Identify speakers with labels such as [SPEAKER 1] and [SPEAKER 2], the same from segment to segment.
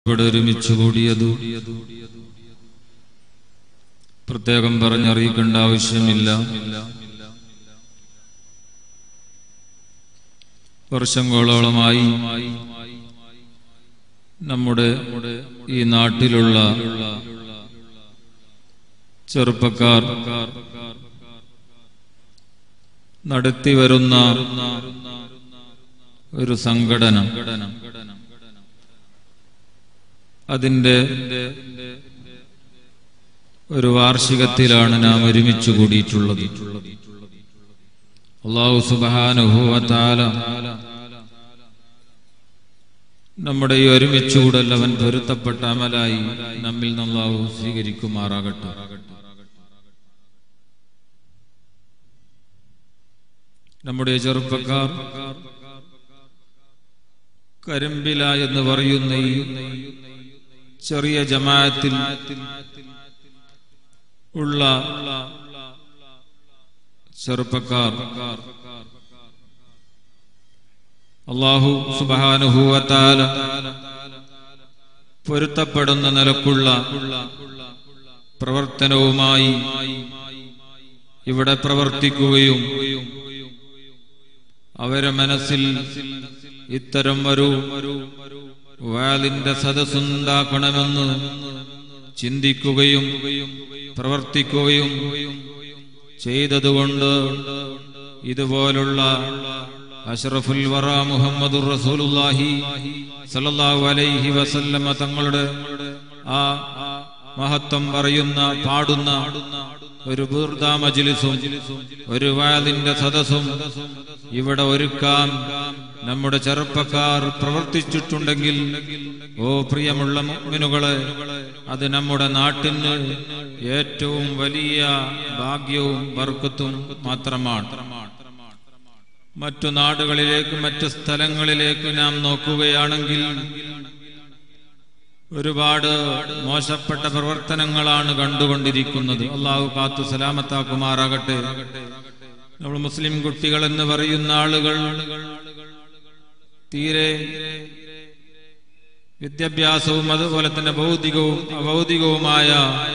[SPEAKER 1] ഇവിടെ ഒരുമിച്ച് കൂടിയത് പ്രത്യേകം പറഞ്ഞറിയിക്കേണ്ട ആവശ്യമില്ല വർഷങ്ങളോളമായി നമ്മുടെ ഈ നാട്ടിലുള്ള ചെറുപ്പക്കാർ നടത്തി വരുന്ന ഒരു സംഘടന അതിന്റെ ഒരു വാർഷികത്തിലാണ് നാം ഒരുമിച്ച് കൂടിയിട്ടുള്ളത് അള്ളാഹു സുബാനുഭൂവത്താല നമ്മുടെ ഈ ഒരുമിച്ചുകൂടൽ അവൻ പൊരുത്തപ്പെട്ട അമലായി നമ്മിൽ നിന്ന് അള്ളാഹു സ്വീകരിക്കുമാറാകട്ടെ നമ്മുടെ ചെറുപ്പക്കാർ കരിമ്പില എന്ന് പറയുന്ന ഈ ചെറിയ ജമാഅത്തിൽ ഉള്ള ചെറുപ്പക്കാർ അള്ളാഹു സുബാനുഭൂവത്താല പൊരുത്തപ്പെടുന്ന നിലക്കുള്ള പ്രവർത്തനവുമായി ഇവിടെ പ്രവർത്തിക്കുകയും അവരെ മനസ്സിൽ ഇത്തരം ഒരു വാലിന്റെ സദസ്സുണ്ടാക്കണമെന്ന് ചിന്തിക്കുകയും പ്രവർത്തിക്കുകയും ചെയ്തതുകൊണ്ട് ഇതുപോലുള്ള അഷ്റഫുൽ വറ മുഹമ്മദ് റസൂലുല്ലാഹി സല്ലല്ലാഹു അലൈഹി വസല്ലമ തങ്ങളുടെ ആ മഹത്വം പറയുന്ന പാടുന്ന ഒരു ബൂർദ മജ്ലിസും ഒരു വാലിന്റെ സദസ്സും ഇവിടെ ഒരുക്കാൻ നമ്മുടെ ചെറുപ്പക്കാർ പ്രവർത്തിച്ചിട്ടുണ്ടെങ്കിൽ ഓ പ്രിയമുള്ള മുഅ്മിനുകളെ അത് നമ്മുടെ നാട്ടിന് ഏറ്റവും വലിയ ഭാഗ്യവും ബർക്കത്തും മാത്രമാണ് മറ്റു നാടുകളിലേക്ക് മറ്റു സ്ഥലങ്ങളിലേക്ക് നാം നോക്കുകയാണെങ്കിൽ ഒരുപാട് മോശപ്പെട്ട പ്രവർത്തനങ്ങളാണ് കണ്ടുകൊണ്ടിരിക്കുന്നത് അള്ളാഹു കാത്തു സലാമത്താക്കുമാറാകട്ടെ നമ്മൾ മുസ്ലിം കുട്ടികൾ എന്ന് പറയുന്ന ആളുകൾ തീരെ വിദ്യാഭ്യാസവും അതുപോലെ തന്നെ ഭൗതികവും അഭൗതികവുമായ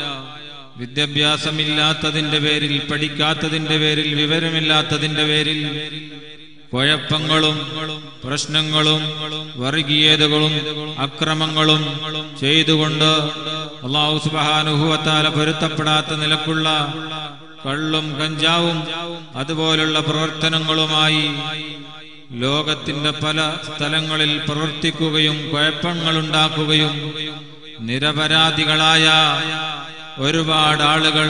[SPEAKER 1] വിദ്യാഭ്യാസമില്ലാത്തതിന്റെ പേരിൽ പഠിക്കാത്തതിന്റെ പേരിൽ വിവരമില്ലാത്തതിന്റെ പേരിൽ കുഴപ്പങ്ങളും പ്രശ്നങ്ങളും വർഗീയതകളും അക്രമങ്ങളും ചെയ്തുകൊണ്ട് അള്ളാഹു സുബാനുഭവത്താല പൊരുത്തപ്പെടാത്ത നിലക്കുള്ള കള്ളും കഞ്ചാവും അതുപോലുള്ള പ്രവർത്തനങ്ങളുമായി ലോകത്തിന്റെ പല സ്ഥലങ്ങളിൽ പ്രവർത്തിക്കുകയും കുഴപ്പങ്ങളുണ്ടാക്കുകയും നിരപരാധികളായ ഒരുപാട് ആളുകൾ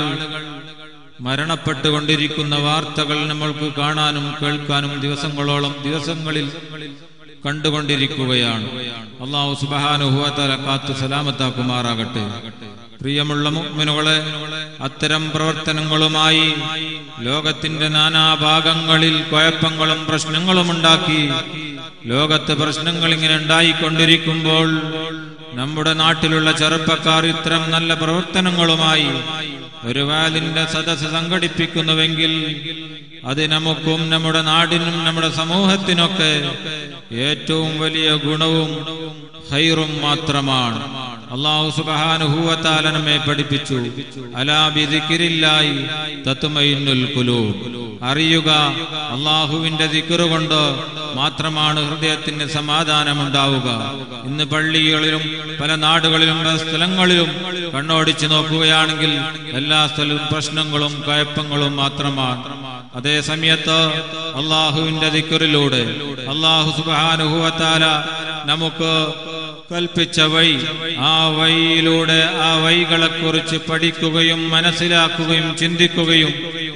[SPEAKER 1] മരണപ്പെട്ടുകൊണ്ടിരിക്കുന്ന വാർത്തകൾ നമ്മൾക്ക് കാണാനും കേൾക്കാനും ദിവസങ്ങളോളം ദിവസങ്ങളിൽ കണ്ടുകൊണ്ടിരിക്കുകയാണ് അള്ളാഹു സുബാനുഹുവത്തല കാത്തു സലാമത്താക്കുമാറാകട്ടെ പ്രിയമുള്ള മുഅ്മിനുകളെ അത്തരം പ്രവർത്തനങ്ങളുമായി ലോകത്തിന്റെ നാനാഭാഗങ്ങളിൽ കുഴപ്പങ്ങളും പ്രശ്നങ്ങളും ഉണ്ടാക്കി ലോകത്ത് പ്രശ്നങ്ങൾ ഇങ്ങനെ ഉണ്ടായിക്കൊണ്ടിരിക്കുമ്പോൾ നമ്മുടെ നാട്ടിലുള്ള ചെറുപ്പക്കാർ ഇത്തരം നല്ല പ്രവർത്തനങ്ങളുമായി ഒരു വാലിന്റെ സദസ് സംഘടിപ്പിക്കുന്നുവെങ്കിൽ അത് നമുക്കും നമ്മുടെ നാടിനും നമ്മുടെ സമൂഹത്തിനൊക്കെ ഏറ്റവും വലിയ ഗുണവും ഹൈറും മാത്രമാണ് അള്ളാഹു സുബഹാനുഭൂവത്താല നമ്മെ പഠിപ്പിച്ചു അലാബിദിക്കിരില്ലായി തത്തുമൈന്നുൽ കുലു അറിയുക അള്ളാഹുവിന്റെ ദിക്കറ് കൊണ്ട് മാത്രമാണ് ഹൃദയത്തിന് സമാധാനമുണ്ടാവുക ഇന്ന് പള്ളികളിലും പല നാടുകളിലും പല സ്ഥലങ്ങളിലും കണ്ണോടിച്ചു നോക്കുകയാണെങ്കിൽ എല്ലാ സ്ഥലവും പ്രശ്നങ്ങളും കുഴപ്പങ്ങളും മാത്രമാണ് അതേ സമയത്ത് അള്ളാഹുവിന്റെ ദിക്കറിലൂടെ അള്ളാഹു സുബാനുഭവത്താല നമുക്ക് കൽപ്പിച്ച വഴി ആ വഴിയിലൂടെ ആ വഴികളെ കുറിച്ച് പഠിക്കുകയും മനസ്സിലാക്കുകയും ചിന്തിക്കുകയും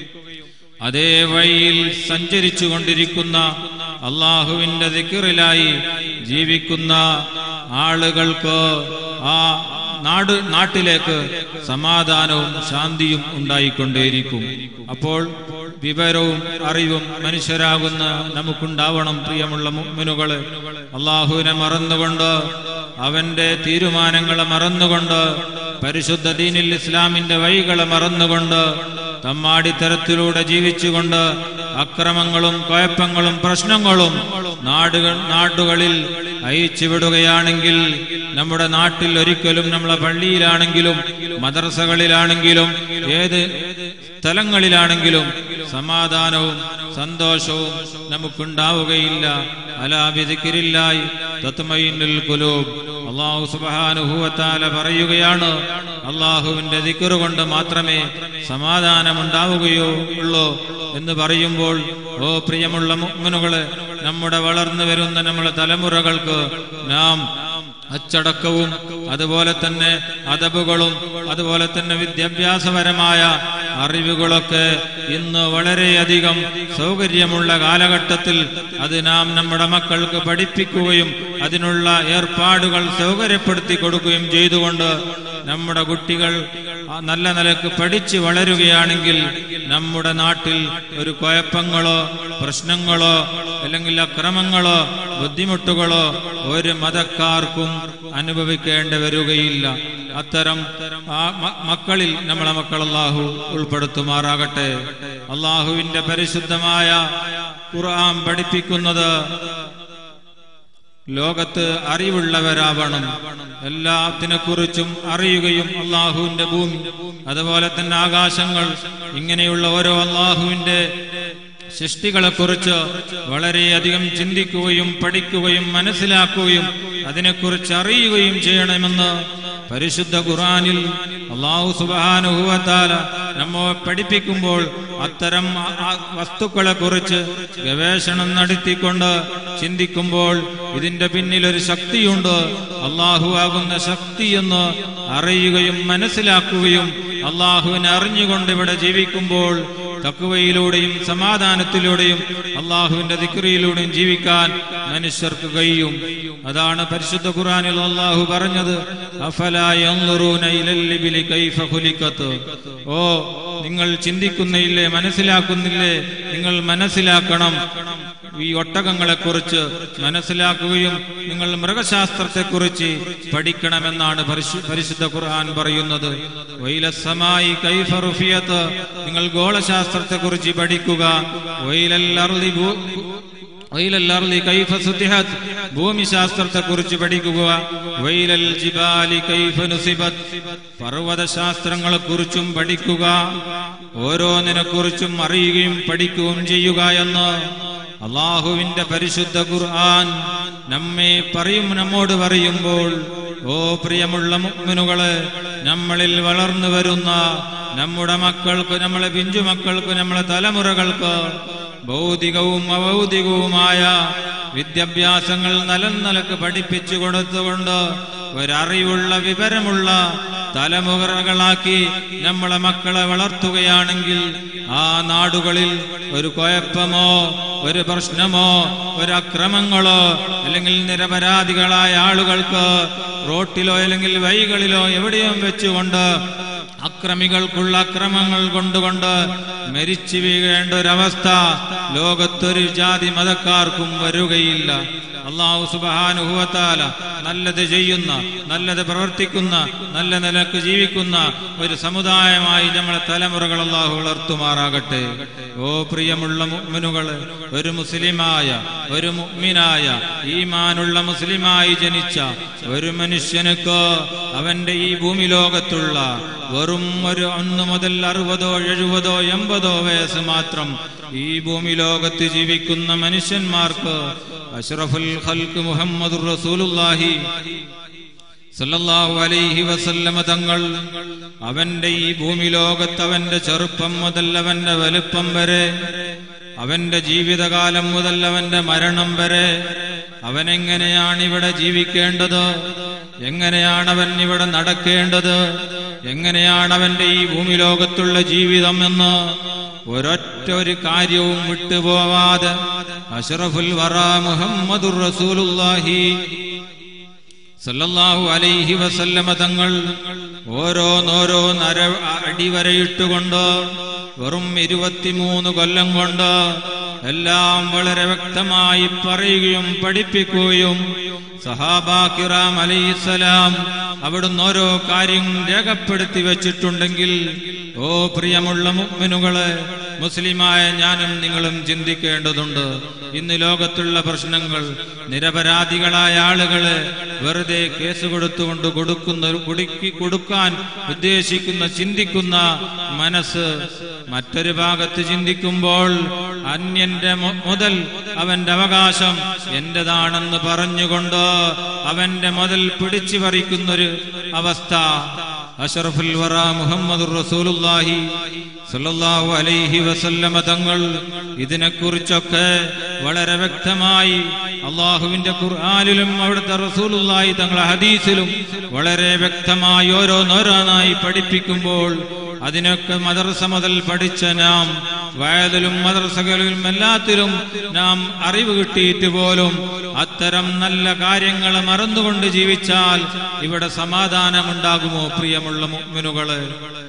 [SPEAKER 1] അതേ വഴിയിൽ സഞ്ചരിച്ചു കൊണ്ടിരിക്കുന്ന അള്ളാഹുവിന്റെ ദിക്കറിലായി ജീവിക്കുന്ന ആളുകൾക്ക് ആ നാട് നാട്ടിലേക്ക് സമാധാനവും ശാന്തിയും ഉണ്ടായിക്കൊണ്ടേയിരിക്കും അപ്പോൾ വിവരവും അറിവും മനുഷ്യരാകുന്ന നമുക്കുണ്ടാവണം പ്രിയമുള്ള മുഅ്മിനുകളെ അള്ളാഹുവിനെ മറന്നുകൊണ്ട് അവന്റെ തീരുമാനങ്ങളെ മറന്നുകൊണ്ട് പരിശുദ്ധ ദീനിൽ ഇസ്ലാമിന്റെ വഴികളെ മറന്നുകൊണ്ട് തമ്മാടിത്തരത്തിലൂടെ ജീവിച്ചുകൊണ്ട് അക്രമങ്ങളും കുഴപ്പങ്ങളും പ്രശ്നങ്ങളും നാടുകൾ നാടുകളിൽ അയച്ചു വിടുകയാണെങ്കിൽ നമ്മുടെ നാട്ടിൽ ഒരിക്കലും നമ്മളെ പള്ളിയിലാണെങ്കിലും മദ്രസകളിലാണെങ്കിലും ഏത് സ്ഥലങ്ങളിലാണെങ്കിലും സമാധാനവും സന്തോഷവും നമുക്കുണ്ടാവുകയില്ല അലാബിദിക്കിരില്ലായി തത്മയിന്നുൽ കുലൂബ് അള്ളാഹു സുബാനുഭൂവത്താല പറയുകയാണ് അള്ളാഹുവിന്റെ ദിക്കറ് കൊണ്ട് മാത്രമേ സമാധാനമുണ്ടാവുകയോ ഉള്ളൂ എന്ന് പറയുമ്പോൾ ഓ പ്രിയമുള്ള മുഗ്മനുകള് നമ്മുടെ വളർന്നു വരുന്ന നമ്മുടെ തലമുറകൾക്ക് നാം അച്ചടക്കവും അതുപോലെ തന്നെ അതബുകളും അതുപോലെ തന്നെ വിദ്യാഭ്യാസപരമായ അറിവുകളൊക്കെ ഇന്ന് വളരെയധികം സൗകര്യമുള്ള കാലഘട്ടത്തിൽ അത് നാം നമ്മുടെ മക്കൾക്ക് പഠിപ്പിക്കുകയും അതിനുള്ള ഏർപ്പാടുകൾ സൗകര്യപ്പെടുത്തി കൊടുക്കുകയും ചെയ്തുകൊണ്ട് നമ്മുടെ കുട്ടികൾ ആ നല്ല നിലക്ക് പഠിച്ച് വളരുകയാണെങ്കിൽ നമ്മുടെ നാട്ടിൽ ഒരു കുഴപ്പങ്ങളോ പ്രശ്നങ്ങളോ അല്ലെങ്കിൽ അക്രമങ്ങളോ ബുദ്ധിമുട്ടുകളോ ഒരു മതക്കാർക്കും അനുഭവിക്കേണ്ടി വരികയില്ല അത്തരം ആ മ- മക്കളിൽ നമ്മളെ മക്കൾ അള്ളാഹു ഉൾപ്പെടുത്തുമാറാകട്ടെ അള്ളാഹുവിന്റെ പരിശുദ്ധമായ ഖുർആൻ പഠിപ്പിക്കുന്നത് ലോകത്ത് അറിവുള്ളവരാവണം എല്ലാത്തിനെ കുറിച്ചും അറിയുകയും അള്ളാഹുവിന്റെ ഭൂമി അതുപോലെ തന്നെ ആകാശങ്ങൾ ഇങ്ങനെയുള്ള ഓരോ അള്ളാഹുവിന്റെ സൃഷ്ടികളെ കുറിച്ച് വളരെയധികം ചിന്തിക്കുകയും പഠിക്കുകയും മനസ്സിലാക്കുകയും അതിനെക്കുറിച്ച് അറിയുകയും ചെയ്യണമെന്ന് പരിശുദ്ധ ഖുറാനിൽ അള്ളാഹു സുബാനുഭവത്താല നമ്മെ പഠിപ്പിക്കുമ്പോൾ അത്തരം ആ- ആ വസ്തുക്കളെ കുറിച്ച് ഗവേഷണം നടത്തിക്കൊണ്ട് ചിന്തിക്കുമ്പോൾ ഇതിന്റെ പിന്നിൽ ഒരു ശക്തിയുണ്ട് അള്ളാഹു ആകുന്ന ശക്തി എന്ന് അറിയുകയും മനസ്സിലാക്കുകയും അള്ളാഹുവിനെ അറിഞ്ഞുകൊണ്ട് ഇവിടെ ജീവിക്കുമ്പോൾ തക്കുവയിലൂടെയും സമാധാനത്തിലൂടെയും അള്ളാഹുവിന്റെ ദിക്രിയിലൂടെയും ജീവിക്കാൻ മനുഷ്യർക്ക് കഴിയും അതാണ് പരിശുദ്ധ ഖുറാനിൽ അള്ളാഹു പറഞ്ഞത് അഫലാ യൻളുറൂന ഇലൽ ഇബ്ലി കൈഫ ഖുലിഖത്ത് ഓ നിങ്ങൾ ചിന്തിക്കുന്നില്ലേ മനസ്സിലാക്കുന്നില്ലേ നിങ്ങൾ മനസ്സിലാക്കണം ഈ ഒട്ടകങ്ങളെ കുറിച്ച് മനസ്സിലാക്കുകയും നിങ്ങൾ മൃഗശാസ്ത്രത്തെ കുറിച്ച് പഠിക്കണമെന്നാണ് പരിശു- പരിശുദ്ധ ഖുർആൻ പറയുന്നത് വൈലസമായി കൈഫ റുഫിയത്ത് നിങ്ങൾ ഗോളശാസ്ത്രത്തെ കുറിച്ച് പഠിക്കുക വൈലൽ അർളി ഭൂ- വൈലൽ അർളി കൈഫ സുത്തിഹത് ഭൂമിശാസ്ത്രത്തെ കുറിച്ച് പഠിക്കുക വൈലൽ ജിബാലി കൈഫ നുസിബത് പർവ്വത ശാസ്ത്രങ്ങളെ കുറിച്ചും പഠിക്കുക ഓരോന്നിനെ കുറിച്ചും അറിയുകയും പഠിക്കുകയും ചെയ്യുക എന്ന് അള്ളാഹുവിന്റെ പരിശുദ്ധ ഖുർആൻ നമ്മെ പറയും നമ്മോട് പറയുമ്പോൾ ഓ പ്രിയമുള്ള മുഗ്മിനുകളെ നമ്മളിൽ വളർന്നു വരുന്ന നമ്മുടെ മക്കൾക്ക് നമ്മളെ പിഞ്ചു മക്കൾക്ക് നമ്മളെ തലമുറകൾക്ക് ഭൗതികവും അഭൗതികവുമായ വിദ്യാഭ്യാസങ്ങൾ നലം നിലക്ക് പഠിപ്പിച്ചു കൊടുത്തുകൊണ്ട് ഒരറിവുള്ള വിവരമുള്ള തലമുറകളാക്കി നമ്മളെ മക്കളെ വളർത്തുകയാണെങ്കിൽ ആ നാടുകളിൽ ഒരു കുഴപ്പമോ ഒരു പ്രശ്നമോ ഒരു അക്രമങ്ങളോ അല്ലെങ്കിൽ നിരപരാധികളായ ആളുകൾക്ക് റോട്ടിലോ അല്ലെങ്കിൽ വഴികളിലോ എവിടെയും വെച്ചുകൊണ്ട് അക്രമികൾക്കുള്ള അക്രമങ്ങൾ കൊണ്ടുകൊണ്ട് മരിച്ചു വീഴേണ്ട ഒരവസ്ഥ ലോകത്തൊരു ജാതി മതക്കാർക്കും വരുകയില്ല അള്ളാഹു സുബാനുഭവത്താല നല്ലത് ചെയ്യുന്ന നല്ലത് പ്രവർത്തിക്കുന്ന നല്ല നിലക്ക് ജീവിക്കുന്ന ഒരു സമുദായമായി നമ്മളെ തലമുറകൾ അള്ളാഹു വളർത്തുമാറാകട്ടെ ഓ പ്രിയമുള്ള മുഅ്മിനുകളെ ഒരു മുസ്ലിമായ ഒരു മുഅ്മിനായ ഈമാനുള്ള മുസ്ലിമായി ജനിച്ച ഒരു മനുഷ്യനുക്ക് അവന്റെ ഈ ഭൂമി ലോകത്തുള്ള വെറും ഒരു ഒന്ന് മുതൽ അറുപതോ എഴുപതോ എൺപതോ വയസ്സ് മാത്രം ഈ ഭൂമി ലോകത്ത് ജീവിക്കുന്ന മനുഷ്യന്മാർക്ക് അഷ്റഫുൽ ഖൽക്ക് മുഹമ്മദ് റസൂലുള്ളാഹി സല്ലല്ലാഹു അലൈഹി വസല്ലമ തങ്ങൾ അവന്റെ ഈ ഭൂമി ലോകത്ത് അവന്റെ ചെറുപ്പം മുതൽ അവന്റെ വലുപ്പം വരെ അവന്റെ ജീവിതകാലം മുതൽ അവന്റെ മരണം വരെ അവനെങ്ങനെയാണ് ഇവിടെ ജീവിക്കേണ്ടത് എങ്ങനെയാണ് അവൻ ഇവിടെ നടക്കേണ്ടത് എങ്ങനെയാണ് അവന്റെ ഈ ഭൂമി ലോകത്തുള്ള ജീവിതം എന്ന് ഒരൊറ്റ ഒരു കാര്യവും വിട്ടുപോവാതെ അഷ്റഫുൽ വറ മുഹമ്മദുർ റസൂലുള്ളാഹി സല്ലല്ലാഹു അലൈഹി വസല്ലമ തങ്ങൾ ഓരോന്നോരോന്നര അടിവരയിട്ടുകൊണ്ട് വെറും ഇരുപത്തിമൂന്ന് കൊല്ലം കൊണ്ട് എല്ലാം വളരെ വ്യക്തമായി പറയുകയും പഠിപ്പിക്കുകയും സഹാബാക്കിറാം അലൈഹിസ്സലാം അവിടുന്ന് ഓരോ കാര്യം രേഖപ്പെടുത്തി വെച്ചിട്ടുണ്ടെങ്കിൽ ഓ പ്രിയമുള്ള മുഅ്മിനുകളെ മുസ്ലിമായ ഞാനും നിങ്ങളും ചിന്തിക്കേണ്ടതുണ്ട് ഇന്ന് ലോകത്തുള്ള പ്രശ്നങ്ങൾ നിരപരാധികളായ ആളുകളെ വെറുതെ കേസ് കൊടുത്തുകൊണ്ട് കൊടുക്കുന്ന കുടുക്കി കൊടുക്കാൻ ഉദ്ദേശിക്കുന്ന ചിന്തിക്കുന്ന മനസ്സ് മറ്റൊരു ഭാഗത്ത് ചിന്തിക്കുമ്പോൾ അന്യന്റെ മു- മുതൽ അവന്റെ അവകാശം എന്റേതാണെന്ന് പറഞ്ഞുകൊണ്ട് അവന്റെ മുതൽ പിടിച്ചു പറിക്കുന്നൊരു അവസ്ഥ അഷറഫുൽ വറ മുഹമ്മദ് റസൂലുള്ളാഹി സല്ലല്ലാഹു അലൈഹി വസല്ലമ തങ്ങൾ ഇതിനെക്കുറിച്ചൊക്കെ വളരെ വ്യക്തമായി അള്ളാഹുവിന്റെ ഖുർആനിലും അവിടുത്തെ റസൂലുള്ളാഹി തങ്ങളെ ഹദീസിലും വളരെ വ്യക്തമായി ഓരോന്നോരോന്നായി പഠിപ്പിക്കുമ്പോൾ അതിനൊക്കെ മദർസ മുതൽ പഠിച്ച നാം വയതിലും മദർസകളിലും എല്ലാത്തിലും നാം അറിവ് കിട്ടിയിട്ട് പോലും അത്തരം നല്ല കാര്യങ്ങൾ മറന്നുകൊണ്ട് ജീവിച്ചാൽ ഇവിടെ സമാധാനമുണ്ടാകുമോ പ്രിയമുള്ള മുഅ്മിനുകളെ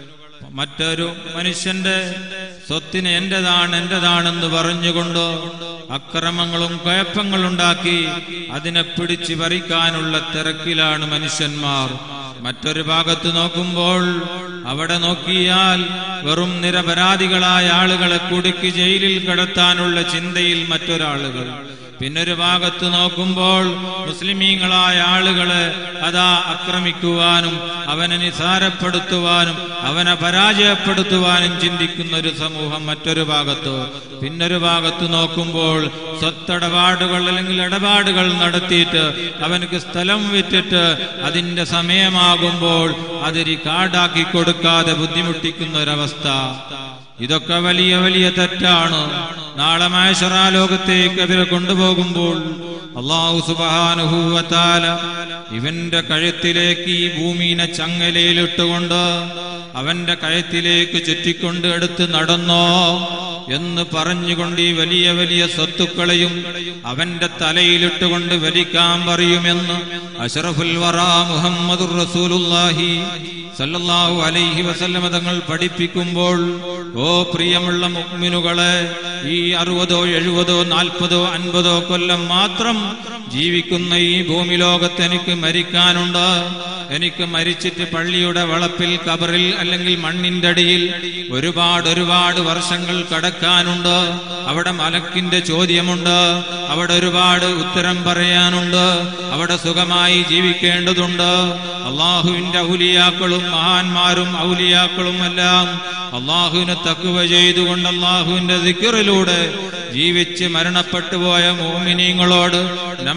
[SPEAKER 1] മറ്റൊരു മനുഷ്യന്റെ സ്വത്തിന് എന്റേതാണ് എന്റേതാണെന്ന് പറഞ്ഞുകൊണ്ട് അക്രമങ്ങളും കുഴപ്പങ്ങളുണ്ടാക്കി അതിനെ പിടിച്ചു പറിക്കാനുള്ള തിരക്കിലാണ് മനുഷ്യന്മാർ മറ്റൊരു ഭാഗത്ത് നോക്കുമ്പോൾ അവിടെ നോക്കിയാൽ വെറും നിരപരാധികളായ ആളുകളെ കുടുക്കി ജയിലിൽ കിടത്താനുള്ള ചിന്തയിൽ മറ്റൊരാളുകൾ പിന്നൊരു ഭാഗത്ത് നോക്കുമ്പോൾ മുസ്ലിമീങ്ങളായ ആളുകളെ അതാ ആക്രമിക്കുവാനും അവനെ നിസാരപ്പെടുത്തുവാനും അവനെ പരാജയപ്പെടുത്തുവാനും ചിന്തിക്കുന്ന ഒരു സമൂഹം മറ്റൊരു ഭാഗത്ത് പിന്നൊരു ഭാഗത്ത് നോക്കുമ്പോൾ സ്വത്തിടപാടുകൾ അല്ലെങ്കിൽ ഇടപാടുകൾ നടത്തിയിട്ട് അവനക്ക് സ്ഥലം വിറ്റിട്ട് അതിന്റെ സമയമാകുമ്പോൾ അതിരി കാർഡാക്കി കൊടുക്കാതെ ബുദ്ധിമുട്ടിക്കുന്ന ഒരവസ്ഥ ഇതൊക്കെ വലിയ വലിയ തെറ്റാണ് നാളെ മാഷറ ലോകത്തേക്ക് അവരെ കൊണ്ടുപോകുമ്പോൾ അള്ളാഹു സുബാനുഭൂവത്താല ഇവന്റെ കഴുത്തിലേക്ക് ഈ ഭൂമിനെ ചങ്ങലയിലിട്ടുകൊണ്ട് അവന്റെ കഴുത്തിലേക്ക് ചുറ്റിക്കൊണ്ട് എടുത്ത് നടന്നോ എന്ന് പറഞ്ഞുകൊണ്ട് ഈ വലിയ വലിയ സ്വത്തുക്കളെയും അവന്റെ തലയിലിട്ടുകൊണ്ട് വലിക്കാൻ പറയുമെന്ന് അഷറഫുൽ വറ മുഹമ്മദുർ റസൂലുള്ളാഹി സല്ലല്ലാഹു അലൈഹി വസല്ലമ തങ്ങൾ പഠിപ്പിക്കുമ്പോൾ ഓ പ്രിയമുള്ള മുഅ്മിനുകളെ ഈ അറുപതോ എഴുപതോ നാൽപ്പതോ അൻപതോ കൊല്ലം മാത്രം ജീവിക്കുന്ന ഈ ഭൂമി ലോകത്ത് എനിക്ക് മരിക്കാനുണ്ട് എനിക്ക് മരിച്ചിട്ട് പള്ളിയുടെ വളപ്പിൽ കബറിൽ അല്ലെങ്കിൽ മണ്ണിന്റെ അടിയിൽ ഒരുപാട് ഒരുപാട് വർഷങ്ങൾ കടക്കാനുണ്ട് അവിടെ മലക്കിന്റെ ചോദ്യമുണ്ട് അവിടെ ഒരുപാട് ഉത്തരം പറയാനുണ്ട് അവിടെ സുഖമായി ജീവിക്കേണ്ടതുണ്ട് അള്ളാഹുവിന്റെ ഔലിയാക്കളും മഹാന്മാരും ഔലിയാക്കളും എല്ലാം അള്ളാഹുവിനെ തക്കുവ ചെയ്തുകൊണ്ട് അള്ളാഹുവിന്റെ ദിക്കറിലൂടെ ജീവിച്ച് മരണപ്പെട്ടു പോയ മോമിനീങ്ങളോട് നം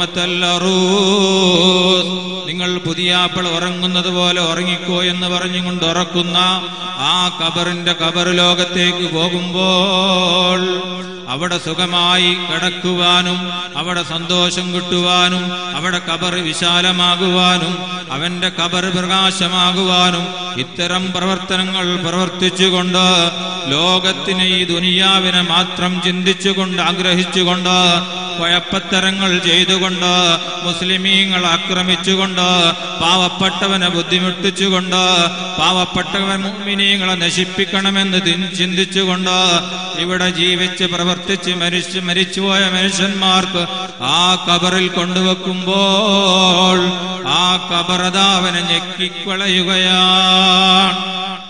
[SPEAKER 1] നൗമത്തല്ലറൂസ് നിങ്ങൾ പുതിയാപ്പിൾ ഉറങ്ങുന്നത് പോലെ ഉറങ്ങിക്കോ എന്ന് പറഞ്ഞുകൊണ്ട് ഉറക്കുന്ന ആ കബറിന്റെ കബർ ലോകത്തേക്ക് പോകുമ്പോൾ അവിടെ സുഖമായി കിടക്കുവാനും അവിടെ സന്തോഷം കിട്ടുവാനും അവിടെ കബർ വിശാലമാകുവാനും അവന്റെ കബർ പ്രകാശമാകുവാനും ഇത്തരം പ്രവർത്തനങ്ങൾ പ്രവർത്തിച്ചുകൊണ്ട് ലോകത്തിന് ഈ ദുനിയാവിനെ മാത്രം ചിന്തിച്ചുകൊണ്ട് ആഗ്രഹിച്ചുകൊണ്ട് കുഴപ്പത്തരങ്ങൾ ചെയ്തുകൊണ്ട് മുസ്ലിമീങ്ങൾ ആക്രമിച്ചുകൊണ്ട് പാവപ്പെട്ടവനെ ബുദ്ധിമുട്ടിച്ചുകൊണ്ട് പാവപ്പെട്ടവൻ മുഅ്മിനീങ്ങളെ നശിപ്പിക്കണമെന്ന് തി- ചിന്തിച്ചുകൊണ്ട് ഇവിടെ ജീവിച്ച് പ്രവർത്തിച്ച് മരിച്ച് മരിച്ചുപോയ മനുഷ്യന്മാർക്ക് ആ കബറിൽ കൊണ്ടുവെക്കുമ്പോൾ ആ കബറതാവനെ ഞെക്കിക്കളയുകയാണ്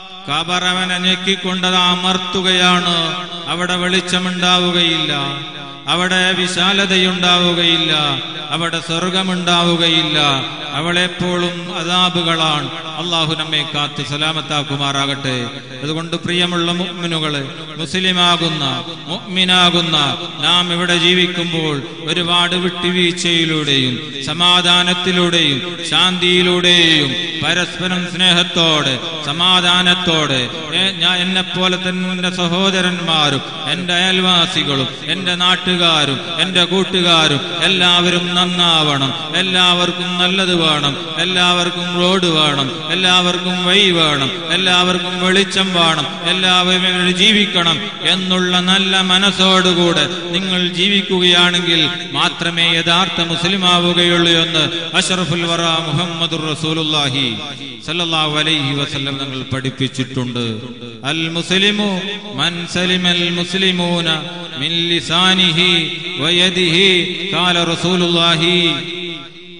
[SPEAKER 1] കബറവനെ ഞെക്കിക്കൊണ്ടത് അമർത്തുകയാണ് അവിടെ വെളിച്ചമുണ്ടാവുകയില്ല അവിടെ വിശാലതയുണ്ടാവുകയില്ല അവിടെ സ്വർഗമുണ്ടാവുകയില്ല അവളെപ്പോഴും അതാബുകളാണ് അള്ളാഹു നമ്മെ കാത്ത് സലാമത്താക്കുമാറാകട്ടെ അതുകൊണ്ട് പ്രിയമുള്ള മുഅ്മിനുകളെ മുസ്ലിമാകുന്ന മുഅ്മിനാകുന്ന നാം ഇവിടെ ജീവിക്കുമ്പോൾ ഒരുപാട് വിട്ടുവീഴ്ചയിലൂടെയും സമാധാനത്തിലൂടെയും ശാന്തിയിലൂടെയും പരസ്പരം സ്നേഹത്തോടെ സമാധാനത്തോടെ ഏ- ഞാൻ എന്നെ പോലെ തന്നെ എന്റെ സഹോദരന്മാരും എന്റെ അയൽവാസികളും എന്റെ നാട്ടുകാരും എന്റെ കൂട്ടുകാരും എല്ലാവരും നന്നാവണം എല്ലാവർക്കും നല്ലത് വേണം എല്ലാവർക്കും റോഡ് വേണം എല്ലാവർക്കും വഴി വേണം എല്ലാവർക്കും വെളിച്ചം വേണം എല്ലാവരും ഇങ്ങനെ ജീവിക്കണം എന്നുള്ള നല്ല മനസ്സോടുകൂടെ നിങ്ങൾ ജീവിക്കുകയാണെങ്കിൽ മാത്രമേ യഥാർത്ഥ മുസ്ലിം ആവുകയുള്ളൂ എന്ന് അഷറഫുൽ വറ മുഹമ്മദ് റസൂലുള്ളാഹി സല്ലല്ലാഹു അലൈഹി വസല്ലം തങ്ങൾ പഠിപ്പിച്ചിട്ടുണ്ട് അൽ മുസ്ലിമു മൻ സലിമൽ മുസ്ലിമൂന മിൻ ലിസാനിഹി വയദിഹി ഖാല റസൂലുള്ളാഹി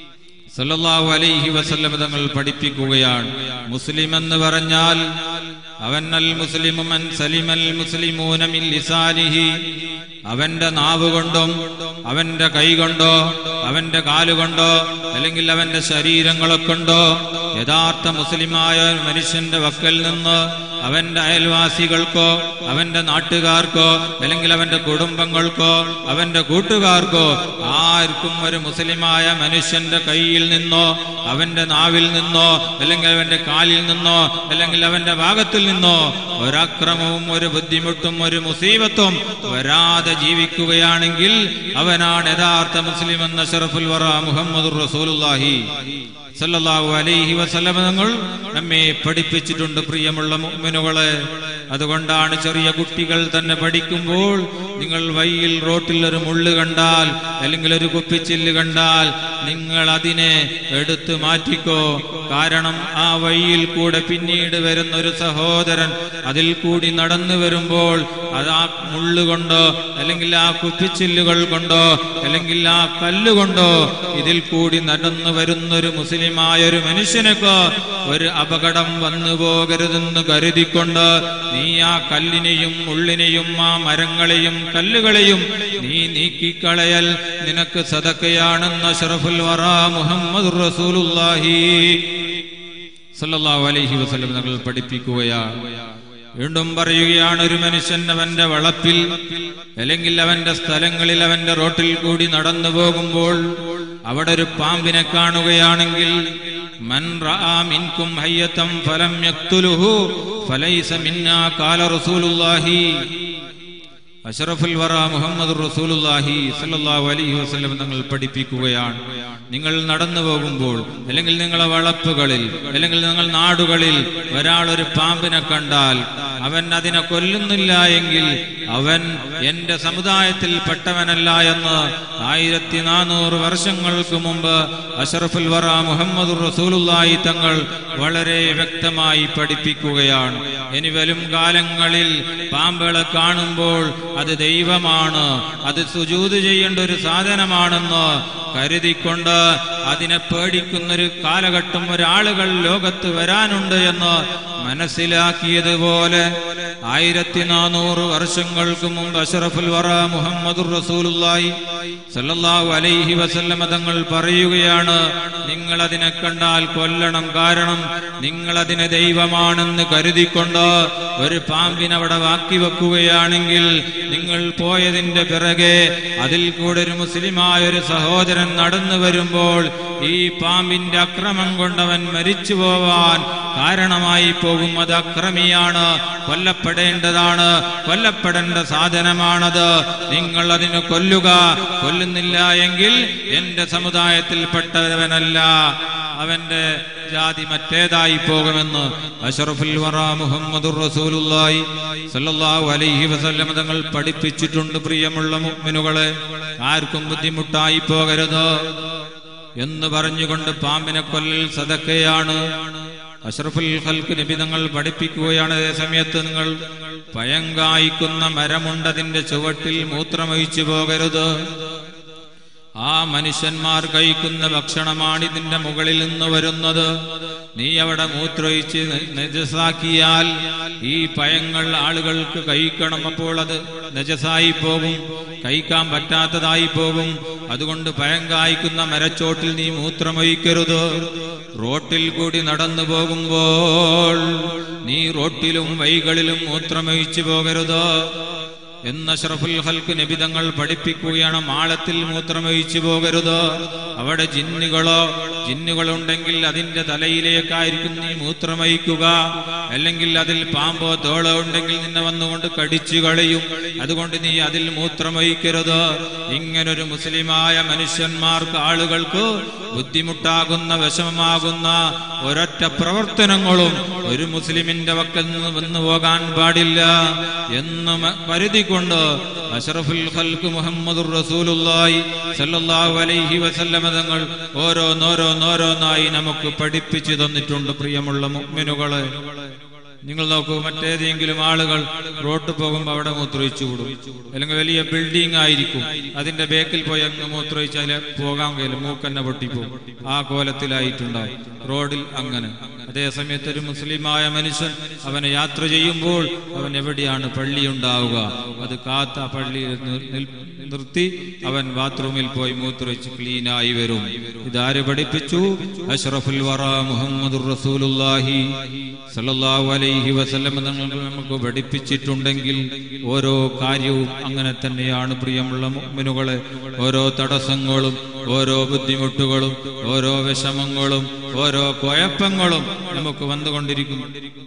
[SPEAKER 1] സല്ലല്ലാഹു അലൈഹി വസല്ലം തങ്ങൾ പഠിപ്പിക്കുകയാണ് മുസ്ലിം എന്ന് പറഞ്ഞാൽ അവൻ അൽ മുസ്ലിമു മൻ സലിമൽ മുസ്ലിമൂന മിൻ ലിസാനിഹി അവന്റെ നാവ് കൊണ്ടും അവന്റെ കൈ കൊണ്ടോ അവന്റെ കാലുകൊണ്ടോ അല്ലെങ്കിൽ അവന്റെ ശരീരങ്ങളെ കൊണ്ടോ യഥാർത്ഥ മുസ്ലിമായ ഒരു മനുഷ്യന്റെ വക്കൽ നിന്ന് അവന്റെ അയൽവാസികൾക്കോ അവന്റെ നാട്ടുകാർക്കോ അല്ലെങ്കിൽ അവന്റെ കുടുംബങ്ങൾക്കോ അവന്റെ കൂട്ടുകാർക്കോ ആർക്കും ഒരു മുസ്ലിമായ മനുഷ്യന്റെ കയ്യിൽ നിന്നോ അവന്റെ നാവിൽ നിന്നോ അല്ലെങ്കിൽ അവന്റെ കാലിൽ നിന്നോ അല്ലെങ്കിൽ അവന്റെ ഭാഗത്തിൽ നിന്നോ ഒരക്രമവും ഒരു ബുദ്ധിമുട്ടും ഒരു മുസീബത്തും വരാതെ ജീവിക്കുകയാണെങ്കിൽ അവനാണ് യഥാർത്ഥ മുസ്ലിം എന്ന ഷറഫുൽ വറ മുഹമ്മദ് റസൂലുള്ളാഹി സല്ലല്ലാഹു അലൈഹി വസല്ലമ തങ്ങൾ നമ്മെ പഠിപ്പിച്ചിട്ടുണ്ട് പ്രിയമുള്ള മുഅ്മിനുകളെ അതുകൊണ്ടാണ് ചെറിയ കുട്ടികൾ തന്നെ പഠിക്കുമ്പോൾ നിങ്ങൾ വഴിയിൽ റോട്ടിൽ ഒരു മുള്ള് കണ്ടാൽ അല്ലെങ്കിൽ ഒരു കുപ്പിച്ചില്ല് കണ്ടാൽ നിങ്ങൾ അതിനെ എടുത്തു മാറ്റിക്കോ കാരണം ആ വഴിയിൽ കൂടെ പിന്നീട് വരുന്ന ഒരു സഹോദരൻ അതിൽ കൂടി നടന്നു വരുമ്പോൾ അത് ആ മുള്ള് കൊണ്ടോ അല്ലെങ്കിൽ ആ കുപ്പിച്ചില്ലുകൾ കൊണ്ടോ അല്ലെങ്കിൽ ആ കല്ലുകൊണ്ടോ ഇതിൽ കൂടി നടന്നു വരുന്ന ഒരു മുസ്ലിമായ ഒരു മനുഷ്യനൊക്കെ ഒരു അപകടം വന്നു പോകരുതെന്ന് കരുതിക്കൊണ്ട് നീ ആ കല്ലിനെയും മുള്ളിനെയും ആ മരങ്ങളെയും കല്ലുകളെയും നീ നീക്കിക്കളയൽ നിനക്ക് സദക്കയാണെന്ന ഷറഫുൽ വറ മുഹമ്മദ് റസൂലുള്ളാഹി സല്ലല്ലാഹു അലൈഹി വസല്ലം ഞങ്ങൾ പഠിപ്പിക്കുകയാണ് വീണ്ടും പറയുകയാണ് ഒരു മനുഷ്യൻ അവന്റെ വളപ്പിൽ അല്ലെങ്കിൽ അവന്റെ സ്ഥലങ്ങളിൽ അവന്റെ റോട്ടിൽ കൂടി നടന്നു പോകുമ്പോൾ അവിടെ ഒരു പാമ്പിനെ കാണുകയാണെങ്കിൽ മൻ റആ മിൻകും ഹയ്യതം ഫലം യഖ്തുലുഹു ഫലൈസ മിന്നാ ഖാല റസൂലുള്ളാഹി അഷറഫുൽ വറ മുഹമ്മദ് റസൂലുള്ളാഹി സല്ലല്ലാഹു അലൈഹി വസല്ലം തങ്ങൾ പഠിപ്പിക്കുകയാണ് നിങ്ങൾ നടന്നു പോകുമ്പോൾ അല്ലെങ്കിൽ നിങ്ങളെ വളപ്പുകളിൽ അല്ലെങ്കിൽ നിങ്ങൾ നാടുകളിൽ ഒരാൾ ഒരു പാമ്പിനെ കണ്ടാൽ അവൻ അതിനെ കൊല്ലുന്നില്ല എങ്കിൽ അവൻ എന്റെ സമുദായത്തിൽ പെട്ടവനല്ല എന്ന് ആയിരത്തി നാനൂറ് വർഷങ്ങൾക്ക് മുമ്പ് അഷറഫുൽ വറ മുഹമ്മദ് റസൂലുള്ളാഹി തങ്ങൾ വളരെ വ്യക്തമായി പഠിപ്പിക്കുകയാണ് ഇനി വരും കാലങ്ങളിൽ പാമ്പുകളെ കാണുമ്പോൾ അത് ദൈവമാണ് അത് സുജൂത് ചെയ്യേണ്ട ഒരു സാധനമാണെന്ന് കരുതിക്കൊണ്ട് അതിനെ പേടിക്കുന്ന ഒരു കാലഘട്ടം ഒരാളുകൾ ലോകത്ത് വരാനുണ്ട് എന്ന് മനസ്സിലാക്കിയതുപോലെ ആയിരത്തി നാനൂറ് വർഷങ്ങൾക്ക് മുമ്പ് അഷറഫുൽ വറ മുഹമ്മദ് റസൂലുള്ളാഹി സല്ലല്ലാഹു അലൈഹി വസല്ലമ തങ്ങൾ പറയുകയാണ് നിങ്ങൾ അതിനെ കണ്ടാൽ കൊല്ലണം കാരണം നിങ്ങൾ അതിനെ ദൈവമാണെന്ന് കരുതിക്കൊണ്ട് ഒരു പാമ്പിനവിടെ ബാക്കി വെക്കുകയാണെങ്കിൽ നിങ്ങൾ പോയതിന്റെ പിറകെ അതിൽ കൂടെ ഒരു മുസ്ലിമായ ഒരു സഹോദരൻ നടന്നു വരുമ്പോൾ ഈ പാമ്പിന്റെ അക്രമം കൊണ്ടവൻ മരിച്ചു പോവാൻ കാരണമായി പോകും അത് അക്രമിയാണ് കൊല്ലപ്പെടേണ്ടതാണ് കൊല്ലപ്പെടേണ്ട സാധനമാണത് നിങ്ങൾ അതിന് കൊല്ലുക കൊല്ലുന്നില്ല എങ്കിൽ എന്റെ സമുദായത്തിൽപ്പെട്ടവനല്ല അവന്റെ ജാതി മറ്റേതായി പോകുമെന്ന് അഷറഫുൽ വറ മുഹമ്മദ് റസൂലുള്ളാഹി സല്ലല്ലാഹു അലൈഹി വസല്ലം തങ്ങൾ പഠിപ്പിച്ചിട്ടുണ്ട് പ്രിയമുള്ള മുഅ്മിനുകളെ ആർക്കും ബുദ്ധിമുട്ടായി പോകരുത് എന്ന് പറഞ്ഞുകൊണ്ട് പാമ്പിനെ കൊല്ലൽ സദക്കയാണ് അഷ്റഫുൽ ഖൽക്ക് നബി തങ്ങൾ പഠിപ്പിക്കുകയാണ് അതേ സമയത്ത് നിങ്ങൾ പഴം കായ്ക്കുന്ന മരമുണ്ടതിന്റെ ചുവട്ടിൽ മൂത്രമൊഴിച്ചു പോകരുത് ആ മനുഷ്യന്മാർ കഴിക്കുന്ന ഭക്ഷണമാണ് ഇതിന്റെ മുകളിൽ നിന്ന് വരുന്നത് നീ അവിടെ മൂത്രമൊഴിച്ച് നജസാക്കിയാൽ ഈ പഴങ്ങൾ ആളുകൾക്ക് കഴിക്കണം അപ്പോൾ അത് നജസായി പോകും കഴിക്കാൻ പറ്റാത്തതായി പോകും അതുകൊണ്ട് പഴം കായ്ക്കുന്ന മരച്ചോട്ടിൽ നീ മൂത്രമൊഴിക്കരുത് റോട്ടിൽ കൂടി നടന്നു പോകുമ്പോൾ നീ റോട്ടിലും വൈകളിലും മൂത്രമൊഴിച്ചു പോകരുത് എന്ന ഷറഫുൽ ഹൽക്ക് നിബിതങ്ങൾ പഠിപ്പിക്കുകയാണ് മാളത്തിൽ മൂത്രമൊഴിച്ചു പോകരുത് അവിടെ ജിന്നുകളോ ജിന്നുകളുണ്ടെങ്കിൽ അതിന്റെ തലയിലേക്കായിരിക്കും നീ മൂത്രമൊഴിക്കുക അല്ലെങ്കിൽ അതിൽ പാമ്പോ തോളോ ഉണ്ടെങ്കിൽ നിന്നെ വന്നുകൊണ്ട് കടിച്ചു കളയും അതുകൊണ്ട് നീ അതിൽ മൂത്രമൊഴിക്കരുത് ഇങ്ങനൊരു മുസ്ലിമായ മനുഷ്യന്മാർക്ക് ആളുകൾക്ക് ബുദ്ധിമുട്ടാകുന്ന വിഷമമാകുന്ന ഒരൊറ്റ പ്രവർത്തനങ്ങളും ഒരു മുസ്ലിമിന്റെ വക്കൽ നിന്ന് വന്നു പോകാൻ പാടില്ല എന്ന് മ- കരുതിക്കൊണ്ട് അഷറഫുൽ ഖൽക്ക് മുഹമ്മദ് റസൂലുള്ളാഹി സല്ലല്ലാഹു അലൈഹി വസല്ലമ തങ്ങൾ ഓരോന്നോരോന്നോരോന്നായി നമുക്ക് പഠിപ്പിച്ചു തന്നിട്ടുണ്ട് പ്രിയമുള്ള മുഅ്മിനുകളെ നിങ്ങൾ നോക്കൂ മറ്റേതെങ്കിലും ആളുകൾ റോഡ് പോകുമ്പോൾ അവിടെ മൂത്രമൊഴിച്ചു വിടും അല്ലെങ്കിൽ വലിയ ബിൽഡിംഗ് ആയിരിക്കും അതിന്റെ ബേക്കിൽ പോയി അങ്ങ് മൂത്രമൊഴിച്ചാൽ പോകാൻ കഴിയില്ല മൂക്കന്നെ പൊട്ടിപ്പോകും ആ കോലത്തിലായിട്ടുണ്ടാവും റോഡിൽ അങ്ങനെ അതേ സമയത്ത് ഒരു മുസ്ലിമായ മനുഷ്യൻ അവനെ യാത്ര ചെയ്യുമ്പോൾ അവൻ എവിടെയാണ് പള്ളി ഉണ്ടാവുക അത് കാത്ത പള്ളിയിൽ നിർ- നിൽ- നിർത്തി അവൻ ബാത്റൂമിൽ പോയി മൂത്രമൊഴിച്ച് ക്ലീനായി വരും ഇതാര് പഠിപ്പിച്ചു അഷ്റഫുൽ വറ മുഹമ്മദ് റസൂലുള്ളാഹി സല്ലല്ലാഹു അലൈഹി വസല്ലം തങ്ങൾ നമുക്ക് പഠിപ്പിച്ചിട്ടുണ്ടെങ്കിൽ ഓരോ കാര്യവും അങ്ങനെ തന്നെയാണ് പ്രിയമുള്ള മുഅ്മിനുകളെ ഓരോ തടസ്സങ്ങളും ഓരോ ബുദ്ധിമുട്ടുകളും ഓരോ വിഷമങ്ങളും ഓരോ കുഴപ്പങ്ങളും നമുക്ക് വന്നുകൊണ്ടിരിക്കും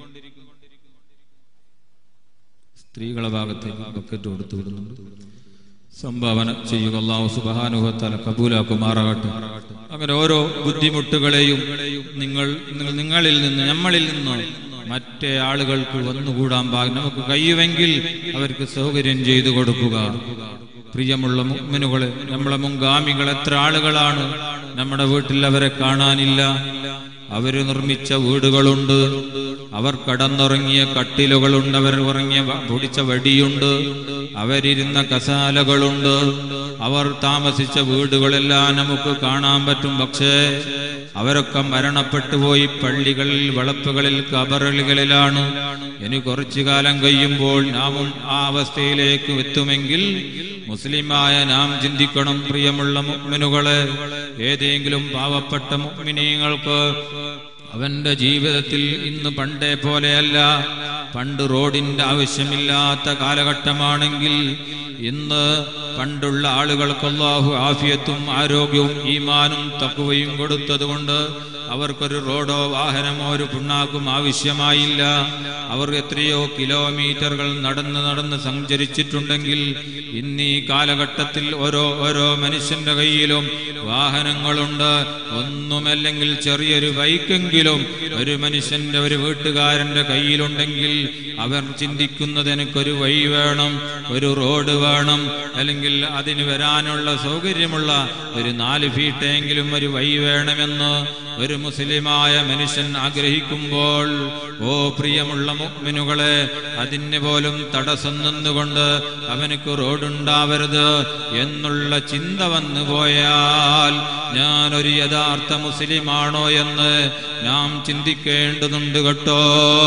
[SPEAKER 1] സ്ത്രീകളെ ഭാഗത്തേക്ക് ബക്കറ്റ് കൊടുത്തു വിടുന്നുണ്ട് സംഭാവന ചെയ്യുക അള്ളാഹു സുബാനുഭവത്താല കബൂലാക്കുമാറാകട്ടെ അങ്ങനെ ഓരോ ബുദ്ധിമുട്ടുകളെയും നിങ്ങൾ നിങ്ങൾ- നിങ്ങളിൽ നിന്ന് നമ്മളിൽ നിന്ന് മറ്റേ ആളുകൾക്ക് വന്നുകൂടാൻ പാകം നമുക്ക് കഴിയുമെങ്കിൽ അവർക്ക് സൗകര്യം ചെയ്തു കൊടുക്കുക പ്രിയമുള്ള മുഗ്മിനുകളെ നമ്മളെ മുൻഗാമികൾ എത്ര ആളുകളാണ് നമ്മുടെ വീട്ടിൽ അവരെ കാണാനില്ല അവര് നിർമ്മിച്ച വീടുകളുണ്ട് അവർ കടന്നുറങ്ങിയ കട്ടിലുകളുണ്ട് അവർ ഉറങ്ങിയ വ- പൊടിച്ച വടിയുണ്ട് അവരിരുന്ന കസാലകളുണ്ട് അവർ താമസിച്ച വീടുകളെല്ലാം നമുക്ക് കാണാൻ പറ്റും പക്ഷേ അവരൊക്കെ മരണപ്പെട്ടു പോയി പള്ളികളിൽ വളപ്പുകളിൽ കബറലുകളിലാണ് ഇനി കുറച്ചു കാലം കഴിയുമ്പോൾ നാമും ആ അവസ്ഥയിലേക്ക് എത്തുമെങ്കിൽ മുസ്ലിമായ നാം ചിന്തിക്കണം പ്രിയമുള്ള മുഅ്മിനുകളെ ഏതെങ്കിലും പാവപ്പെട്ട മുഅ്മിനീങ്ങൾക്ക് അവന്റെ ജീവിതത്തിൽ ഇന്ന് പണ്ടേ പോലെയല്ല പണ്ട് റോഡിന്റെ ആവശ്യമില്ലാത്ത കാലഘട്ടമാണെങ്കിൽ ഇന്ന് പണ്ടുള്ള ആളുകൾക്ക് അല്ലാഹു ആഫിയത്തും ആരോഗ്യവും ഈമാനും തക്കുവയും കൊടുത്തതുകൊണ്ട് അവർക്കൊരു റോഡോ വാഹനമോ ഒരു പുണ്ണാക്കും ആവശ്യമായില്ല അവർ എത്രയോ കിലോമീറ്ററുകൾ നടന്ന് നടന്ന് സഞ്ചരിച്ചിട്ടുണ്ടെങ്കിൽ ഇന്ന് ഈ കാലഘട്ടത്തിൽ ഓരോ ഓരോ മനുഷ്യന്റെ കയ്യിലും വാഹനങ്ങളുണ്ട് ഒന്നുമല്ലെങ്കിൽ ചെറിയൊരു ബൈക്കെങ്കിലും ഒരു മനുഷ്യന്റെ ഒരു വീട്ടുകാരന്റെ കയ്യിലുണ്ടെങ്കിൽ അവർ ചിന്തിക്കുന്നത് എനിക്കൊരു വഴി വേണം ഒരു റോഡ് വേണം അല്ലെങ്കിൽ അതിന് വരാനുള്ള സൗകര്യമുള്ള ഒരു നാല് ഫീറ്റെങ്കിലും ഒരു വഴി വേണമെന്ന് ഒരു മുസ്ലിമായ മനുഷ്യൻ ആഗ്രഹിക്കുമ്പോൾ ഓ പ്രിയമുള്ള മുഅ്മിനുകളെ അതിന് പോലും തടസ്സം നിന്നുകൊണ്ട് അവനക്ക് റോഡുണ്ടാവരുത് എന്നുള്ള ചിന്ത വന്നു പോയാൽ ഞാൻ ഒരു യഥാർത്ഥ മുസ്ലിമാണോ എന്ന് നാം ചിന്തിക്കേണ്ടതുണ്ട് കേട്ടോ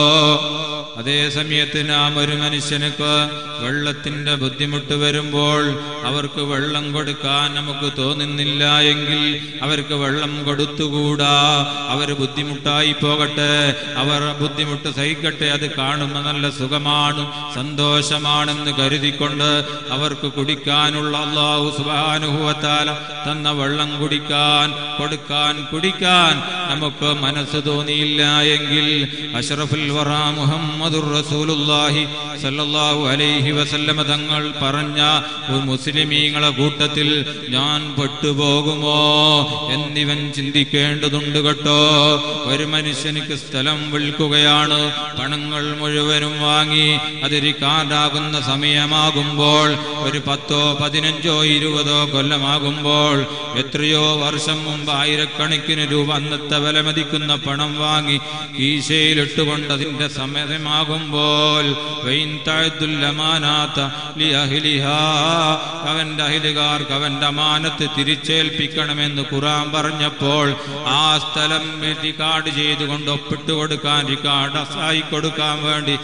[SPEAKER 1] അതേ സമയത്ത് നാം ഒരു മനുഷ്യനക്ക് വെള്ളത്തിന്റെ ബുദ്ധിമുട്ട് വരുമ്പോൾ അവർക്ക് വെള്ളം കൊടുക്കാൻ നമുക്ക് തോന്നുന്നില്ല എങ്കിൽ അവർക്ക് വെള്ളം കൊടുത്തുകൂടാ അവർ ബുദ്ധിമുട്ടായി പോകട്ടെ അവർ ബുദ്ധിമുട്ട് സഹിക്കട്ടെ അത് കാണുമ്പോൾ നല്ല സുഖമാണ് സന്തോഷമാണെന്ന് കരുതിക്കൊണ്ട് അവർക്ക് കുടിക്കാനുള്ള അള്ളാഹു സുബാനുഭവത്താല തന്ന വെള്ളം കുടിക്കാൻ കൊടുക്കാൻ കുടിക്കാൻ നമുക്ക് മനസ്സ് തോന്നിയില്ല എങ്കിൽ അഷ്റഫുൽ വറ മുഹമ്മദുർ റസൂലുള്ളാഹി സല്ലല്ലാഹു അലൈഹി വസല്ലമ തങ്ങൾ പറഞ്ഞ ഒരു മുസ്ലിമീങ്ങളെ കൂട്ടത്തിൽ ഞാൻ പെട്ടുപോകുമോ എന്നിവൻ ചിന്തിക്കേണ്ടതുണ്ട് കേട്ടോ ഒരു മനുഷ്യനിക്ക് സ്ഥലം വിൽക്കുകയാണ് പണങ്ങൾ മുഴുവനും വാങ്ങി അതൊരു കാർഡാകുന്ന സമയമാകുമ്പോൾ ഒരു പത്തോ പതിനഞ്ചോ ഇരുപതോ കൊല്ലമാകുമ്പോൾ എത്രയോ വർഷം മുമ്പ് ആയിരക്കണക്കിന് രൂപ അന്നത്തെ വില മതിക്കുന്ന പണം വാങ്ങി കീശയിലിട്ടുകൊണ്ട് അതിന്റെ സമയമാകുമ്പോൾ വൈൻ തഅദ്ദുൽ അമാനാത്ത ലിഅഹ്ലിഹാ. അവന്റെ അഹിലുകാർക്ക് അവന്റെ അമാനത്ത് തിരിച്ചേൽപ്പിക്കണമെന്ന് ഖുറാൻ പറഞ്ഞപ്പോൾ ആ സ്ഥലം റിക്കാർഡ് ചെയ്തുകൊണ്ട് ഒപ്പിട്ട് കൊടുക്കാൻ റിക്കാർഡ് അസായി കൊടുക്കാൻ വേണ്ടി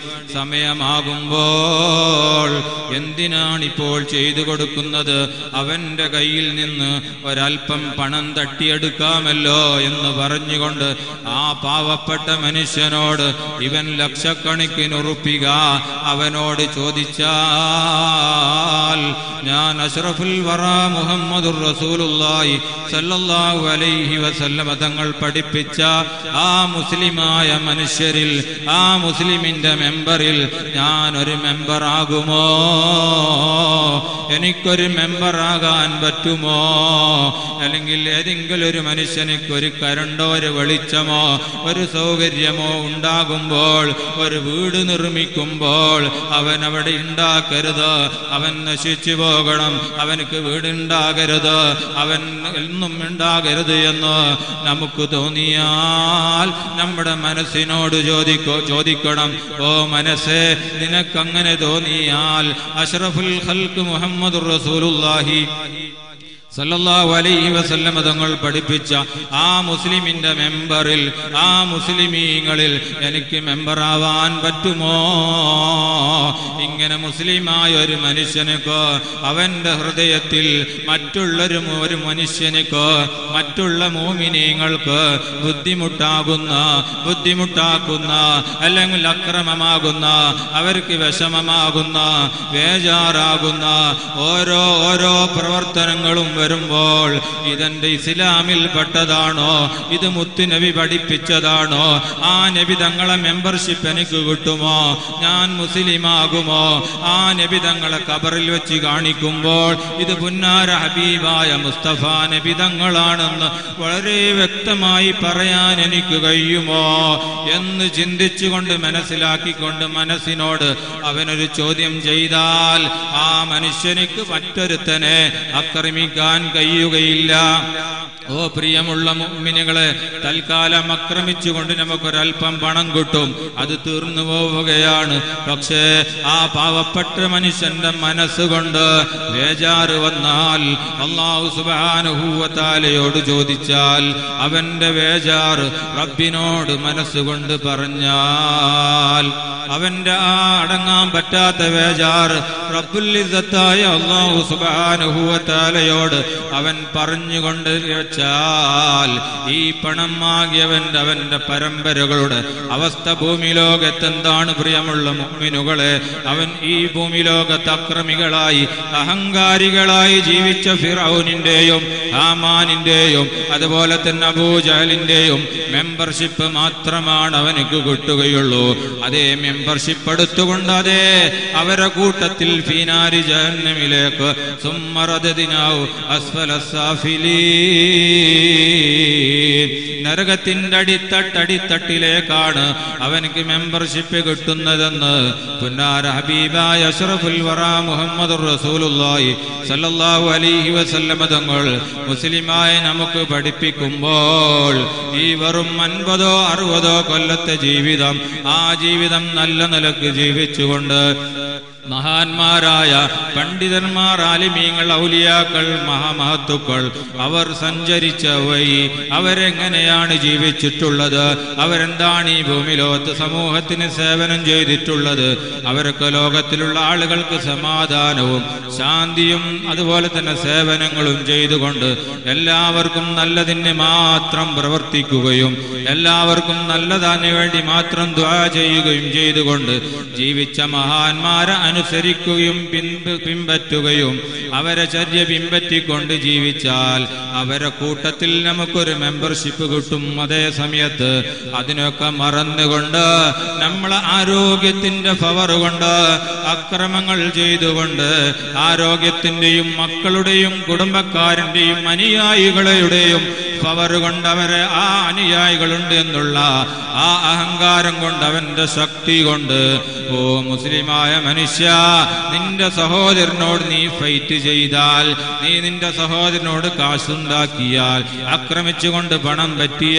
[SPEAKER 1] സമയമാകുമ്പോൾ എന്തിനാണ് ഇപ്പോൾ ചെയ്തു കൊടുക്കുന്നത് അവന്റെ കയ്യിൽ നിന്ന് ഒരല്പം പണം തട്ടിയെടുക്കാമല്ലോ എന്ന് പറഞ്ഞുകൊണ്ട് ആ പാവപ്പെട്ട മനുഷ്യനോട് ഇവൻ ലക്ഷക്കണക്കിന് ഉറുപ്പിക അവനോട് ചോദിച്ചാൽ ഞാൻ അഷ്റഫുൽ വറ മുഹമ്മദുർ റസൂലുള്ളാഹി സല്ലല്ലാഹു അലൈഹി വസല്ലമ തങ്ങൾ പഠിപ്പിച്ച ആ മുസ്ലിമായ മനുഷ്യരിൽ ആ മുസ്ലിമിന്റെ മെമ്പറിൽ ഞാൻ ഒരു മെമ്പർ ആകുമോ എനിക്കൊരു മെമ്പർ ആകാൻ പറ്റുമോ അല്ലെങ്കിൽ ഏതെങ്കിലും ഒരു മനുഷ്യനിക്ക് ഒരു കരണ്ടോ ഒരു വെളിച്ചമോ ഒരു സൗകര്യമോ ഉണ്ടാകുമ്പോൾ ഒരു വീട് നിർമ്മിക്കുമ്പോൾ അവൻ അവിടെ ഉണ്ടാക്കരുത് അവൻ നശിച്ചു പോകണം അവനക്ക് വീടുണ്ടാകരുത് അവൻ എന്നും ഉണ്ടാകരുത് എന്ന് നമുക്ക് തോന്നിയാൽ നമ്മുടെ മനസ്സിനോട് ചോദിക്കോ ചോദിക്കണം ഓ മനസ്സേ നിനക്കങ്ങനെ തോന്നിയാൽ അഷ്റഫുൽ ഖൽക്ക് മുഹമ്മദ് റസൂലുള്ളാഹി സല്ലല്ലാഹു അലൈഹി വസല്ലം തങ്ങൾ പഠിപ്പിച്ച ആ മുസ്ലിമിന്റെ മെമ്പറിൽ ആ മുസ്ലിമീങ്ങളിൽ എനിക്ക് മെമ്പറാവാൻ പറ്റുമോ ഇങ്ങനെ മുസ്ലിമായ ഒരു മനുഷ്യനുക്കോ അവന്റെ ഹൃദയത്തിൽ മറ്റുള്ളൊരു മു- ഒരു മനുഷ്യനുക്കോ മറ്റുള്ള മോമിനീങ്ങൾക്ക് ബുദ്ധിമുട്ടാകുന്ന ബുദ്ധിമുട്ടാക്കുന്ന അല്ലെങ്കിൽ അക്രമമാകുന്ന അവർക്ക് വിഷമമാകുന്ന വേജാറാകുന്ന ഓരോ ഓരോ പ്രവർത്തനങ്ങളും വരുമ്പോൾ ഇതെന്റെ ഇസ്ലാമിൽ പെട്ടതാണോ ഇത് മുത്തുനബി പഠിപ്പിച്ചതാണോ ആ നബി തങ്ങളെ മെമ്പർഷിപ്പ് എനിക്ക് കിട്ടുമോ ഞാൻ മുസ്ലിമാകുമോ ആ നബി തങ്ങളെ കബറിൽ വെച്ച് കാണിക്കുമ്പോൾ ഇത് പുന്നാര ഹബീബായ മുസ്തഫ നബി തങ്ങളാണെന്ന് വളരെ വ്യക്തമായി പറയാൻ എനിക്ക് കഴിയുമോ എന്ന് ചിന്തിച്ചുകൊണ്ട് മനസ്സിലാക്കിക്കൊണ്ട് മനസ്സിനോട് അവനൊരു ചോദ്യം ചെയ്താൽ ആ മനുഷ്യനിക്ക് മറ്റൊരുത്തനെ ആക്രമിക്കാൻ കഴിയുകയില്ല ഓ പ്രിയമുള്ള മുഅ്മിനുകളെ തൽക്കാലം ആക്രമിച്ചുകൊണ്ട് നമുക്കൊരല്പം പണം കിട്ടും അത് തീർന്നു പോവുകയാണ് പക്ഷേ ആ പാവപ്പെട്ട മനുഷ്യന്റെ മനസ്സുകൊണ്ട് ബേജാറ് വന്നാൽ അള്ളാഹു സുബാനുഭൂവത്താലയോട് ചോദിച്ചാൽ അവന്റെ ബേജാറ് റബ്ബിനോട് മനസ്സുകൊണ്ട് പറഞ്ഞാൽ അവന്റെ ആ അടങ്ങാൻ പറ്റാത്ത വേജാറ് റബ്ബുല്ലിസത്തായ അള്ളാഹു സുബാനുഭൂവത്താലയോട് അവൻ പറഞ്ഞുകൊണ്ട് വെച്ചാൽ ഈ പണം വാങ്ങിയവന്റെ അവന്റെ പരമ്പരകളുടെ അവസ്ഥ ഭൂമി ലോകത്തെന്താണ് പ്രിയമുള്ള മുഅ്മിനുകളെ അവൻ ഈ ഭൂമി ലോകത്ത് അക്രമികളായി അഹങ്കാരികളായി ജീവിച്ച ഫിറൌനിന്റെയും ഹാമാനിന്റെയും അതുപോലെ തന്നെ അബൂജഹലിന്റെയും മെമ്പർഷിപ്പ് മാത്രമാണ് അവനക്ക് കിട്ടുകയുള്ളൂ അതേ മെമ്പർഷിപ്പ് എടുത്തുകൊണ്ട് അതേ അവരെ കൂട്ടത്തിൽ ഫീനാരി ജഹന്നമിലേക്ക് സുമ്മറദിനാവു അസ്ഫല സാഫിലീൻ നരകത്തിന്റെ അടിത്തട്ടടിത്തട്ടിലേക്കാണ് അവനക്ക് മെമ്പർഷിപ്പ് കിട്ടുന്നതെന്ന് പുന്നാര ഹബീബായ അഷ്റഫുൽ വറ മുഹമ്മദ് റസൂലുള്ളാഹി സല്ലല്ലാഹു അലൈഹി വസല്ലമ തങ്ങൾ മുസ്ലിമായ നമുക്ക് പഠിപ്പിക്കുമ്പോൾ ഈ വെറും അൻപതോ അറുപതോ കൊല്ലത്തെ ജീവിതം ആ ജീവിതം നല്ല നിലക്ക് ജീവിച്ചുകൊണ്ട് മഹാന്മാരായ പണ്ഡിതന്മാർ ആലിമീങ്ങൾ ഔലിയാക്കൾ മഹാമഹത്തുക്കൾ അവർ സഞ്ചരിച്ച വഴി അവരെങ്ങനെയാണ് ജീവിച്ചിട്ടുള്ളത് അവരെന്താണ് ഈ ഭൂമി ലോകത്ത് സമൂഹത്തിന് സേവനം ചെയ്തിട്ടുള്ളത് അവരൊക്കെ ലോകത്തിലുള്ള ആളുകൾക്ക് സമാധാനവും ശാന്തിയും അതുപോലെ തന്നെ സേവനങ്ങളും ചെയ്തുകൊണ്ട് എല്ലാവർക്കും നല്ലതിന് മാത്രം പ്രവർത്തിക്കുകയും എല്ലാവർക്കും നല്ലതിന് വേണ്ടി മാത്രം ദ്വാ ചെയ്യുകയും ചെയ്തുകൊണ്ട് ജീവിച്ച മഹാന്മാരെ അനുസരിക്കുകയും പിൻപ പിൻപറ്റുകയും അവരെ ചര്യ പിൻപറ്റിക്കൊണ്ട് ജീവിച്ചാൽ അവരെ കൂട്ടത്തിൽ നമുക്കൊരു മെമ്പർഷിപ്പ് കിട്ടും അതേ സമയത്ത് അതിനൊക്കെ മറന്നുകൊണ്ട് നമ്മളെ ആരോഗ്യത്തിന്റെ പവർ കൊണ്ട് അക്രമങ്ങൾ ചെയ്തുകൊണ്ട് ആരോഗ്യത്തിന്റെയും മക്കളുടെയും കുടുംബക്കാരന്റെയും അനുയായികളുടെയും പവർ കൊണ്ട് അവരെ ആ അനുയായികളുണ്ട് എന്നുള്ള ആ അഹങ്കാരം കൊണ്ട് അവന്റെ ശക്തി കൊണ്ട് ഓ മുസ്ലിമായ മനുഷ്യ നിന്റെ സഹോദരനോട് നീ ഫൈറ്റ് ചെയ്താൽ നീ നിന്റെ സഹോദരനോട് കാശുണ്ടാക്കിയാൽ ആക്രമിച്ചുകൊണ്ട് പണം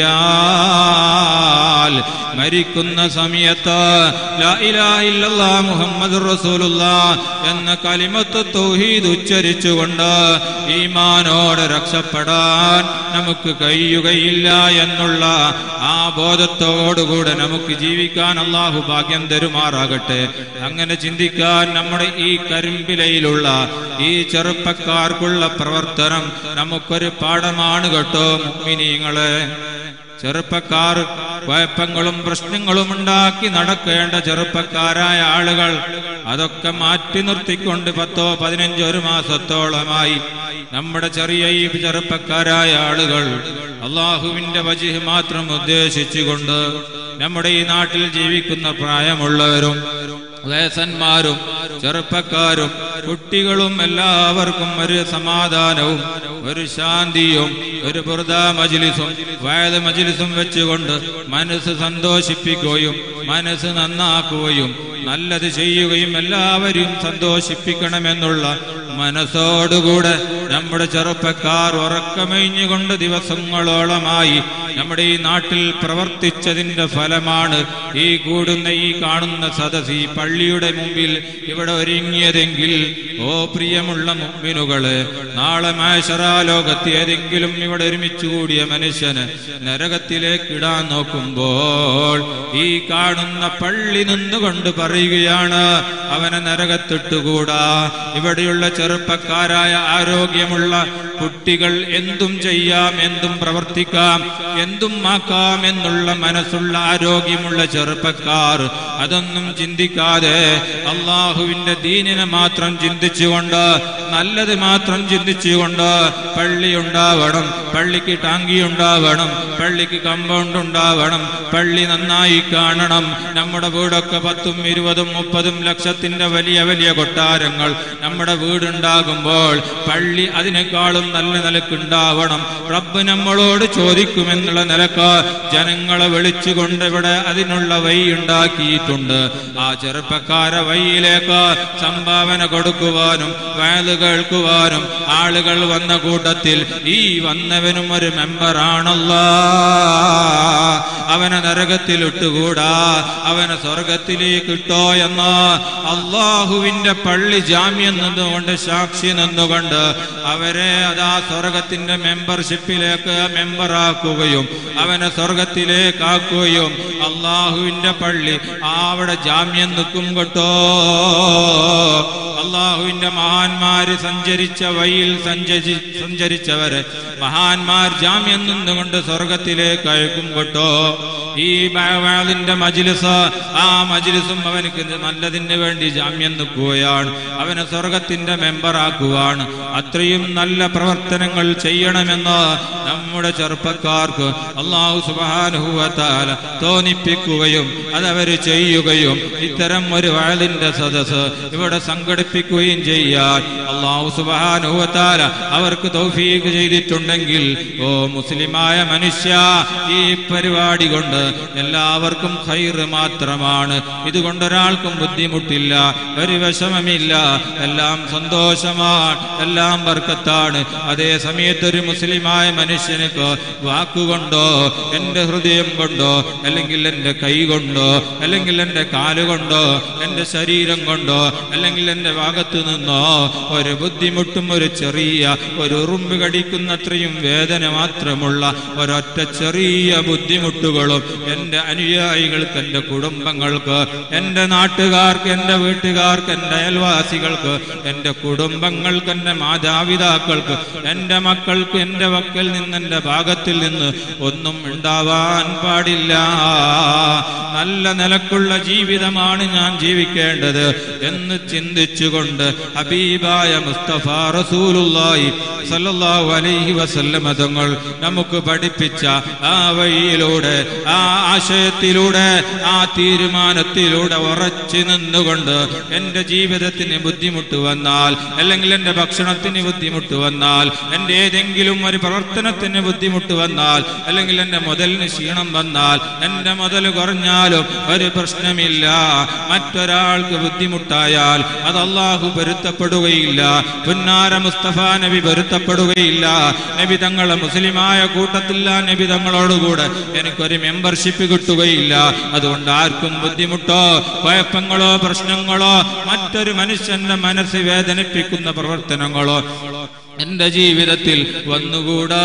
[SPEAKER 1] പറ്റിയാൽ മരിക്കുന്ന സമയത്ത് ലാ ഇലാഹ ഇല്ലല്ലാഹ് മുഹമ്മദുർ റസൂലുള്ളാഹ് എന്ന കലിമത്ത് തൗഹീദ് ഉച്ചരിച്ചുകൊണ്ട് ഈമാനോട് രക്ഷപ്പെടാൻ നമുക്ക് കഴിയുകയില്ല എന്നുള്ള ആ ബോധത്തോടുകൂടെ നമുക്ക് ജീവിക്കാൻ അള്ളാഹു ഭാഗ്യം തരുമാറാകട്ടെ അങ്ങനെ ചിന്തിക്കാൻ നമ്മുടെ ഈ കരിമ്പിലയിലുള്ള ഈ ചെറുപ്പക്കാർക്കുള്ള പ്രവർത്തനം നമുക്കൊരു പാഠമാണ് കേട്ടോ മുഗ്മിനീങ്ങളെ ചെറുപ്പക്കാർ കുഴപ്പങ്ങളും പ്രശ്നങ്ങളും ഉണ്ടാക്കി നടക്കേണ്ട ചെറുപ്പക്കാരായ ആളുകൾ അതൊക്കെ മാറ്റി നിർത്തിക്കൊണ്ട് പത്തോ പതിനഞ്ചോ ഒരു മാസത്തോളമായി നമ്മുടെ ചെറിയ ഈ ചെറുപ്പക്കാരായ ആളുകൾ അള്ളാഹുവിന്റെ വജിഹ് മാത്രം ഉദ്ദേശിച്ചുകൊണ്ട് നമ്മുടെ ഈ നാട്ടിൽ ജീവിക്കുന്ന പ്രായമുള്ളവരും വയസ്സന്മാരും ചെറുപ്പക്കാരും കുട്ടികളും എല്ലാവർക്കും ഒരു സമാധാനവും ഒരു ശാന്തിയും ഒരു ബുർദ മജിലിസും വയത് മജിലിസും വെച്ചുകൊണ്ട് മനസ്സ് സന്തോഷിപ്പിക്കുകയും മനസ്സ് നന്നാക്കുകയും നല്ലത് ചെയ്യുകയും എല്ലാവരെയും സന്തോഷിപ്പിക്കണമെന്നുള്ള മനസ്സോടുകൂടെ നമ്മുടെ ചെറുപ്പക്കാർ ഉറക്കമഴിഞ്ഞുകൊണ്ട് ദിവസങ്ങളോളമായി നമ്മുടെ ഈ നാട്ടിൽ പ്രവർത്തിച്ചതിന്റെ ഫലമാണ് ഈ കൂടുന്ന ഈ കാണുന്ന സദസ് ഈ പള്ളിയുടെ മുമ്പിൽ ഇവിടെ ഒരുങ്ങിയതെങ്കിൽ ഓ പ്രിയമുള്ള മുമ്പിനുകള് നാളെ മാശറാ ലോകത്ത് ഏതെങ്കിലും ഇവിടെ ഒരുമിച്ച് കൂടിയ മനുഷ്യന് നരകത്തിലേക്ക് ഇടാൻ നോക്കുമ്പോൾ ഈ കാണുന്ന പള്ളി നിന്നുകൊണ്ട് പറയുകയാണ് അവനെ നരകത്തിട്ടുകൂടാ ഇവിടെയുള്ള ചെറുപ്പക്കാരായ ആരോഗ്യമുള്ള കുട്ടികൾ എന്തും ചെയ്യാം എന്തും പ്രവർത്തിക്കാം എന്തും ആക്കാം എന്നുള്ള മനസ്സുള്ള ആരോഗ്യമുള്ള ചെറുപ്പക്കാർ അതൊന്നും ചിന്തിക്കാതെ അള്ളാഹുവിന്റെ ദീനിനെ മാത്രം ചിന്തിച്ചുകൊണ്ട് നല്ലത് മാത്രം ചിന്തിച്ചുകൊണ്ട് പള്ളി ഉണ്ടാവണം പള്ളിക്ക് ടാങ്കി ഉണ്ടാവണം പള്ളിക്ക് കമ്പൗണ്ട് ഉണ്ടാവണം പള്ളി നന്നായി കാണണം നമ്മുടെ വീടൊക്കെ പത്തും ഇരുപതും മുപ്പതും ലക്ഷത്തിന്റെ വലിയ വലിയ കൊട്ടാരങ്ങൾ നമ്മുടെ വീടുണ്ടാകുമ്പോൾ പള്ളി അതിനേക്കാളും നല്ല നിലക്കുണ്ടാവണം റബ്ബ് നമ്മളോട് ചോദിക്കുമെന്നുള്ള നിലക്ക് ജനങ്ങളെ വിളിച്ചുകൊണ്ട് ഇവിടെ അതിനുള്ള വഴി ഉണ്ടാക്കിയിട്ടുണ്ട് ആ ചെറുപ്പക്കാരെ വഴിയിലേക്ക് സംഭാവന കൊടുക്കുവാനും വയത് കേൾക്കുവാനും ആളുകൾ വന്ന കൂട്ടത്തിൽ ഈ വന്നവനും ഒരു മെമ്പറാണല്ല അവനെ നരകത്തിൽ ഇട്ടുകൂടാ അവനെ സ്വർഗത്തിലേക്ക് ഇട്ടോ എന്ന് അള്ളാഹുവിന്റെ പള്ളി ജാമ്യം നിന്നുകൊണ്ട് സാക്ഷി നിന്നുകൊണ്ട് അവരെ അതാ സ്വർഗത്തിന്റെ മെമ്പർഷിപ്പിലേക്ക് മെമ്പറാക്കുകയും അവനെ സ്വർഗത്തിലേക്ക് ആക്കുകയും അള്ളാഹുവിന്റെ പള്ളി അവിടെ ജാമ്യം നിൽക്കും കേട്ടോ അള്ളാഹുവിന്റെ മഹാന്മാര് സഞ്ചരിച്ച വഴിയിൽ സഞ്ചരി സഞ്ചരിച്ചവര് മഹാന്മാർ ജാമ്യം നിന്നുകൊണ്ട് സ്വർഗത്തിലേക്ക് അയക്കും കേട്ടോ ഈ ബാലിന്റെ മജിലിസ് ആ മജിലിസും അവനക്ക് നല്ലതിന് വേണ്ടി ജാമ്യം നിൽക്കുകയാണ് അവനെ സ്വർഗത്തിന്റെ മെമ്പറാക്കുവാണ് അത്രയും നല്ല പ്രവർത്തനങ്ങൾ ചെയ്യണമെന്ന് നമ്മുടെ ചെറുപ്പക്കാർക്ക് അള്ളാഹു സുബാനുഭവത്താല തോന്നിപ്പിക്കുകയും അതവര് ചെയ്യുകയും ഇത്തരം ഒരു വയലിന്റെ സദസ് ഇവിടെ സംഘടിപ്പിക്കുകയും ചെയ്യാൻ അള്ളാഹു സുബാനുഭവത്താല അവർക്ക് തൗഫീഖ് ചെയ്തിട്ടുണ്ടെങ്കിൽ ഓ മുസ്ലിമായ മനുഷ്യ ഈ പരിപാടി കൊണ്ട് എല്ലാവർക്കും ഹൈറ് മാത്രമാണ് ഇതുകൊണ്ട് ഒരാൾക്കും ബുദ്ധിമുട്ടില്ല ഒരു വിഷമമില്ല എല്ലാം സന്തോഷമാണ് എല്ലാം ബർക്കത്താണ് അതേ സമയത്ത് ഒരു മുസ്ലിമായ മനുഷ്യനക്ക് വാക്കുകൊണ്ടോ എന്റെ ഹൃദയം കൊണ്ടോ അല്ലെങ്കിൽ എന്റെ കൈ കൊണ്ടോ അല്ലെങ്കിൽ എന്റെ കാലുകൊണ്ടോ എന്റെ ശരീരം കൊണ്ടോ അല്ലെങ്കിൽ എന്റെ ഭാഗത്തു നിന്നോ ഒരു ബുദ്ധിമുട്ടും ഒരു ചെറിയ ഒരു ഉറുമ്പ് കടിക്കുന്നത്രയും വേദന മാത്രമുള്ള ഒരൊറ്റ ചെറിയ ബുദ്ധിമുട്ടുകളും എന്റെ അനുയായികൾക്ക് എന്റെ കുടുംബങ്ങൾക്ക് എന്റെ നാട്ടുകാർക്ക് എന്റെ വീട്ടുകാർക്ക് എന്റെ അയൽവാസികൾക്ക് എന്റെ കുടുംബങ്ങൾക്ക് എന്റെ മാതാപിതാക്കൾക്ക് എന്റെ മക്കൾക്ക് എന്റെ വക്കൽ നിന്ന് എന്റെ ഭാഗത്തിൽ നിന്ന് ഒന്നും ഉണ്ടാവാൻ പാടില്ല നല്ല നിലക്കുള്ള ജീവിതമാണ് ഞാൻ ജീവിക്കേണ്ടത് എന്ന് ചിന്തിച്ചുകൊണ്ട് ഹബീബായ മുസ്തഫ റസൂലുള്ളാഹി സല്ലല്ലാഹു അലൈഹി വസല്ലമ തങ്ങൾ നമുക്ക് പഠിപ്പിച്ച ആ വഴിയിലൂടെ ആ ആശയത്തിലൂടെ ആ തീരുമാനത്തിലൂടെ ഉറച്ചു നിന്നുകൊണ്ട് എൻ്റെ ജീവിതത്തിന് ബുദ്ധിമുട്ട് വന്നാൽ അല്ലെങ്കിൽ എൻ്റെ ഭക്ഷണത്തിന് ബുദ്ധിമുട്ട് വന്നാൽ എൻ്റെ ഏതെങ്കിലും ഒരു പ്രവർത്തനത്തിന് ബുദ്ധിമുട്ട് വന്നാൽ അല്ലെങ്കിൽ എൻ്റെ മുതലിന് ക്ഷീണം വന്നാൽ എൻ്റെ മുതൽ കുറഞ്ഞാലും ഒരു പ്രശ്നമില്ല മറ്റൊരാൾക്ക് ബുദ്ധിമുട്ടായാൽ അത് അള്ളാഹു പൊരുത്തപ്പെടുകയില്ല പുന്നാര മുസ്തഫ നബി പൊരുത്തപ്പെടുകയില്ല നബി തങ്ങളെ മുസ്ലിമായ കൂട്ടത്തില്ല നബി തങ്ങളോടുകൂടെ എനിക്കൊരു മെമ്പർഷിപ്പ് കിട്ടുകയില്ല അതുകൊണ്ട് ആർക്കും ബുദ്ധിമുട്ടോ കുഴപ്പങ്ങളോ പ്രശ്നങ്ങളോ മറ്റൊരു മനുഷ്യന്റെ മനസ്സ് വേദനിപ്പിക്കുന്ന പ്രവർത്തനങ്ങളോ എന്റെ ജീവിതത്തിൽ വന്നുകൂടാ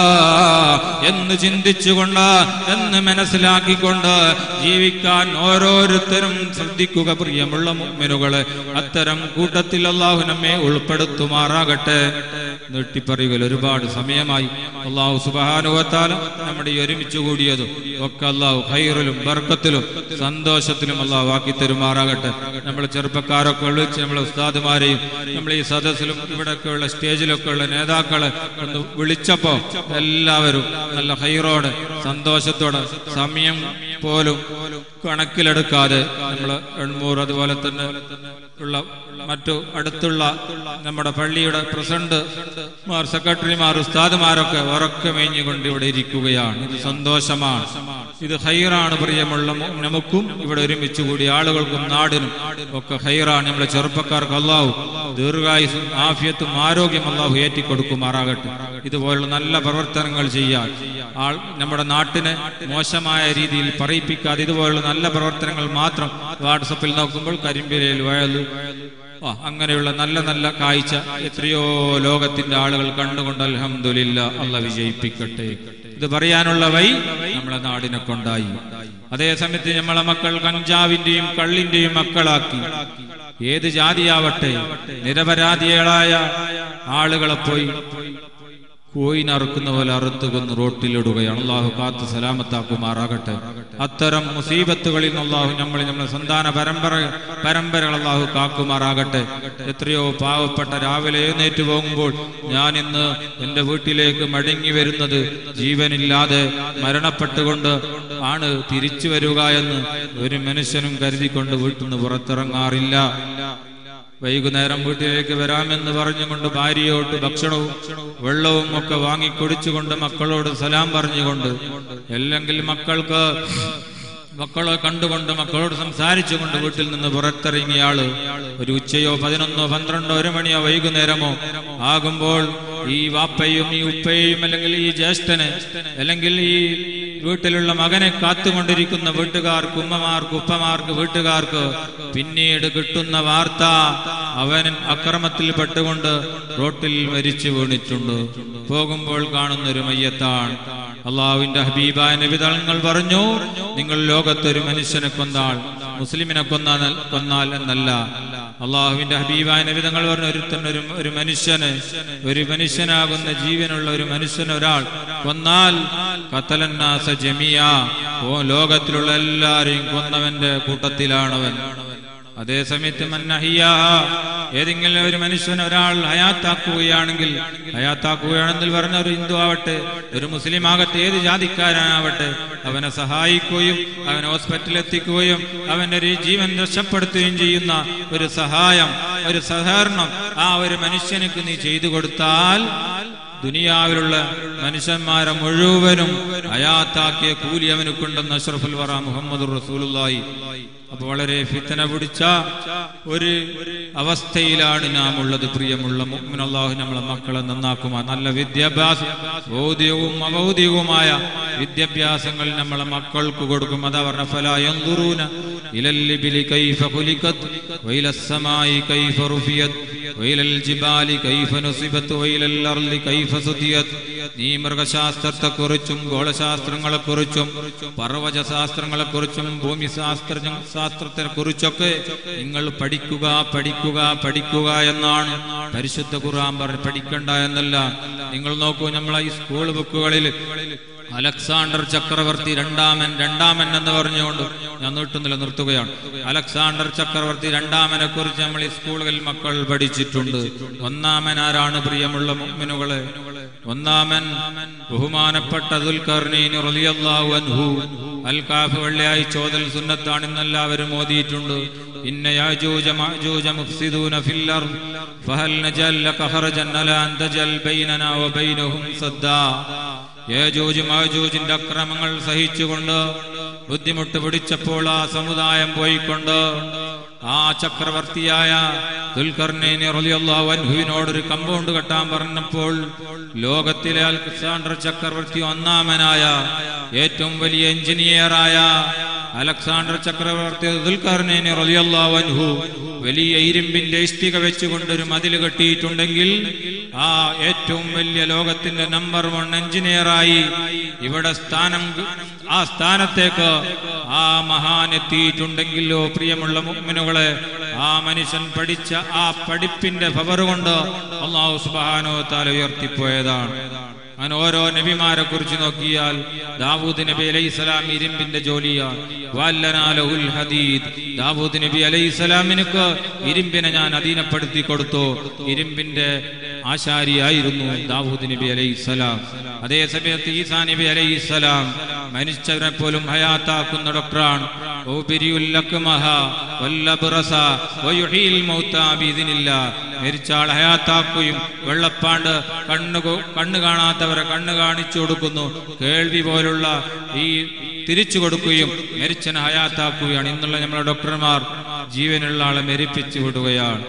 [SPEAKER 1] എന്ന് ചിന്തിച്ചുകൊണ്ട് എന്ന് മനസ്സിലാക്കിക്കൊണ്ട് ജീവിക്കാൻ ഓരോരുത്തരും ശ്രദ്ധിക്കുക പ്രിയമുള്ള മുമ്മിനുകളെ അത്തരം കൂട്ടത്തിൽ അള്ളാഹു നമ്മെ ഉൾപ്പെടുത്തുമാറാകട്ടെ നീട്ടിപ്പറയുകയിൽ ഒരുപാട് സമയമായി അള്ളാഹു സുബാനുവത്താല നമ്മുടെ ഈ ഒരുമിച്ച് കൂടിയതും ഒക്കെ അള്ളാഹു ഹൈറിലും ബർക്കത്തിലും സന്തോഷത്തിലും അള്ളാഹു ആക്കി തരുമാറാകട്ടെ നമ്മൾ ചെറുപ്പക്കാരൊക്കെ വിളിച്ച് നമ്മളെ ഉസ്താദുമാരെയും നമ്മൾ ഈ സദസ്സിലും ഇവിടെയൊക്കെ ഉള്ള സ്റ്റേജിലൊക്കെ ഉള്ള നേതാക്കളെ ഒന്ന് വിളിച്ചപ്പോ എല്ലാവരും നല്ല ഹൈറോടെ സന്തോഷത്തോടെ സമയം പോലും കണക്കിലെടുക്കാതെ നമ്മൾ എണ്ണൂർ അതുപോലെ തന്നെ ഉള്ള മറ്റു അടുത്തുള്ള നമ്മുടെ പള്ളിയുടെ പ്രസിഡന്റ് മാർ സെക്രട്ടറിമാർ ഉസ്താദുമാരൊക്കെ ഉറക്കമേഞ്ഞുകൊണ്ട് ഇവിടെ ഇരിക്കുകയാണ് ഇത് സന്തോഷമാണ് ഇത് ഹൈറാണ് പ്രിയമുള്ള മു- നമുക്കും ഇവിടെ ഒരുമിച്ച് കൂടി ആളുകൾക്കും നാടിനും ഒക്കെ ഹൈറാണ് നമ്മളെ ചെറുപ്പക്കാർക്ക് അള്ളാഹു ദീർഘായുസും ആഫിയത്തും ആരോഗ്യം അള്ളാഹു ഏറ്റിക്കൊടുക്കുമാറാകട്ടെ ഇതുപോലുള്ള നല്ല പ്രവർത്തനങ്ങൾ ചെയ്യാൻ ആൾ നമ്മുടെ നാട്ടിനെ മോശമായ രീതിയിൽ പറയിപ്പിക്കാതെ ഇതുപോലുള്ള നല്ല പ്രവർത്തനങ്ങൾ മാത്രം വാട്സപ്പിൽ നോക്കുമ്പോൾ കരിമ്പിലയിൽ വയലു ആ അങ്ങനെയുള്ള നല്ല നല്ല കാഴ്ച എത്രയോ ലോകത്തിന്റെ ആളുകൾ കണ്ടുകൊണ്ട് അൽഹംദുലില്ല അല്ല വിജയിപ്പിക്കട്ടെ ഇത് പറയാനുള്ള വൈ നമ്മളെ നാടിനെ കൊണ്ടായി അതേ സമയത്ത് നമ്മളെ മക്കൾ കഞ്ചാവിന്റെയും കള്ളിന്റെയും മക്കളാക്കി ഏത് ജാതിയാവട്ടെ നിരപരാധികളായ ആളുകളെ പോയി കോയിനറുക്കുന്ന പോലെ അറുത്ത് കൊന്ന് റോട്ടിലിടുകയാണ് അള്ളാഹു കാത്ത് സലാമത്താക്കുമാറാകട്ടെ അത്തരം മുസീബത്തുകളിൽ നിന്ന് അള്ളാഹു നമ്മൾ നമ്മുടെ സന്താന പരമ്പര പരമ്പരകൾ അള്ളാഹു കാക്കുമാറാകട്ടെ എത്രയോ പാവപ്പെട്ട രാവിലെ എഴുന്നേറ്റ് പോകുമ്പോൾ ഞാൻ ഇന്ന് എൻ്റെ വീട്ടിലേക്ക് മടങ്ങി വരുന്നത് ജീവനില്ലാതെ മരണപ്പെട്ടുകൊണ്ട് ആണ് തിരിച്ചു വരിക എന്ന് ഒരു മനുഷ്യനും കരുതിക്കൊണ്ട് വീട്ടിൽ നിന്ന് പുറത്തിറങ്ങാറില്ല വൈകുന്നേരം വീട്ടിലേക്ക് വരാമെന്ന് പറഞ്ഞുകൊണ്ട് ഭാര്യയോട്ട് ഭക്ഷണവും വെള്ളവും ഒക്കെ വാങ്ങി കുടിച്ചുകൊണ്ട് മക്കളോട് സലാം പറഞ്ഞുകൊണ്ട് അല്ലെങ്കിൽ മക്കൾക്ക് മക്കളെ കണ്ടുകൊണ്ട് മക്കളോട് സംസാരിച്ചുകൊണ്ട് വീട്ടിൽ നിന്ന് പുറത്തിറങ്ങിയ ആള് ഒരു ഉച്ചയോ പതിനൊന്നോ പന്ത്രണ്ടോ ഒരു മണിയോ വൈകുന്നേരമോ ആകുമ്പോൾ ഈ വാപ്പയും ഈ ഉപ്പയും അല്ലെങ്കിൽ ഈ ജ്യേഷ്ഠന് അല്ലെങ്കിൽ ഈ വീട്ടിലുള്ള മകനെ കാത്തുകൊണ്ടിരിക്കുന്ന വീട്ടുകാർക്ക് ഉമ്മമാർക്ക് ഉപ്പമാർക്ക് വീട്ടുകാർക്ക് പിന്നീട് കിട്ടുന്ന വാർത്ത അവൻ അക്രമത്തിൽ പെട്ടുകൊണ്ട് റോട്ടിൽ മരിച്ചു വീണിട്ടുണ്ട് പോകുമ്പോൾ കാണുന്ന ഒരു മയ്യത്താണ് അള്ളാഹുവിന്റെ ഹബീബായ നബിതങ്ങൾ പറഞ്ഞു നിങ്ങൾ ലോകത്തൊരു മനുഷ്യനെ കൊന്നാൽ മുസ്ലിമിനെ കൊന്നാൽ കൊന്നാൽ എന്നല്ല അള്ളാഹുവിന്റെ ഹബീബായ നബിതങ്ങൾ പറഞ്ഞു ഒരുത്തൻ ഒരു ഒരു മനുഷ്യന് ഒരു മനുഷ്യനാകുന്ന ജീവനുള്ള ഒരു മനുഷ്യൻ ഒരാൾ കൊന്നാൽ കത്തലന്നാസ ജമിയ ഓ ലോകത്തിലുള്ള എല്ലാരെയും കൊന്നവന്റെ കൂട്ടത്തിലാണവൻ അതേ സമയത്ത് മന്നഹിയാഹ ഏതെങ്കിലും ഒരു മനുഷ്യൻ ഒരാൾ ഹയാത്താക്കുകയാണെങ്കിൽ ഹയാത്താക്കുകയാണെന്ന് പറഞ്ഞ ഒരു ഹിന്ദു ആവട്ടെ ഒരു മുസ്ലിം ആകട്ടെ ഏത് ജാതിക്കാരനാവട്ടെ അവനെ സഹായിക്കുകയും അവനെ ഹോസ്പിറ്റലിൽ എത്തിക്കുകയും അവന്റെ ഒരു ജീവൻ രക്ഷപ്പെടുത്തുകയും ചെയ്യുന്ന ഒരു സഹായം ഒരു സഹകരണം ആ ഒരു മനുഷ്യനുക്ക് നീ ചെയ്തു കൊടുത്താൽ ദുനിയാവിലുള്ള മനുഷ്യന്മാരെ മുഴുവനും അയാത്താക്കിയ കൂലി അവനുക്കുണ്ടെന്ന് അഷ്റഫുൽ വറ മുഹമ്മദ് റസൂലുള്ളാഹി അപ്പൊ വളരെ ഫിത്തന പിടിച്ച ഒരു അവസ്ഥയിലാണ് നാം ഉള്ളത് പ്രിയമുള്ള മുഅ്മിൻ അല്ലാഹു നമ്മളെ മക്കളെ നന്നാക്കുമാ നല്ല വിദ്യാഭ്യാസം ഭൗതികവും അഭൗതികവുമായ വിദ്യാഭ്യാസങ്ങൾ നമ്മളെ മക്കൾക്ക് കൊടുക്കും അതാ പറഞ്ഞ ഫലാ യൻദുറൂന ഇലൽ ലിബിലി കൈഫ ഖുലിഖത് വഇലസ് സമായി കൈഫ റുഫിയത് വഇലൽ ജിബാലി കൈഫ നുസിബത് വഇലൽ അർളി കൈഫ സുദിയത് നീ മൃഗശാസ്ത്രത്തെക്കുറിച്ചും ഗോളശാസ്ത്രങ്ങളെക്കുറിച്ചും പർവ്വജശാസ്ത്രങ്ങളെക്കുറിച്ചും ഭൂമിശാസ്ത്ര ശാസ്ത്രത്തെ കുറിച്ചൊക്കെ നിങ്ങൾ പഠിക്കുക പഠിക്കുക പഠിക്കുക എന്നാണ് പരിശുദ്ധ ഖുർആൻ പറഞ്ഞ് പഠിക്കണ്ട എന്നല്ല നിങ്ങൾ നോക്കൂ നമ്മളെ ഈ സ്കൂൾ ബുക്കുകളിൽ അലക്സാണ്ടർ ചക്രവർത്തി രണ്ടാമൻ രണ്ടാമൻ എന്ന് പറഞ്ഞുകൊണ്ട് ഞാൻ നീട്ടുന്നില്ല നിർത്തുകയാണ് അലക്സാണ്ടർ ചക്രവർത്തി രണ്ടാമനെ കുറിച്ച് നമ്മൾ ഈ സ്കൂളുകളിൽ മക്കൾ പഠിച്ചിട്ടുണ്ട് ഒന്നാമൻ ആരാണ് പ്രിയമുള്ള മുഅ്മിനുകളെ ഒന്നാമൻ ബഹുമാനപ്പെട്ട ദുൽഖർനീൻ റളിയല്ലാഹു അൻഹു അൽ കാഫ് വെള്ളിയാഴ്ച ചോദൽ സുന്നത്താണെന്ന് എല്ലാവരും ഓതിയിട്ടുണ്ട് ഇന്ന യാജൂജ മഅജൂജ മുഫ്സിദൂന ഫിൽ അർദ് ഫഹൽ നജൽ ലക ഖറജൻ അലാ അൻ തജൽ ബൈനനാ വബൈനഹും സദ്ദാ യേജൂജ് മാജൂജിന്റെ അക്രമങ്ങൾ സഹിച്ചുകൊണ്ട് ബുദ്ധിമുട്ട് പിടിച്ചപ്പോൾ ആ സമുദായം പോയിക്കൊണ്ട് ആ ചക്രവർത്തിയായ ദുൽഖർനൈനി റളിയല്ലാഹു അൻഹുവിനോട് ഒരു കമ്പൗണ്ട് കെട്ടാൻ പറഞ്ഞപ്പോൾ ലോകത്തിലെ അലക്സാണ്ടർ ചക്രവർത്തി ഒന്നാമനായ ഏറ്റവും വലിയ എഞ്ചിനീയറായ അലക്സാണ്ടർ ചക്രവർത്തി ദുൽഖർനൈനി റളിയല്ലാഹു അൻഹു വലിയ ഇരുമ്പിന്റെ ഇഷ്ടിക വെച്ചുകൊണ്ട് ഒരു മതിൽ കെട്ടിയിട്ടുണ്ടെങ്കിൽ ആ ഏറ്റവും വലിയ ലോകത്തിന്റെ നമ്പർ വൺ എഞ്ചിനീയറായി ഇവിടെ സ്ഥാനം ആ സ്ഥാനത്തേക്ക് ആ മഹാൻ എത്തിയിട്ടുണ്ടെങ്കിലോ പ്രിയമുള്ള മുഗ്മിനുകളെ ആ മനുഷ്യൻ പഠിച്ച ആ പഠിപ്പിന്റെ ഫവർ കൊണ്ട് അള്ളാഹു സുബാനോ താല ഉയർത്തിപ്പോയതാണ് അങ്ങനെ ഓരോ നബിമാരെ കുറിച്ച് നോക്കിയാൽ ദാവൂദ് നബി അലൈഹി സ്വലാം ഇരുമ്പിന്റെ ജോലിയാണ് വല്ലനാലഹുൽ ഹദീദ് ദാവൂദ് നബി അലൈഹി സ്വലാമിനക്ക് ഇരുമ്പിനെ ഞാൻ അധീനപ്പെടുത്തി കൊടുത്തു ഇരുമ്പിന്റെ ആശാരിയായിരുന്നു ദാവൂദ് നബി അലൈഹി സ്വലാം അതേ സമയത്ത് ഈസാ നബി അലൈഹി സ്വലാം മരിച്ചവരെ പോലും ഹയാത്താക്കുന്ന ഡോക്ടറാണ് മരിച്ചാൾ ഹയാത്താക്കുകയും വെള്ളപ്പാണ്ട് കണ്ണു കണ്ണു കാണാത്തവരെ കണ്ണ് കാണിച്ചു കൊടുക്കുന്നു കേൾവി പോലുള്ള ഈ തിരിച്ചു കൊടുക്കുകയും മരിച്ചനെ ഹയാത്താക്കുകയാണ് ഇന്നുള്ള നമ്മളെ ഡോക്ടർമാർ ജീവനുള്ള ആളെ മരിപ്പിച്ചു വിടുകയാണ്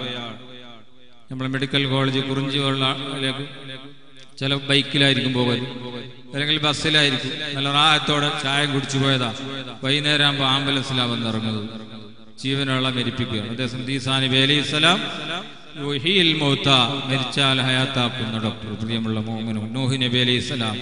[SPEAKER 1] നമ്മളെ മെഡിക്കൽ കോളേജ് കുറിഞ്ചിലേക്ക് ചില ബൈക്കിലായിരിക്കും പോകുന്നത് അല്ലെങ്കിൽ ബസ്സിലായിരിക്കും നല്ല റാഹത്തോടെ ചായ കുടിച്ചു പോയതാ വൈകുന്നേരം ആകുമ്പോൾ ആംബുലൻസിലാണ് വന്നിറങ്ങുന്നത് ജീവനുള്ള മരിപ്പിക്കുകയാണ് അദ്ദേഹം ദീസാനി അലൈഹി സ്വലാം യുഹീൽ മൗത്ത മരിച്ചാൽ ഹയാത്താക്കുന്ന ഡോക്ടർ പ്രിയമുള്ള മോഹനും നൂഹി നബി അലൈഹി സ്വലാം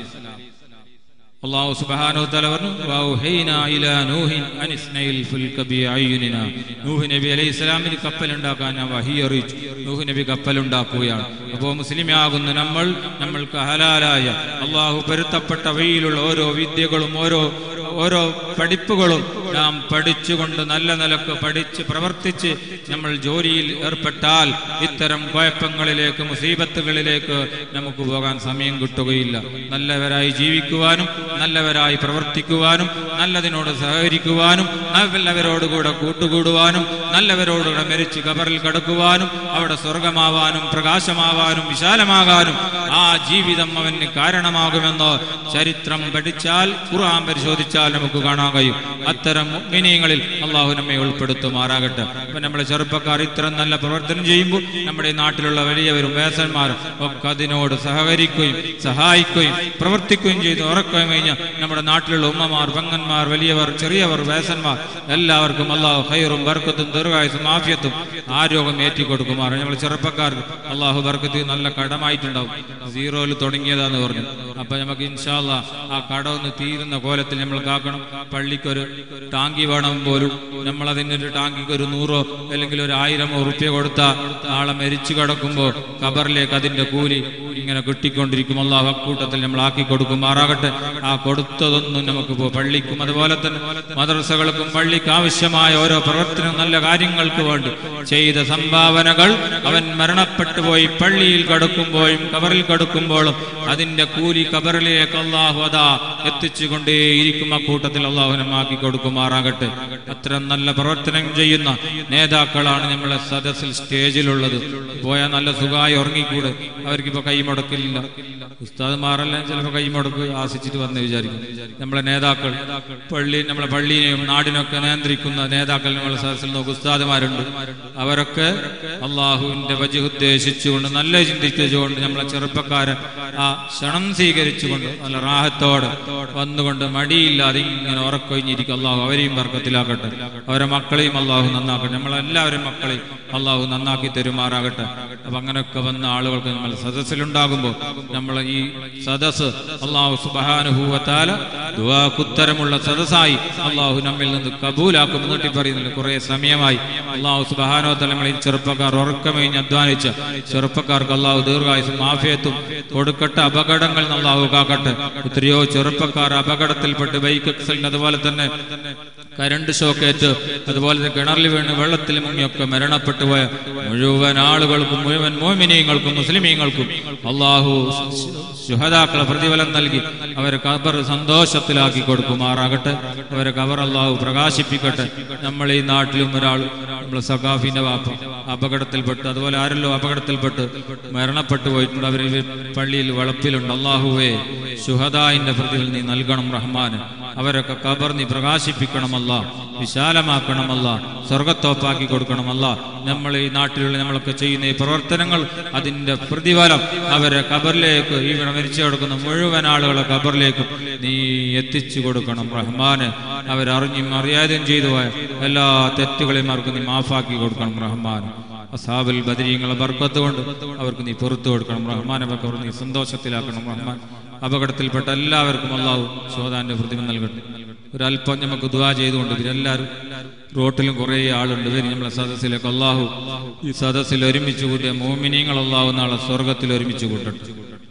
[SPEAKER 1] അള്ളാഹു സുബ്ഹാനഹു വതആല പറഞ്ഞു വൗഹൈനാ ഇലാ നൂഹിൻ അൻ ഇസ്നയിൽ ഫുൽക ബിഅയ്യുനിനാ നൂഹ് നബി അലൈഹി സ്വലാമിന് കപ്പൽ ഉണ്ടാക്കാൻ ഞാൻ വഹി അറിയിച്ചു നൂഹ് നബി കപ്പൽ ഉണ്ടാക്കുകയാണ് അപ്പോൾ മുസ്ലിമാകുന്ന നമ്മൾ നമ്മൾക്ക് ഹലാലായ അള്ളാഹു പൊരുത്തപ്പെട്ട വഴിയിലുള്ള ഓരോ വിദ്യകളും ഓരോ ഓരോ പഠിപ്പുകളും നാം പഠിച്ചുകൊണ്ട് നല്ല നിലക്ക് പഠിച്ച് പ്രവർത്തിച്ച് നമ്മൾ ജോലിയിൽ ഏർപ്പെട്ടാൽ ഇത്തരം കുഴപ്പങ്ങളിലേക്ക് മുസീബത്തുകളിലേക്ക് നമുക്ക് പോകാൻ സമയം കിട്ടുകയില്ല നല്ലവരായി ജീവിക്കുവാനും നല്ലവരായി പ്രവർത്തിക്കുവാനും നല്ലതിനോട് സഹകരിക്കുവാനും നല്ലവരോടുകൂടെ കൂട്ടുകൂടുവാനും നല്ലവരോടുകൂടെ മരിച്ച് കബറിൽ കടക്കുവാനും അവിടെ സ്വർഗമാവാനും പ്രകാശമാവാനും വിശാലമാകാനും ആ ജീവിതം അവന് കാരണമാകുമെന്ന് ചരിത്രം പഠിച്ചാൽ ഖുർആൻ പരിശോധിച്ചാൽ നമുക്ക് കാണാൻ കഴിയും അത്തരം മുഗ്മിനീങ്ങളിൽ അള്ളാഹു നമ്മെ ഉൾപ്പെടുത്തുമാറാകട്ടെ അപ്പൊ നമ്മളെ ചെറുപ്പക്കാർ ഇത്തരം നല്ല പ്രവർത്തനം ചെയ്യുമ്പോൾ നമ്മുടെ ഈ നാട്ടിലുള്ള വലിയവരും വേസന്മാരും ഒക്കെ അതിനോട് സഹകരിക്കുകയും സഹായിക്കുകയും പ്രവർത്തിക്കുകയും ചെയ്ത് ഉറക്കുകയും കഴിഞ്ഞ നമ്മുടെ നാട്ടിലുള്ള ഉമ്മമാർ പെങ്ങന്മാർ വലിയവർ ചെറിയവർ വേസന്മാർ എല്ലാവർക്കും അള്ളാഹു ഹൈറും ബർക്കത്തും ദീർഘായുസും ആഫിയത്തും ആരോഗ്യം ഏറ്റിക്കൊടുക്കുമാർ നമ്മൾ ചെറുപ്പക്കാർക്ക് അള്ളാഹു ബർക്കത്ത് നല്ല കടമായിട്ടുണ്ടാവും സീറോയിൽ തുടങ്ങിയതാന്ന് പറഞ്ഞു അപ്പൊ നമുക്ക് ഇൻഷാല്ല ആ കട ഒന്ന് തീരുന്ന കോലത്തിൽ നമ്മൾ കാക്കണം പള്ളിക്കൊരു ടാങ്കി വേണം പോലും നമ്മൾ അതിനൊരു ടാങ്കിക്ക് ഒരു നൂറോ അല്ലെങ്കിൽ ഒരു ആയിരമോ റുപ്യ കൊടുത്ത ആളെ മരിച്ചു കിടക്കുമ്പോൾ ഖബറിലേക്ക് അതിന്റെ കൂലി ഇങ്ങനെ കിട്ടിക്കൊണ്ടിരിക്കും അള്ളാഹു അക്കൂട്ടത്തിൽ നമ്മൾ ആക്കി കൊടുക്കുമാറാകട്ടെ ആ കൊടുത്തതൊന്നും നമുക്ക് പോ- പള്ളിക്കും അതുപോലെ തന്നെ മദ്രസകൾക്കും പള്ളിക്ക് ആവശ്യമായ ഓരോ പ്രവർത്തനം നല്ല കാര്യങ്ങൾക്ക് വേണ്ടി ചെയ്ത സംഭാവനകൾ അവൻ മരണപ്പെട്ടു പോയി പള്ളിയിൽ കടക്കുമ്പോഴും കബറിൽ കടക്കുമ്പോഴും അതിന്റെ കൂലി കബറിലേക്ക് അള്ളാഹു അതാ എത്തിച്ചുകൊണ്ടേയിരിക്കും ആ കൂട്ടത്തിൽ അള്ളാഹു നമ്മാക്കി കൊടുക്കുമാറാകട്ടെ അത്തരം നല്ല പ്രവർത്തനം ചെയ്യുന്ന നേതാക്കളാണ് നമ്മളെ സദസ്സിൽ സ്റ്റേജിലുള്ളത് പോയാൽ നല്ല സുഖമായി ഉറങ്ങിക്കൂടെ അവർക്കിപ്പോ കൈമുടക്കില്ല ഉസ്താദ്മാരെല്ലാം ചിലപ്പോൾ കൈമുടക്ക് ആശിച്ചിട്ട് വന്ന് വിചാരിക്കും നമ്മളെ നേതാക്കൾ പള്ളി നമ്മളെ പള്ളിയെയും നാടിനൊക്കെ നിയന്ത്രിക്കുന്ന നേതാക്കൾ നമ്മളെ സദസ്സിൽ നോക്കും ഉസ്താദ്മാരുണ്ട് അവരൊക്കെ അള്ളാഹുവിന്റെ വജി ഉദ്ദേശിച്ചുകൊണ്ട് നല്ല ചിന്തിച്ചുകൊണ്ട് നമ്മളെ ചെറുപ്പക്കാരെ ആ ക്ഷണം സ്വീകരിച്ചുകൊണ്ട് നല്ല റാഹത്തോടെ വന്നുകൊണ്ട് മടിയില്ലാതെ ഇങ്ങനെ ഉറക്കൊഴിഞ്ഞിരിക്കും അള്ളാഹു അവരെയും വർക്കത്തിലാക്കട്ടെ അവരെ മക്കളെയും അള്ളാഹു നന്നാക്കട്ടെ നമ്മളെല്ലാവരും മക്കളെയും അള്ളാഹു നന്നാക്കി തരുമാറാകട്ടെ അപ്പൊ അങ്ങനെയൊക്കെ വന്ന ആളുകൾക്ക് നമ്മൾ സദസ്സിലുണ്ടാകുമ്പോൾ നമ്മൾ ഈ സദസ് അള്ളാഹു സുബാനുഭൂവത്താല ദുവാക്കുത്തരമുള്ള സദസ്സായി അള്ളാഹു നമ്മിൽ നിന്ന് കബൂലാക്കും എന്നിട്ട് പറയുന്നില്ല കുറെ സമയമായി അള്ളാഹു സുബാനോ തലങ്ങളിൽ ചെറുപ്പക്കാർ ഉറക്കമഴിഞ്ഞ് അധ്വാനിച്ച ചെറുപ്പക്കാർക്ക് അള്ളാഹു ദീർഘായുസും ആഫിയത്തും കൊടുക്കട്ടെ അപകടങ്ങൾ നിന്ന് അള്ളാഹു കാക്കട്ടെ എത്രയോ ചെറുപ്പക്കാർ അപകടത്തിൽപ്പെട്ട് ബൈക്ക് ആക്സിഡന്റ് അതുപോലെ തന്നെ കരണ്ട് ഷോക്കേറ്റ് അതുപോലെ തന്നെ കിണറിൽ വീണ് വെള്ളത്തിൽ മുങ്ങിയൊക്കെ മരണപ്പെട്ടു പോയ മുഴുവൻ ആളുകൾക്കും മുഴുവൻ മോമിനിയങ്ങൾക്കും മുസ്ലിമീങ്ങൾക്കും അള്ളാഹു ശുഹദാക്കളെ പ്രതിഫലം നൽകി അവരെ കബർ സന്തോഷത്തിലാക്കി കൊടുക്കുമാറാകട്ടെ അവരെ കബർ അള്ളാഹു പ്രകാശിപ്പിക്കട്ടെ നമ്മൾ ഈ നാട്ടിലും ഒരാൾ നമ്മളെ സഖാഫിന്റെ വാപ്പ അപകടത്തിൽപ്പെട്ട് അതുപോലെ ആരല്ലോ അപകടത്തിൽപ്പെട്ട് മരണപ്പെട്ടു പോയിട്ടുണ്ട് അവർ പള്ളിയിൽ വളപ്പിലുണ്ട് അള്ളാഹുവേ ശുഹദായിന്റെ പ്രതിഫലം നീ നൽകണം റഹ്മാന് അവരൊക്കെ കബർ നീ പ്രകാശിപ്പിക്കണമല്ല വിശാലമാക്കണമല്ല സ്വർഗത്തോപ്പാക്കി കൊടുക്കണമല്ല നമ്മൾ ഈ നാട്ടിലുള്ള നമ്മളൊക്കെ ചെയ്യുന്ന ഈ പ്രവർത്തനങ്ങൾ അതിന്റെ പ്രതിഫലം അവരെ കബറിലേക്ക് ഇവിടെ മരിച്ചു കൊടുക്കുന്ന മുഴുവൻ ആളുകളെ കബറിലേക്കും നീ എത്തിച്ചു കൊടുക്കണം റഹ്മാന് അവരറിഞ്ഞും അറിയാതെയും ചെയ്തു പോയ എല്ലാ തെറ്റുകളെയും അവർക്ക് നീ മാഫാക്കി കൊടുക്കണം റഹ്മാൻ അസാബിൽ ബദരീങ്ങളെ ബർക്കത്ത് കൊണ്ട് അവർക്ക് നീ പുറത്തു കൊടുക്കണം റഹ്മാനെ അവർ നീ സന്തോഷത്തിലാക്കണം റഹ്മാൻ അപകടത്തിൽപ്പെട്ട എല്ലാവർക്കും അള്ളാഹു ശോതാന്റെ പ്രതിമ നൽകട്ടെ ഒരല്പം നമുക്ക് ദുവാ ചെയ്തുകൊണ്ട് ഇവരെല്ലാവരും റോട്ടിലും കുറേ ആളുണ്ട് ഇവർ നമ്മളെ സദസ്സിലേക്ക് അള്ളാഹു ഈ സദസ്സിൽ ഒരുമിച്ച് കൂട്ടിയ മോമിനിയങ്ങൾ അള്ളാഹു നാളെ സ്വർഗത്തിൽ ഒരുമിച്ച് കൂട്ടട്ടെ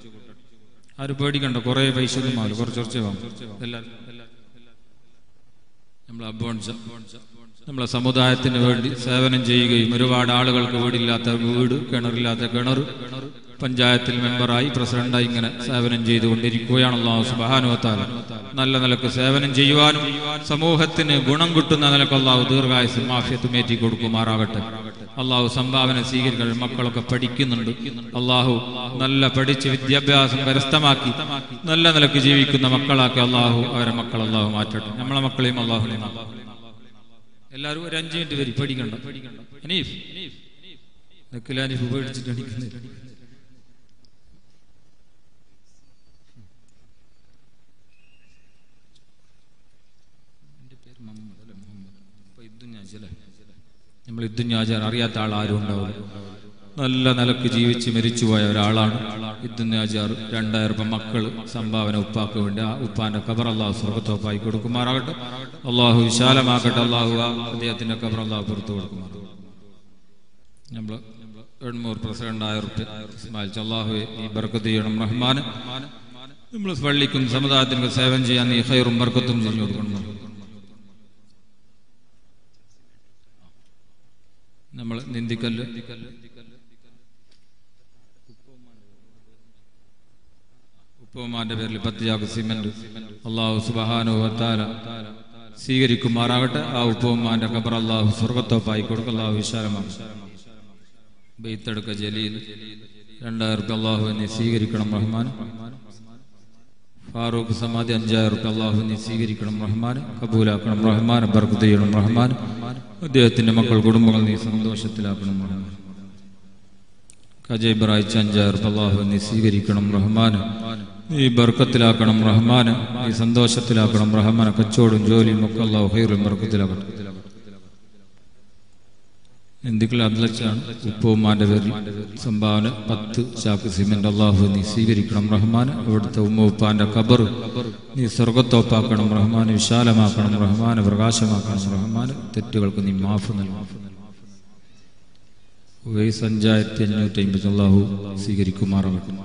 [SPEAKER 1] ആരും പേടിക്കണ്ട കുറേ പൈസ ഒന്നും ആവില്ല കുറച്ച് കുറച്ച് വാങ്ങും എല്ലാവരും നമ്മൾ അബ്ബോൺസ നമ്മളെ സമുദായത്തിന് വേണ്ടി സേവനം ചെയ്യുകയും ഒരുപാട് ആളുകൾക്ക് വീടില്ലാത്ത വീട് കിണറില്ലാത്ത കിണർ പഞ്ചായത്തിൽ മെമ്പറായി പ്രസിഡന്റായി ഇങ്ങനെ സേവനം ചെയ്തുകൊണ്ടിരിക്കുകയാണ് അള്ളാഹു സുബാനുവത്താല നല്ല നിലക്ക് സേവനം ചെയ്യുവാനും സമൂഹത്തിന് ഗുണം കിട്ടുന്ന നിലക്ക് അള്ളാഹു ദീർഘായുസും മാഫ്യത്തും ഏറ്റി കൊടുക്കുമാറാകട്ടെ അള്ളാഹു സംഭാവന സ്വീകരിക്കണം മക്കളൊക്കെ പഠിക്കുന്നുണ്ട് അള്ളാഹു നല്ല പഠിച്ച് വിദ്യാഭ്യാസം കരസ്ഥമാക്കി നല്ല നിലക്ക് ജീവിക്കുന്ന മക്കളാക്കി അള്ളാഹു അവരെ മക്കൾ അള്ളാഹു മാറ്റട്ടെ നമ്മളെ മക്കളെയും അള്ളാഹു എല്ലാവരും ഒരു അഞ്ച് മിനിറ്റ് വരി പഠിക്കണ്ട അനീഫ് നക്കിലാനിഫ് പേടിച്ചിട്ട് അടിക്കുന്നത് നമ്മൾ ഇദ്ദുഞ്ഞാചാർ അറിയാത്ത ആൾ ആരും ഉണ്ടാവില്ല നല്ല നിലക്ക് ജീവിച്ച് മരിച്ചുപോയ ഒരാളാണ് ഇദ്ദുഞ്ഞാചാർ രണ്ടായിരം രൂപ മക്കൾ സംഭാവന ഉപ്പാക്ക് വേണ്ടി ആ ഉപ്പാന്റെ കബർ അള്ളാഹു സ്വർഗത്തോപ്പായി കൊടുക്കുമാറാകട്ടെ അള്ളാഹു വിശാലമാക്കട്ടെ അള്ളാഹു ആ അദ്ദേഹത്തിന്റെ കബർ അള്ളാഹു പുറത്തു കൊടുക്കുമാറാകട്ടെ നമ്മൾ എണ്ണൂറ് പ്രസിഡന്റ് ആയിരം റുപ്യ സ്മാലിച്ച് അള്ളാഹു ഈ ബർക്കത്ത് ചെയ്യണം റഹ്മാൻ നമ്മൾ പള്ളിക്കും സമുദായത്തിനും സേവനം ചെയ്യാൻ ഈ ഹൈറും ബർക്കത്തും ചെയ്തു കൊടുക്കണം നമ്മൾ നിന്ദിക്കല്ല് ഉപ്പുമാന്റെ പേരിൽ പത്ത് ചാക്ക് സിമെന്റ് അള്ളാഹു സുബഹാനുവത്താല സ്വീകരിക്കുമാറാകട്ടെ ആ ഉപ്പുമാന്റെ ഖബർ അള്ളാഹു സ്വർഗത്തോപ്പായി കൊടുക്കും അള്ളാഹു വിശാലമാണ് ബെയ്ത്തെടുക്ക ജലീൽ രണ്ടായിരം റുപ്യ അള്ളാഹു നീ സ്വീകരിക്കണം റഹ്മാൻ ഫാറൂഖ് സമാധി അഞ്ചായിരം റുപ്യ അള്ളാഹു നീ സ്വീകരിക്കണം റഹ്മാൻ കബൂലാക്കണം റഹ്മാൻ ബർക്കത്ത് ചെയ്യണം റഹ്മാൻ അദ്ദേഹത്തിന്റെ മക്കൾ കുടുംബങ്ങൾ നീ സന്തോഷത്തിലാക്കണം റഹ്മാൻ കജയ് ബ്രായിച്ച് അഞ്ചായിരം റുപ്യ അള്ളാഹു നീ സ്വീകരിക്കണം റഹ്മാൻ നീ ബർക്കത്തിലാക്കണം റഹ്മാൻ നീ സന്തോഷത്തിലാക്കണം റഹ്മാൻ കച്ചവടം ജോലിയും ഒക്കെ അള്ളാഹു ഹൈറും ബർക്കത്തിലാക്കണം എന്തിക്കൽ അതിലച്ചാണ് ഉപ്പുമാന്റെ പേരിൽ സംഭാവന പത്ത് ചാക്ക് സിമെന്റ് അള്ളാഹു നീ സ്വീകരിക്കണം റഹ്മാൻ അവിടുത്തെ ഉമ്മ ഉപ്പാന്റെ കബർ നീ സ്വർഗത്തോപ്പാക്കണം റഹ്മാൻ വിശാലമാക്കണം റഹ്മാൻ പ്രകാശമാക്കണം റഹ്മാൻ തെറ്റുകൾക്ക് നീ മാഫ് നൽകണം വയസ്സ് അഞ്ചായിരത്തി അഞ്ഞൂറ്റി അമ്പത്തി അള്ളാഹു സ്വീകരിക്കുമാറാകട്ടെ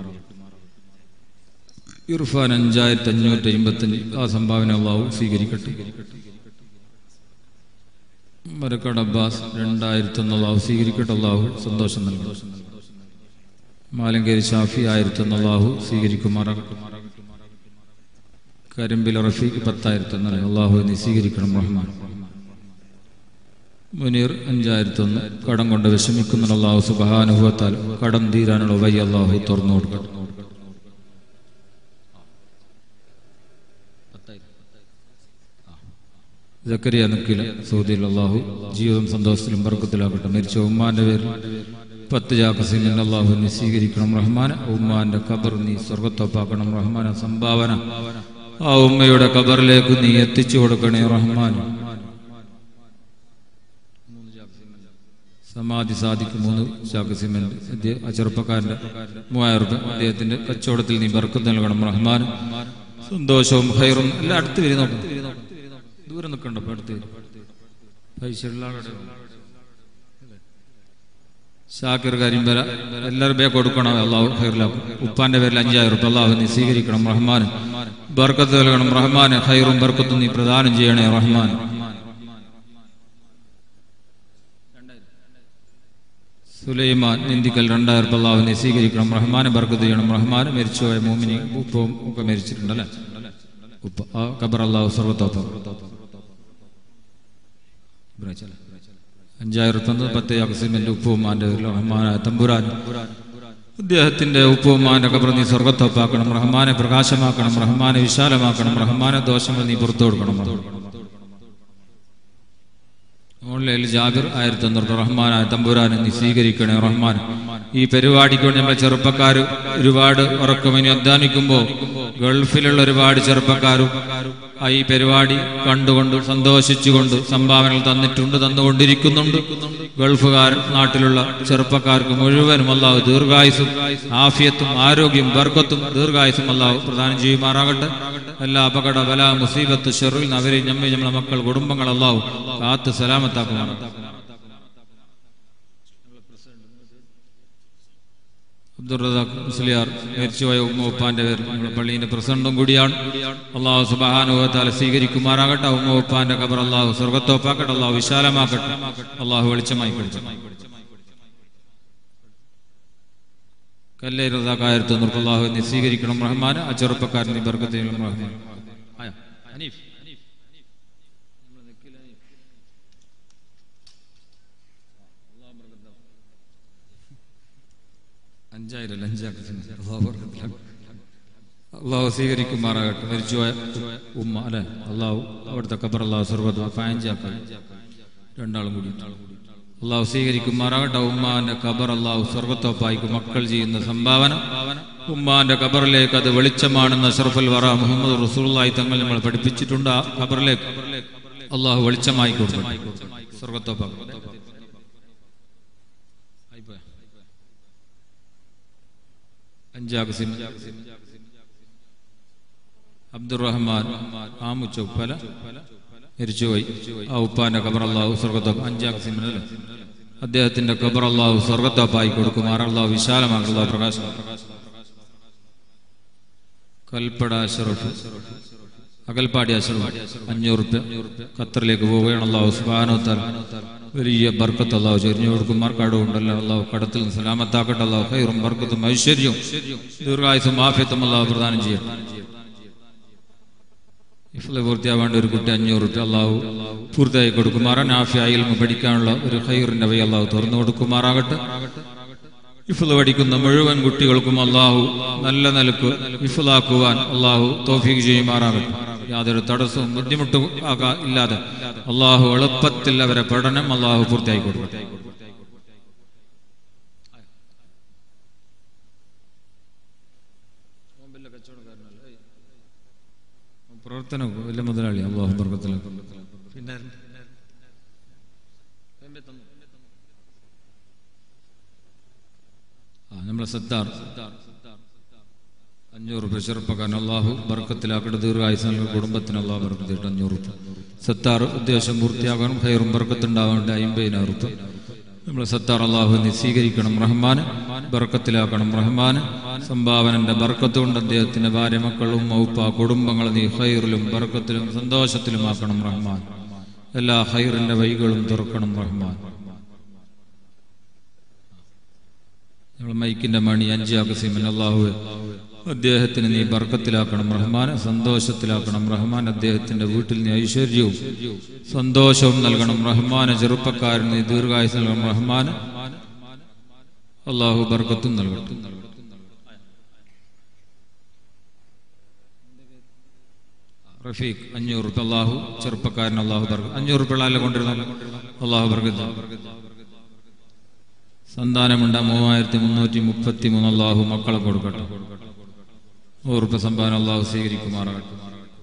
[SPEAKER 1] ഇർഫാൻ അഞ്ചായിരത്തി അഞ്ഞൂറ്റി അമ്പത്തഞ്ച് ആ സംഭാവന അള്ളാഹു സ്വീകരിക്കട്ടെ മരക്കട അബ്ബാസ് രണ്ടായിരത്തി ഒന്ന് അള്ളാഹു സ്വീകരിക്കട്ടെ അള്ളാഹു സന്തോഷം നൽകും മാലങ്കേരി ഷാഫി ആയിരത്തി ഒന്ന് അള്ളാഹു സ്വീകരിക്കുമാറാകട്ടെ കരിമ്പിൽ റഫീഖ് പത്തായിരത്തി ഒന്ന് അള്ളാഹു നീ സ്വീകരിക്കണം റഹ്മാൻ മുനീർ അഞ്ചായിരത്തി ഒന്ന് കടം കൊണ്ട് വിഷമിക്കുന്ന അള്ളാഹു സുബാനുഭവത്താൽ കടം തീരാനുള്ള വഴി അള്ളാഹു തുറന്നു കൊടുക്കണം ജക്കരിയ നിക്കില സൗദിയിൽ അള്ളാഹു ജീവിതം സന്തോഷത്തിലും ബർക്കത്തിലാകട്ടെ മരിച്ച ഉമ്മാന്റെ പേരിൽ പത്ത് ജാക്കസിമിൻ അള്ളാഹു നീ സ്വീകരിക്കണം റഹ്മാൻ ഉമ്മാന്റെ ഖബർ നീ സ്വർഗത്തൊപ്പാക്കണം റഹ്മാൻ സംഭാവന ആ ഉമ്മയുടെ ഖബറിലേക്ക് നീ എത്തിച്ചു കൊടുക്കണേ റഹ്മാൻ സമാധി സാധിക്കും മൂന്ന് ചാക്ക് സിമെന്റ് ആ ചെറുപ്പക്കാരന്റെ മൂവായിരം രൂപ അദ്ദേഹത്തിന്റെ കച്ചവടത്തിൽ നീ ബർക്കത്ത് നൽകണം റഹ്മാൻ സന്തോഷവും ഹൈറും എല്ലാം അടുത്ത് വരും നോക്കും ദൂരെ നിൽക്കണ്ട ഇപ്പൊ അടുത്ത് പൈസ ഉള്ള ആളുടെ ഷാക്കിർ കരിമ്പല എല്ലാവരും ബേ കൊടുക്കണം അള്ളാഹു ഹൈറിലാക്കും ഉപ്പാന്റെ പേരിൽ അഞ്ചായിരം റുപ്യ അള്ളാഹു നീ സ്വീകരിക്കണം റഹ്മാൻ ബർക്കത്ത് നൽകണം റഹ്മാൻ ഹൈറും ബർക്കത്തും നീ പ്രദാനം ചെയ്യണേ റഹ്മാൻ സുലൈമാൻ നിന്ദിക്കൽ രണ്ടായിരം അള്ളാഹു നീ സ്വീകരിക്കണം റഹ്മാനെ ബർക്കത്ത് ചെയ്യണം റഹ്മാൻ മരിച്ചുപോയ മൂമിനി ഉപ്പവും ഒക്കെ മരിച്ചിട്ടുണ്ടല്ലേ ഉപ്പ ആ ഖബർ അള്ളാഹു സർവത്തോപ്പം അഞ്ചായിരം തന്നത് പത്ത് അക്സിമെന്റ് ഉപ്പുമാന്റെ റഹ്മാനായ തമ്പുരാൻ അദ്ദേഹത്തിന്റെ ഉപ്പുമാന്റെ ഖബർ നീ സ്വർഗത്തോപ്പാക്കണം റഹ്മാനെ പ്രകാശമാക്കണം റഹ്മാനെ വിശാലമാക്കണം റഹ്മാനെ ദോഷങ്ങൾ നീ പുറത്തു കൊടുക്കണം ഓൺലൈനിൽ ജാബിർ ആയിരത്തി അഞ്ഞൂറ് റഹ്മാനായ തമ്പുരാനെ നീ സ്വീകരിക്കണേ റഹ്മാൻ ഈ പരിപാടിക്ക് വേണ്ടി നമ്മളെ ചെറുപ്പക്കാർ ഒരുപാട് ഉറക്കമിനി അധ്വാനിക്കുമ്പോൾ ഗൾഫിലുള്ള ഒരുപാട് ചെറുപ്പക്കാരും ആ ഈ പരിപാടി കണ്ടുകൊണ്ട് സന്തോഷിച്ചുകൊണ്ട് സംഭാവനകൾ തന്നിട്ടുണ്ട് തന്നുകൊണ്ടിരിക്കുന്നുണ്ട് ഗൾഫുകാർ നാട്ടിലുള്ള ചെറുപ്പക്കാർക്ക് മുഴുവനും അള്ളാഹു ദീർഘായുസും ആഫിയത്തും ആരോഗ്യം ബർക്കത്തും ദീർഘായുസും അള്ളാഹു പ്രദാനം ചെയ്യുമാറാകട്ടെ എല്ലാ അപകട ബല മുസീബത്ത് ഷെറിൽ നിന്ന് അവരെ നമ്മെ നമ്മളെ മക്കൾ കുടുംബങ്ങൾ അള്ളാഹു കാത്ത് സലാമത്താക്കുമാണ് അബ്ദുറസാഖ് മുസ്ലിയാർ മരിച്ചുപോയ ഉമ്മ ഉപ്പാന്റെ പേരിൽ നമ്മുടെ പള്ളിയുടെ പ്രസിഡന്റും കൂടിയാണ് അള്ളാഹു സുബാനുഭവത്താലെ സ്വീകരിക്കുമാറാകട്ടെ ഉമ്മ ഉപ്പാന്റെ ഖബർ അള്ളാഹു സ്വർഗത്തോപ്പാക്കട്ടെ അള്ളാഹു വിശാലമാക്കട്ടെ അള്ളാഹു വെളിച്ചമായി കൊടുക്കട്ടെ കല്ലേ റസാഖായിരത്തി തൊണ്ണൂറ് അള്ളാഹു നീ സ്വീകരിക്കണം റഹ്മാൻ ആ ചെറുപ്പക്കാരൻ നീ ബർക്കത്ത് ചെയ്യണം റഹ്മാൻ ആയോ? ഹനീഫ് അഞ്ചായിരം അഞ്ചാക്കി അള്ളാഹു ബർക്കത്തിലാക്കട്ടെ. അള്ളാഹു സ്വീകരിക്കുമാറാകട്ടെ മരിച്ചുപോയ ഉമ്മ അല്ലെ അള്ളാഹു അവിടുത്തെ ഖബർ അള്ളാഹു സ്വർഗത്ത് പതിനഞ്ചാക്കി രണ്ടാളും കൂടി അള്ളാഹു സ്വീകരിക്കുമാറാകട്ടെ ഉമ്മാന്റെ ഖബർ അള്ളാഹു സ്വർഗത്തോപ്പായിക്കും മക്കൾ ചെയ്യുന്ന സംഭാവന ഉമ്മാന്റെ ഖബറിലേക്ക് അത് വെളിച്ചമാണെന്ന് അഷറഫുൽ വറ മുഹമ്മദ് റസൂള്ളായി തങ്ങൾ നമ്മൾ പഠിപ്പിച്ചിട്ടുണ്ട് ആ ഖബറിലേക്ക് അള്ളാഹു വെളിച്ചമായി കൊടുക്കും സ്വർഗത്തോപ്പാക്കും ആയിപ്പോയോ? അഞ്ചാക്ക് സിം അബ്ദുറഹ്മാൻ ആമുച്ചൊപ്പല മരിച്ചുപോയി ആ ഉപ്പാന്റെ ഖബർ അള്ളാഹു സ്വർഗത്തോപ്പ് അഞ്ചാക്ക് സിമിനല്ലേ അദ്ദേഹത്തിന്റെ ഖബർ അള്ളാഹു സ്വർഗത്തോപ്പായി കൊടുക്കുമാർ അള്ളാഹു വിശാലമാക്കി അള്ളാഹു പ്രകാശം കൽപ്പട അഷറഫ് അകൽപ്പാടി അഷറഫ് അഞ്ഞൂറ് റുപ്യ ഖത്തറിലേക്ക് പോവുകയാണ് അള്ളാഹു സുബാനോത്താൽ വലിയ ബർക്കത്ത് അള്ളാഹു ചെരിഞ്ഞു കൊടുക്കുമാർ കടവുണ്ടല്ലോ അള്ളാഹു കടത്തിൽ നിന്ന് സലാമത്താക്കട്ടെ അള്ളാഹു ഹൈറും ബർക്കത്തും ഐശ്വര്യവും ദീർഘായുസും ആഫ്യത്തും അള്ളാഹു പ്രദാനം ചെയ്യട്ടെ ഇഫ്ല് പൂർത്തിയാവേണ്ട ഒരു കുട്ടി അഞ്ഞൂറ് റുപ്യ അള്ളാഹു പൂർത്തിയായി കൊടുക്കുമാറാൻ ആഫിയായിൽ പഠിക്കാനുള്ള ഒരു ഹൈറിന്റെ വഴി അള്ളാഹു തുറന്നു കൊടുക്കുമാറാകട്ടെ ഇഫ്ല് പഠിക്കുന്ന മുഴുവൻ കുട്ടികൾക്കും അള്ളാഹു നല്ല നിലക്ക് ഇഫ്ലാക്കുവാൻ അള്ളാഹു തോഫീക്ക് ചെയ്യുമാറാകട്ടെ യാതൊരു തടസ്സവും ബുദ്ധിമുട്ടും ആകാ ഇല്ലാതെ അള്ളാഹു എളുപ്പത്തിൽ അവരെ പഠനം അള്ളാഹു പൂർത്തിയായി കൊടുക്കട്ടെ പ്രവർത്തനം വലിയ മുതലാളി അള്ളാഹു ബർക്കത്തിൽ പിന്നെ ആ നമ്മളെ സത്താർ അഞ്ഞൂറ് രൂപ ചെറുപ്പക്കാരൻ അള്ളാഹു ബർക്കത്തിലാക്കട്ടെ ദീർഘായുസ് നൽകുന്ന കുടുംബത്തിന് അള്ളാഹു ബർക്കത്തിട്ട് അഞ്ഞൂറ് രൂപ സത്താർ ഉദ്ദേശം പൂർത്തിയാക്കണം ഹൈറും ബർക്കത്തുണ്ടാവേണ്ട അമ്പതിനായിരം രൂപ നമ്മളെ സത്താർ അള്ളാഹു നീ സ്വീകരിക്കണം റഹ്മാൻ ബർക്കത്തിലാക്കണം റഹ്മാൻ സംഭാവനന്റെ ബർക്കത്ത് കൊണ്ട് അദ്ദേഹത്തിന്റെ ഭാര്യ മക്കളും ഉപ്പ കുടുംബങ്ങളെ നീ ഹൈറിലും ബർക്കത്തിലും സന്തോഷത്തിലുമാക്കണം റഹ്മാൻ എല്ലാ ഹൈറിന്റെ വഴികളും തുറക്കണം റഹ്മാൻ നമ്മൾ മൈക്കിന്റെ മണി അഞ്ചാക്കസീമൻ അള്ളാഹുവെ അദ്ദേഹത്തിന് നീ ബർക്കത്തിലാക്കണം റഹ്മാൻ സന്തോഷത്തിലാക്കണം റഹ്മാൻ അദ്ദേഹത്തിന്റെ വീട്ടിൽ നീ ഐശ്വര്യവും സന്തോഷവും നൽകണം റഹ്മാന് ചെറുപ്പക്കാരൻ നീ ദീർഘായുസ് നൽകണം റഹ്മാൻ അള്ളാഹു ബർക്കത്തും നൽകട്ടെ റഫീഖ് അഞ്ഞൂറ് റുപ്യ അള്ളാഹു ചെറുപ്പക്കാരൻ അള്ളാഹു ബർക്കത്ത് അഞ്ഞൂറ് റുപ്യ അല്ല കൊണ്ടിരുന്ന അള്ളാഹു ബർക്കത്ത് സന്താനമുണ്ട മൂവായിരത്തി മുന്നൂറ്റി മുപ്പത്തി മൂന്ന് അള്ളാഹു മക്കളെ കൊടുക്കട്ടെ നൂറുപ്പ സംഭാവന അള്ളാഹു സ്വീകരിക്കുമാറാകട്ടെ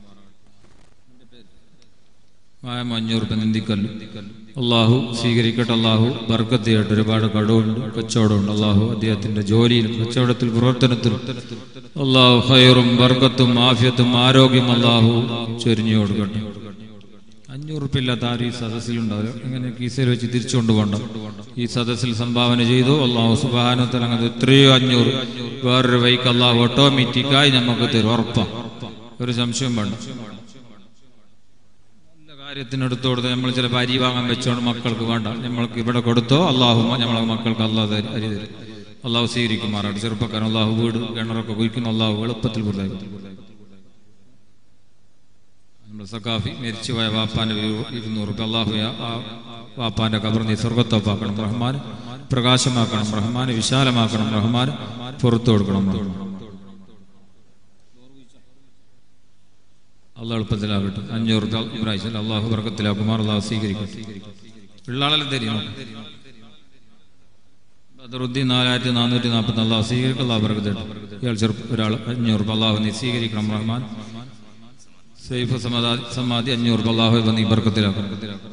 [SPEAKER 1] മായം അഞ്ഞൂറുപ്പ നിന്ദിക്കല്ലു അള്ളാഹു സ്വീകരിക്കട്ടെ അള്ളാഹു ബർക്കത്ത് ചെയ്യട്ടെ ഒരുപാട് കടവുണ്ട് കച്ചവടമുണ്ട് അള്ളാഹു അദ്ദേഹത്തിന്റെ ജോലിയിലും കച്ചവടത്തിൽ പ്രവർത്തനത്തിലും അള്ളാഹു ഹൈറും ബർക്കത്തും ആഫ്യത്തും ആരോഗ്യം അള്ളാഹു ചൊരിഞ്ഞു കൊടുക്കട്ടെ അഞ്ഞൂറ് ഉറുപ്പ് ഇല്ലാത്ത ആരും ഈ സദസ്സിലുണ്ടാവില്ല അങ്ങനെ കീസയിൽ വെച്ച് തിരിച്ചു കൊണ്ടുപോകണ്ട ഈ സദസ്സിൽ സംഭാവന ചെയ്തു അള്ളാഹു സുബാനത്തിൽ അങ്ങനെ എത്രയോ അഞ്ഞൂറ് വേറൊരു വൈക്ക് അള്ളാഹു ഓട്ടോമാറ്റിക്കായി നമുക്ക് തരും ഉറപ്പാണ് ഒരു സംശയം വേണ്ട നല്ല കാര്യത്തിനെടുത്ത് കൊടുത്ത് നമ്മൾ ചില അരി വാങ്ങാൻ വെച്ചോണ്ട് മക്കൾക്ക് വേണ്ട നമ്മൾക്ക് ഇവിടെ കൊടുത്തോ അള്ളാഹു നമ്മളെ മക്കൾക്ക് അള്ളാഹു തരും അരി തരും അള്ളാഹു സ്വീകരിക്കുമാറാണ് ചെറുപ്പക്കാരൻ അള്ളാഹു വീട് കിണറൊക്കെ കുഴിക്കുന്ന അള്ളാഹു എളുപ്പത്തിൽ കൊടുത്തായി നമ്മുടെ സഖാഫി മരിച്ചുപോയ വാപ്പാന്റെ ഒരു ഇരുന്നൂറ് രൂപ അള്ളാഹു ആ വാപ്പാന്റെ കബർ നീ സ്വർഗത്തോപ്പാക്കണം റഹ്മാൻ പ്രകാശമാക്കണം റഹ്മാൻ വിശാലമാക്കണം റഹ്മാൻ പുറത്തു കൊടുക്കണം അള്ളാഹ് എളുപ്പത്തിലാകട്ടെ അഞ്ഞൂറ് രൂപ ഇബ്രാഹിം അള്ളാഹു വർഗത്തിലാക്കുമാർ അള്ളാഹു സ്വീകരിക്കട്ടെ പിള്ളാളെല്ലാം തരും ബദറുദ്ദീൻ നാലായിരത്തി നാനൂറ്റി നാൽപ്പത്തി അള്ളാഹു സ്വീകരിക്കും അള്ളാഹു വർഗത്തിട്ട് ഇയാൾ ചെറുപ്പം ഒരാൾ അഞ്ഞൂറ് രൂപ അള്ളാഹു നീ സ്വീകരിക്കണം റഹ്മാൻ സൈഫ് സമാധി സമാധി അഞ്ഞൂറ് രൂപ അള്ളാഹു നീ ബർക്കത്തിലാക്കണം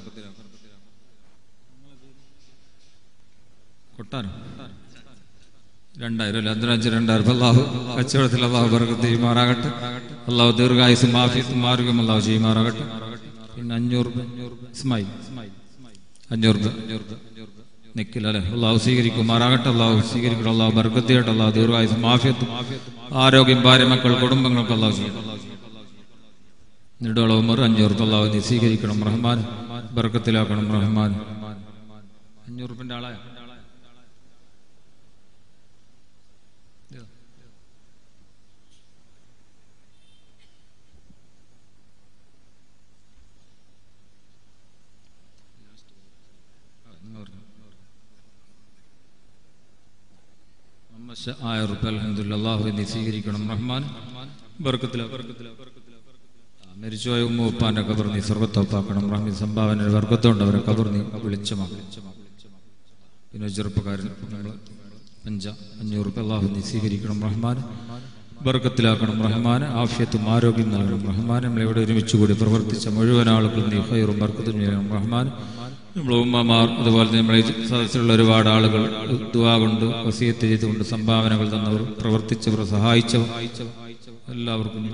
[SPEAKER 1] കൊട്ടാരം രണ്ടായിരം അല്ല അതിനഞ്ച് രണ്ടായിരം അള്ളാഹു കച്ചവടത്തിൽ അള്ളാഹു ബർക്കത്ത് ചെയ്യുമാറാകട്ടെ അള്ളാഹു ദീർഘായുസും ആഫിയത്തും ആരോഗ്യം അള്ളാഹു ചെയ്യുമാറാകട്ടെ പിന്നെ അഞ്ഞൂറ് ഇസ്മായി അഞ്ഞൂറ് നിക്കില്ല അല്ലെ അള്ളാഹു സ്വീകരിക്കുമാറാകട്ടെ അള്ളാഹു സ്വീകരിക്കട്ടെ അള്ളാഹു ബർക്കത്ത് ചെയ്യട്ടെ അള്ളാഹു ദീർഘായുസും ആഫിയത്തും ആരോഗ്യം ഭാര്യ മക്കൾ കുടുംബങ്ങൾക്ക് അള്ളാഹു ചെയ്യും നെടുവള ഉമർ അഞ്ഞൂറ് അള്ളാഹു നീ സ്വീകരിക്കണം റഹ്മാൻ ബർക്കത്തിലാക്കണം റഹ്മാൻ അഞ്ഞൂറ് റുപ്യൻ്റെ ആളായ പക്ഷെ ആയിരം റുപ്യ അലഹദില്ല അള്ളാഹു നീ സ്വീകരിക്കണം റഹ്മാൻ ബർക്കത്തില മരിച്ചുപോയ ഉമ്മ ഉപ്പാന്റെ കബർ നീ സ്വർഗത്തോപ്പാക്കണം റഹ്മി സംഭാവന വർഗത്തോണ്ട് അവരെ കബർ നീ വിളിച്ചമാക്കണം പിന്നെ ചെറുപ്പക്കാരൻ നമ്മൾ അഞ്ച അഞ്ഞൂറ് റുപ്യ അള്ളാഹു നീ സ്വീകരിക്കണം റഹ്മാൻ ബർക്കത്തിലാക്കണം റഹ്മാൻ ആഫ്യത്തും ആരോഗ്യം നൽകണം റഹ്മാൻ നമ്മളെവിടെ ഒരുമിച്ച് കൂടി പ്രവർത്തിച്ച മുഴുവൻ ആളുകളും നീ ഹൈറും ബർക്കത്തും ചെയ്യണം റഹ്മാൻ നമ്മളെ ഉമ്മമാർ അതുപോലെ തന്നെ നമ്മളെ സദസ്സിലുള്ള ഒരുപാട് ആളുകൾ ദുവാ കൊണ്ട് വസീയത്ത് ചെയ്തുകൊണ്ട് സംഭാവനകൾ തന്നവർ പ്രവർത്തിച്ചവർ സഹായിച്ചവർ എല്ലാവർക്കും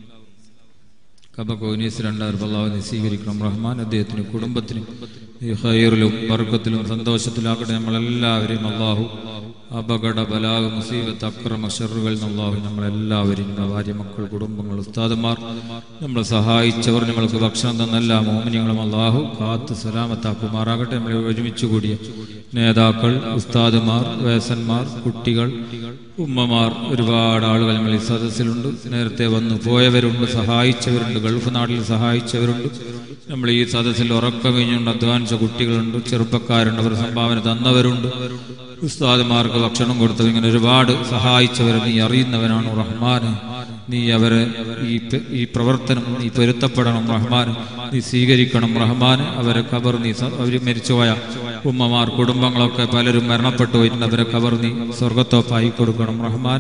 [SPEAKER 1] കബക്കോനീസ് രണ്ടായിരം അള്ളാഹുവിനെ സ്വീകരിക്കണം റഹ്മാൻ അദ്ദേഹത്തിന് കുടുംബത്തിനും ഈ ഹൈറിലും വർഗത്തിലും സന്തോഷത്തിലാക്കട്ടെ നമ്മളെല്ലാവരെയും അള്ളാഹു അപകട ബലാഗ് മുസീബത്ത് അക്രമ ഷെറുകളിൽ നിന്ന് അള്ളാഹു നമ്മളെല്ലാവരെയും നമ്മുടെ ഭാര്യ മക്കൾ കുടുംബങ്ങൾ ഉസ്താദുമാർ നമ്മളെ സഹായിച്ചവർ നമ്മൾക്ക് ഭക്ഷണം തന്ന എല്ലാ മോമിനികളും അള്ളാഹു കാത്ത് സലാമത്താക്കുമാറാകട്ടെ നമ്മളെ ഒരുമിച്ച് കൂടിയ നേതാക്കൾ ഉസ്താദുമാർ വേസന്മാർ കുട്ടികൾ ഉമ്മമാർ ഒരുപാട് ആളുകൾ നമ്മൾ ഈ സദസ്സിലുണ്ട് നേരത്തെ വന്നു പോയവരുണ്ട് സഹായിച്ചവരുണ്ട് ഗൾഫ് നാട്ടിൽ സഹായിച്ചവരുണ്ട് നമ്മൾ ഈ സദസ്സിൽ ഉറക്കം കഴിഞ്ഞുകൊണ്ട് അധ്വാനിച്ച കുട്ടികളുണ്ട് ചെറുപ്പക്കാരുണ്ട് അവർ സംഭാവന തന്നവരുണ്ട് ഉസ്താദുമാർക്ക് ഭക്ഷണം കൊടുത്തവർ ഇങ്ങനെ ഒരുപാട് സഹായിച്ചവരെ നീ അറിയുന്നവനാണ് റഹ്മാൻ നീ അവരെ ഈ പ- ഈ പ്രവർത്തനം നീ പൊരുത്തപ്പെടണം റഹ്മാൻ നീ സ്വീകരിക്കണം റഹ്മാൻ അവരെ ഖബർ നീ സ- അവർ മരിച്ചുപോയ ഉമ്മമാർ കുടുംബങ്ങളൊക്കെ പലരും മരണപ്പെട്ടു പോയിട്ടുണ്ട് അവരെ ഖബർ നീ സ്വർഗത്തോപ്പായി കൊടുക്കണം റഹ്മാൻ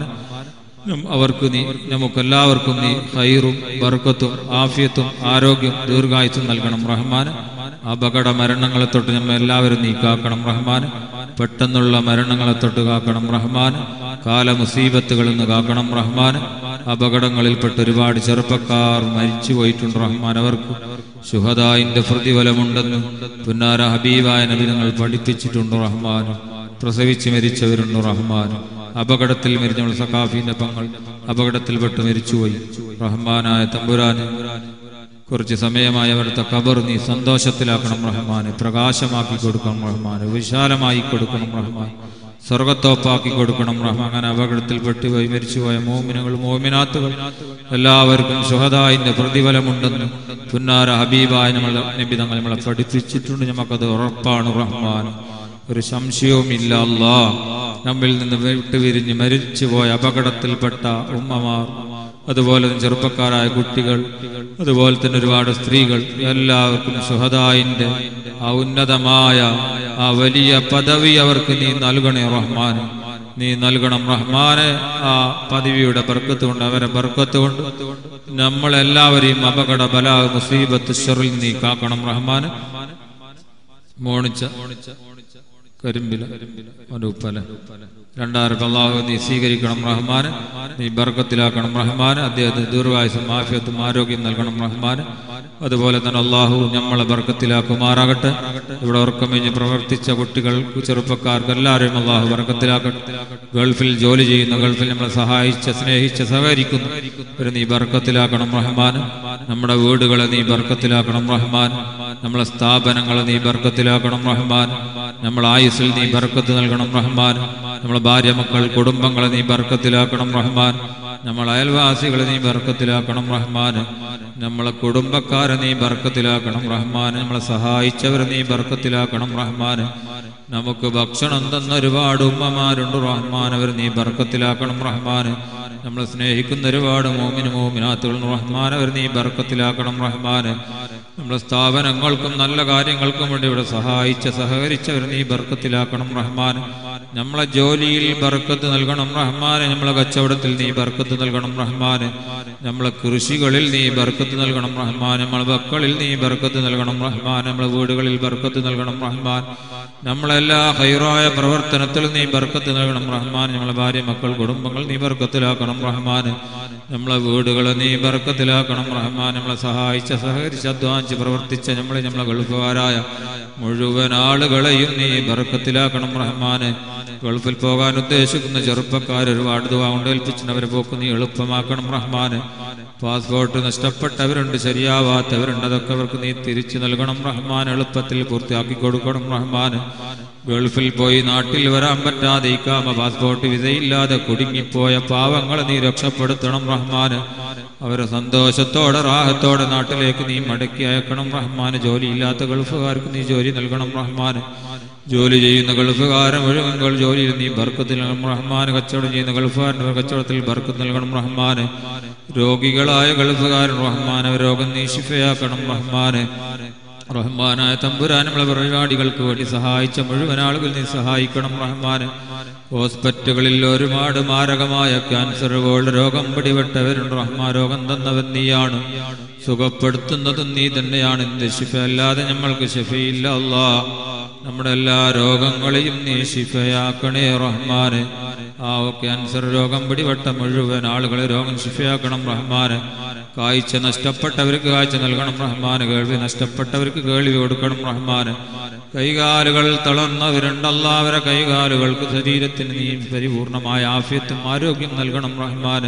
[SPEAKER 1] നം- അവർക്ക് നീ നമുക്കെല്ലാവർക്കും നീ ഹൈറും ബർക്കത്തും ആഫിയത്തും ആരോഗ്യം ദീർഘായുസും നൽകണം റഹ്മാൻ അപകട മരണങ്ങളെ തൊട്ട് നമ്മെ എല്ലാവരും നീ കാക്കണം റഹ്മാൻ പെട്ടെന്നുള്ള മരണങ്ങളെ തൊട്ട് കാക്കണം റഹ്മാൻ കാലമുസീബത്തുകളിൽ നിന്ന് കാക്കണം റഹ്മാൻ അപകടങ്ങളിൽപ്പെട്ട് ഒരുപാട് ചെറുപ്പക്കാർ മരിച്ചു പോയിട്ടുണ്ട് റഹ്മാൻ അവർക്ക് ശുഹദായിന്റെ പ്രതിഫലമുണ്ടെന്ന് പുന്നാര ഹബീബായ നബി നിങ്ങൾ പഠിപ്പിച്ചിട്ടുണ്ട് റഹ്മാൻ പ്രസവിച്ച് മരിച്ചവരുണ്ട് റഹ്മാൻ അപകടത്തിൽ മരിച്ച നമ്മൾ സഖാഫിന്റെ പങ്ങൾ അപകടത്തിൽപ്പെട്ട് മരിച്ചുപോയി റഹ്മാനായ തമ്പുരാന് കുറച്ച് സമയമായി അവിടുത്തെ കബർ നീ സന്തോഷത്തിലാക്കണം റഹ്മാന് പ്രകാശമാക്കി കൊടുക്കണം റഹ്മാന് വിശാലമായി കൊടുക്കണം റഹ്മാൻ സ്വർഗത്തോപ്പാക്കി കൊടുക്കണം റഹ്മാൻ അങ്ങനെ അപകടത്തിൽപ്പെട്ട് പോയി മരിച്ചുപോയ മോമിനുകൾ മോമിനാത്തുകൾ എല്ലാവർക്കും സുഹദായിന്റെ പ്രതിഫലമുണ്ടെന്ന് പുന്നാര ഹബീബായ നമ്മൾ നബി തങ്ങൾ നമ്മളെ പഠിപ്പിച്ചിട്ടുണ്ട് നമുക്കത് ഉറപ്പാണ് റഹ്മാൻ ഒരു സംശയവുമില്ല അല്ലാ നമ്മിൽ നിന്ന് വിട്ടുപിരിഞ്ഞ് മരിച്ചുപോയ അപകടത്തിൽപ്പെട്ട ഉമ്മമാർ അതുപോലെ തന്നെ ചെറുപ്പക്കാരായ കുട്ടികൾ അതുപോലെ തന്നെ ഒരുപാട് സ്ത്രീകൾ എല്ലാവർക്കും സുഹദായിന്റെ ആ ഉന്നതമായ ആ വലിയ പദവി അവർക്ക് നീ നൽകണേ റഹ്മാൻ നീ നൽകണം റഹ്മാനെ ആ പദവിയുടെ ബർക്കത്ത് കൊണ്ട് അവരെ ബർക്കത്ത് കൊണ്ട് നമ്മളെല്ലാവരെയും അപകട ബല മുസീബത്ത് ഷെറിൽ നീ കാക്കണം റഹ്മാൻ മോണിച്ച കരിമ്പില അനുപ്പല രണ്ടായിരം അള്ളാഹു നീ സ്വീകരിക്കണം റഹ്മാൻ നീ ബർക്കത്തിലാക്കണം റഹ്മാൻ അദ്ദേഹത്തിന് ദീർഘായുസും ആഫിയത്തും ആരോഗ്യം നൽകണം റഹ്മാൻ അതുപോലെ തന്നെ അള്ളാഹു നമ്മളെ ബർക്കത്തിലാക്കുമാറാകട്ടെ ഇവിടെ ഉറക്കം കഴിഞ്ഞ് പ്രവർത്തിച്ച കുട്ടികൾ ചെറുപ്പക്കാർക്ക് എല്ലാവരെയും അള്ളാഹു ബർക്കത്തിലാക്കട്ടെ ഗൾഫിൽ ജോലി ചെയ്യുന്ന ഗൾഫിൽ നമ്മളെ സഹായിച്ച സ്നേഹിച്ച സഹകരിക്കുന്നു ഒരു നീ ബർക്കത്തിലാക്കണം റഹ്മാൻ നമ്മുടെ വീടുകളെ നീ ബർക്കത്തിലാക്കണം റഹ്മാൻ നമ്മളെ സ്ഥാപനങ്ങളെ നീ ബർക്കത്തിലാക്കണം റഹ്മാൻ നമ്മളെ ആയുസ്സിൽ നീ ബർക്കത്ത് നൽകണം റഹ്മാൻ നമ്മളെ ഭാര്യ മക്കൾ കുടുംബങ്ങളെ നീ ബർക്കത്തിലാക്കണം റഹ്മാൻ നമ്മളെ അയൽവാസികളെ നീ ബർക്കത്തിലാക്കണം റഹ്മാൻ നമ്മളെ കുടുംബക്കാരെ നീ ബർക്കത്തിലാക്കണം റഹ്മാൻ നമ്മളെ സഹായിച്ചവരെ നീ ബർക്കത്തിലാക്കണം റഹ്മാൻ നമുക്ക് ഭക്ഷണം തന്ന ഒരുപാട് ഉമ്മമാരുണ്ട് റഹ്മാൻ അവർ നീ ബർക്കത്തിലാക്കണം റഹ്മാൻ നമ്മളെ സ്നേഹിക്കുന്ന ഒരുപാട് മോമിന് മോമിനാത്തുകൾ റഹ്മാൻ അവർ നീ ബർക്കത്തിലാക്കണം റഹ്മാൻ നമ്മളെ സ്ഥാപനങ്ങൾക്കും നല്ല കാര്യങ്ങൾക്കും വേണ്ടി ഇവിടെ സഹായിച്ച സഹകരിച്ചവർ നീ ബർക്കത്തിലാക്കണം റഹ്മാൻ നമ്മളെ ജോലിയിൽ ബർക്കത്ത് നൽകണം റഹ്മാന് നമ്മളെ കച്ചവടത്തിൽ നീ ബർക്കത്ത് നൽകണം റഹ്മാന് നമ്മളെ കൃഷികളിൽ നീ ബർക്കത്ത് നൽകണം റഹ്മാൻ നമ്മളെ മക്കളിൽ നീ ബർക്കത്ത് നൽകണം റഹ്മാൻ നമ്മളെ വീടുകളിൽ ബർക്കത്ത് നൽകണം റഹ്മാൻ നമ്മളെല്ലാ ഹൈറായ പ്രവർത്തനത്തിൽ നീ ബർക്കത്ത് നൽകണം റഹ്മാൻ നമ്മളെ ഭാര്യ മക്കൾ കുടുംബങ്ങൾ നീ ബർക്കത്തിലാക്കണം റഹ്മാൻ നമ്മളെ വീടുകൾ നീ ബർക്കത്തിലാക്കണം റഹ്മാൻ നമ്മളെ സഹായിച്ച സഹകരിച്ച് അധ്വാനിച്ച് പ്രവർത്തിച്ച നമ്മളെ നമ്മളെ ഗൾഫുകാരായ മുഴുവൻ ആളുകളെയും നീ ബർക്കത്തിലാക്കണം റഹ്മാന് ഗൾഫിൽ പോകാൻ ഉദ്ദേശിക്കുന്ന ചെറുപ്പക്കാർ ഒരുപാട് ദുവാ കൊണ്ട് ഏൽപ്പിച്ചിട്ട് അവരെ പോക്ക് നീ എളുപ്പമാക്കണം റഹ്മാന് പാസ്പോർട്ട് നഷ്ടപ്പെട്ടവരുണ്ട് ശരിയാവാത്തവരുണ്ട് അതൊക്കെ അവർക്ക് നീ തിരിച്ചു നൽകണം റഹ്മാൻ എളുപ്പത്തിൽ പൂർത്തിയാക്കി കൊടുക്കണം റഹ്മാൻ ഗൾഫിൽ പോയി നാട്ടിൽ വരാൻ പറ്റാതെ ഇക്കാമ പാസ്പോർട്ട് വിസയില്ലാതെ കുടുങ്ങിപ്പോയ പാവങ്ങളെ നീ രക്ഷപ്പെടുത്തണം റഹ്മാന് അവരെ സന്തോഷത്തോടെ റാഹത്തോടെ നാട്ടിലേക്ക് നീ മടക്കി അയക്കണം റഹ്മാന് ജോലിയില്ലാത്ത ഗൾഫുകാർക്ക് നീ ജോലി നൽകണം റഹ്മാന് ജോലി ചെയ്യുന്ന ഗൾഫുകാരൻ മുഴുവൻ ജോലിയിൽ നീ ബർക്കത്തിൽ നൽകണം റഹ്മാന് കച്ചവടം ചെയ്യുന്ന ഗൾഫുകാരൻ കച്ചവടത്തിൽ ബർക്കത്ത് നൽകണം റഹ്മാന് രോഗികളായ ഗൾഫുകാരൻ റഹ്മാൻ അവർ രോഗം നീ ശിഫയാക്കണം റഹ്മാന് റഹ്മാനായ തമ്പുരാൻ നമ്മളെ പരിപാടികൾക്ക് വേണ്ടി സഹായിച്ച മുഴുവൻ ആളുകൾ നീ സഹായിക്കണം റഹ്മാന് ഹോസ്പിറ്റലുകളിൽ ഒരുപാട് മാരകമായ ക്യാൻസർ പോലുള്ള രോഗം പിടിപെട്ടവരുണ്ട് റഹ്മാ രോഗം തന്നവൻ നീയാണ് സുഖപ്പെടുത്തുന്നതും നീ തന്നെയാണ് എന്ത് ശിഫ അല്ലാതെ നമ്മൾക്ക് ശിഫയില്ല അല്ലാ നമ്മുടെ എല്ലാ രോഗങ്ങളെയും നീ ശിഫയാക്കണേ റഹ്മാന് ആ ക്യാൻസർ രോഗം പിടിപെട്ട മുഴുവൻ ആളുകളെ രോഗം ശിഫയാക്കണം റഹ്മാന് കാഴ്ച നഷ്ടപ്പെട്ടവർക്ക് കാഴ്ച നൽകണം റഹ്മാന് കേൾവി നഷ്ടപ്പെട്ടവർക്ക് കേൾവി കൊടുക്കണം റഹ്മാന് കൈകാലുകൾ തളർന്നവരുണ്ടല്ല അവരെ കൈകാലുകൾക്ക് ശരീരത്തിന് നീ പരിപൂർണമായ ആഫ്യത്തും ആരോഗ്യം നൽകണം റഹ്മാന്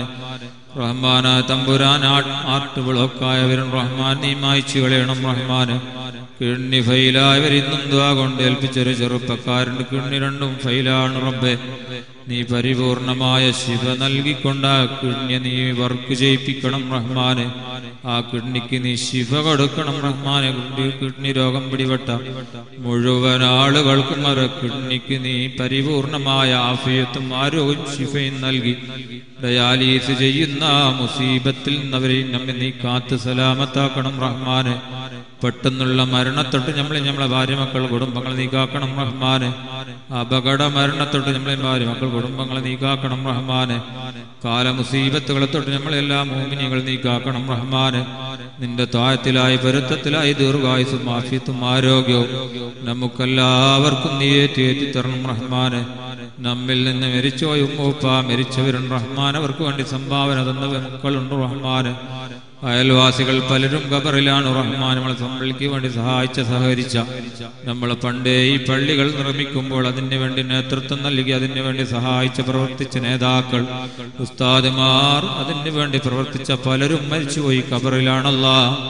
[SPEAKER 1] റഹ്മാന തമ്പുരാൻ ആർട്ട് ബ്ലോക്കായവരും റഹ്മാൻ നീ മായ്ച്ചു കളയണം റഹ്മാന് കിഡ്നി ഫെയിലായവരിന്നും ദ്വാ കൊണ്ട് ഏൽപ്പിച്ചൊരു ചെറുപ്പക്കാരൻ്റെ കിഡ്നി രണ്ടും ഫെയിലാണ് റബ്ബെ നീ പരിപൂർണമായ ശിവ നൽകിക്കൊണ്ട് ആ കിഡ്നി നീ വർക്ക് ചെയ്യിപ്പിക്കണം റഹ്മാന് ആ കിഡ്നിക്ക് നീ ശിവ കൊടുക്കണം റഹ്മാനെ കിഡ്നി കിഡ്നി രോഗം പിടിപെട്ട മുഴുവൻ ആളുകൾക്കും അവർ കിഡ്നിക്ക് നീ പരിപൂർണമായ ആഫിയത്തും ആരോഗ്യം ശിഫയും നൽകി ഡയാലീസ് ചെയ്യുന്ന ആ മുസീബത്തിൽ നിന്നവരെയും നമ്മെ നീ കാത്ത് സലാമത്താക്കണം റഹ്മാന് പെട്ടെന്നുള്ള മരണത്തൊട്ട് നമ്മളെ നമ്മളെ ഭാര്യ മക്കൾ കുടുംബങ്ങൾ നീക്കാക്കണം റഹ്മാന് അപകട മരണത്തൊട്ട് നമ്മളെ ഭാര്യ മക്കൾ കുടുംബങ്ങളെ നീക്കാക്കണം റഹ്മാന് കാലമുസീബത്തുകളെ തൊട്ട് നമ്മളെല്ലാ മോമിനികൾ നീക്കാക്കണം റഹ്മാന് നിന്റെ താഴത്തിലായി പൊരുത്തത്തിലായി ദീർഘായുസും ആഫിയത്തും ആരോഗ്യവും നമുക്കെല്ലാവർക്കും നീ ഏറ്റി തരണം റഹ്മാന് നമ്മിൽ നിന്ന് മരിച്ചോയ ഉമ്മൂപ്പ മരിച്ചവരുണ്ട് റഹ്മാൻ അവർക്ക് വേണ്ടി സംഭാവന തന്ന മക്കളുണ്ട് റഹ്മാന് അയൽവാസികൾ പലരും ഖബറിലാണ് റഹ്മാൻ നമ്മളെ സമ്പളിക്ക് വേണ്ടി സഹായിച്ച സഹകരിച്ച നമ്മൾ പണ്ടേ ഈ പള്ളികൾ നിർമ്മിക്കുമ്പോൾ അതിന് വേണ്ടി നേതൃത്വം നൽകി അതിന് വേണ്ടി സഹായിച്ച പ്രവർത്തിച്ച നേതാക്കൾ ഉസ്താദുമാർ അതിന് വേണ്ടി പ്രവർത്തിച്ച പലരും മരിച്ചുപോയി ഖബറിലാണല്ല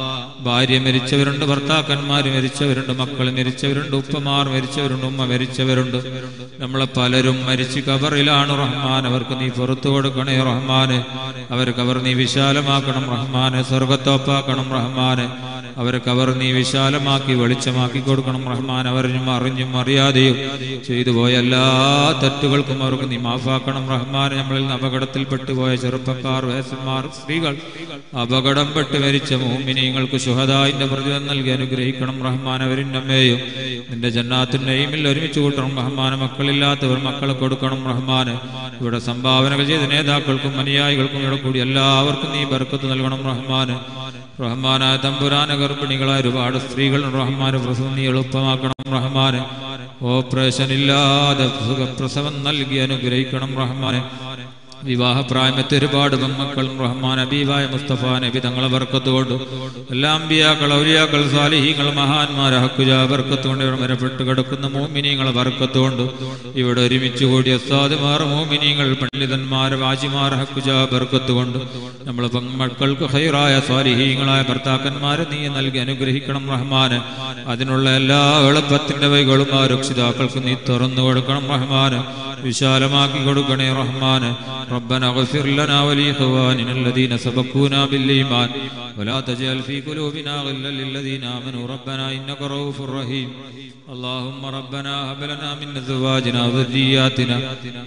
[SPEAKER 1] ഭാര്യ മരിച്ചവരുണ്ട് ഭർത്താക്കന്മാർ മരിച്ചവരുണ്ട് മക്കൾ മരിച്ചവരുണ്ട് ഉപ്പമാർ മരിച്ചവരുണ്ട് ഉമ്മ മരിച്ചവരുണ്ട് നമ്മളെ പലരും മരിച്ച് ഖബറിലാണ് റഹ്മാൻ അവർക്ക് നീ പുറത്തു കൊടുക്കണേ റഹ്മാന് അവർക്ക് അവർ നീ വിശാലമാക്കണം റഹ്മാന് സ്വർഗത്തോപ്പാക്കണം റഹ്മാന് അവർക്ക് അവർ നീ വിശാലമാക്കി വെളിച്ചമാക്കി കൊടുക്കണം റഹ്മാൻ അവരും അറിഞ്ഞും അറിയാതെയും ചെയ്തു പോയ എല്ലാ തെറ്റുകൾക്കും അവർക്ക് നീ മാഫാക്കണം റഹ്മാൻ നമ്മളിൽ നിന്ന് അപകടത്തിൽപ്പെട്ടു പോയ ചെറുപ്പക്കാർ വയസ്സന്മാർ സ്ത്രീകൾ അപകടം പെട്ട് മരിച്ച മോമിനിയങ്ങൾക്ക് ശുഹദായിന്റെ പ്രതിഫലം നൽകി അനുഗ്രഹിക്കണം റഹ്മാൻ അവരും നമ്മെയും നിന്റെ ജന്നാത്തിൻ്റെയും ഒരുമിച്ച് കൂട്ടണം റഹ്മാൻ മക്കളില്ലാത്തവർ മക്കളെ കൊടുക്കണം റഹ്മാന് ഇവിടെ സംഭാവനകൾ ചെയ്ത നേതാക്കൾക്കും അനുയായികൾക്കും ഇവിടെ കൂടി എല്ലാവർക്കും നീ ബർക്കത്ത് നൽകണം റഹ്മാന് റഹ്മാനായ തമ്പുരാന ഗർഭിണികളായ ഒരുപാട് സ്ത്രീകൾ റഹ്മാന് പ്രസവം നീ എളുപ്പമാക്കണം റഹ്മാന് ഓപ്പറേഷൻ ഇല്ലാതെ സുഖപ്രസവം നൽകി അനുഗ്രഹിക്കണം റഹ്മാനെ വിവാഹപ്രായമത്തെ ഒരുപാട് പെമ്മക്കളും റഹ്മാൻ അബീബായ മുസ്തഫ നബി തങ്ങളെ ബർക്കത്തുകൊണ്ട് എല്ലാ അമ്പിയാക്കൾ ഔലിയാക്കൾ സാലിഹീങ്ങൾ മഹാന്മാർ ഹക്കുജ ബർക്കത്തുകൊണ്ട് ഇവിടെ മരപ്പെട്ട് കിടക്കുന്ന മോമിനിയങ്ങളെ ബർക്കത്തുകൊണ്ട് ഇവിടെ ഒരുമിച്ച് കൂടിയ സാധുമാർ മോമിനിയങ്ങൾ പണ്ഡിതന്മാർ വാജിമാർ ഹക്കുജ ബർക്കത്തുകൊണ്ട് നമ്മളെ പെമ്മക്കൾക്ക് ഹൈറായ സ്വാലിഹീങ്ങളായ ഭർത്താക്കന്മാരെ നീ നൽകി അനുഗ്രഹിക്കണം റഹ്മാന് അതിനുള്ള എല്ലാ എളുപ്പത്തിന്റെ വൈകളും ആ രക്ഷിതാക്കൾക്ക് നീ തുറന്നു കൊടുക്കണം റഹ്മാന് വിശാലമാക്കി കൊടുക്കണേ റഹ്മാന് ربنا اغفر لنا ولإخواننا الذين سبقونا بالإيمان ولا تجعل في قلوبنا غلا للذين آمنوا ربنا إنك رؤوف رحيم اللهم ربنا هب لنا من أزواجنا وذرياتنا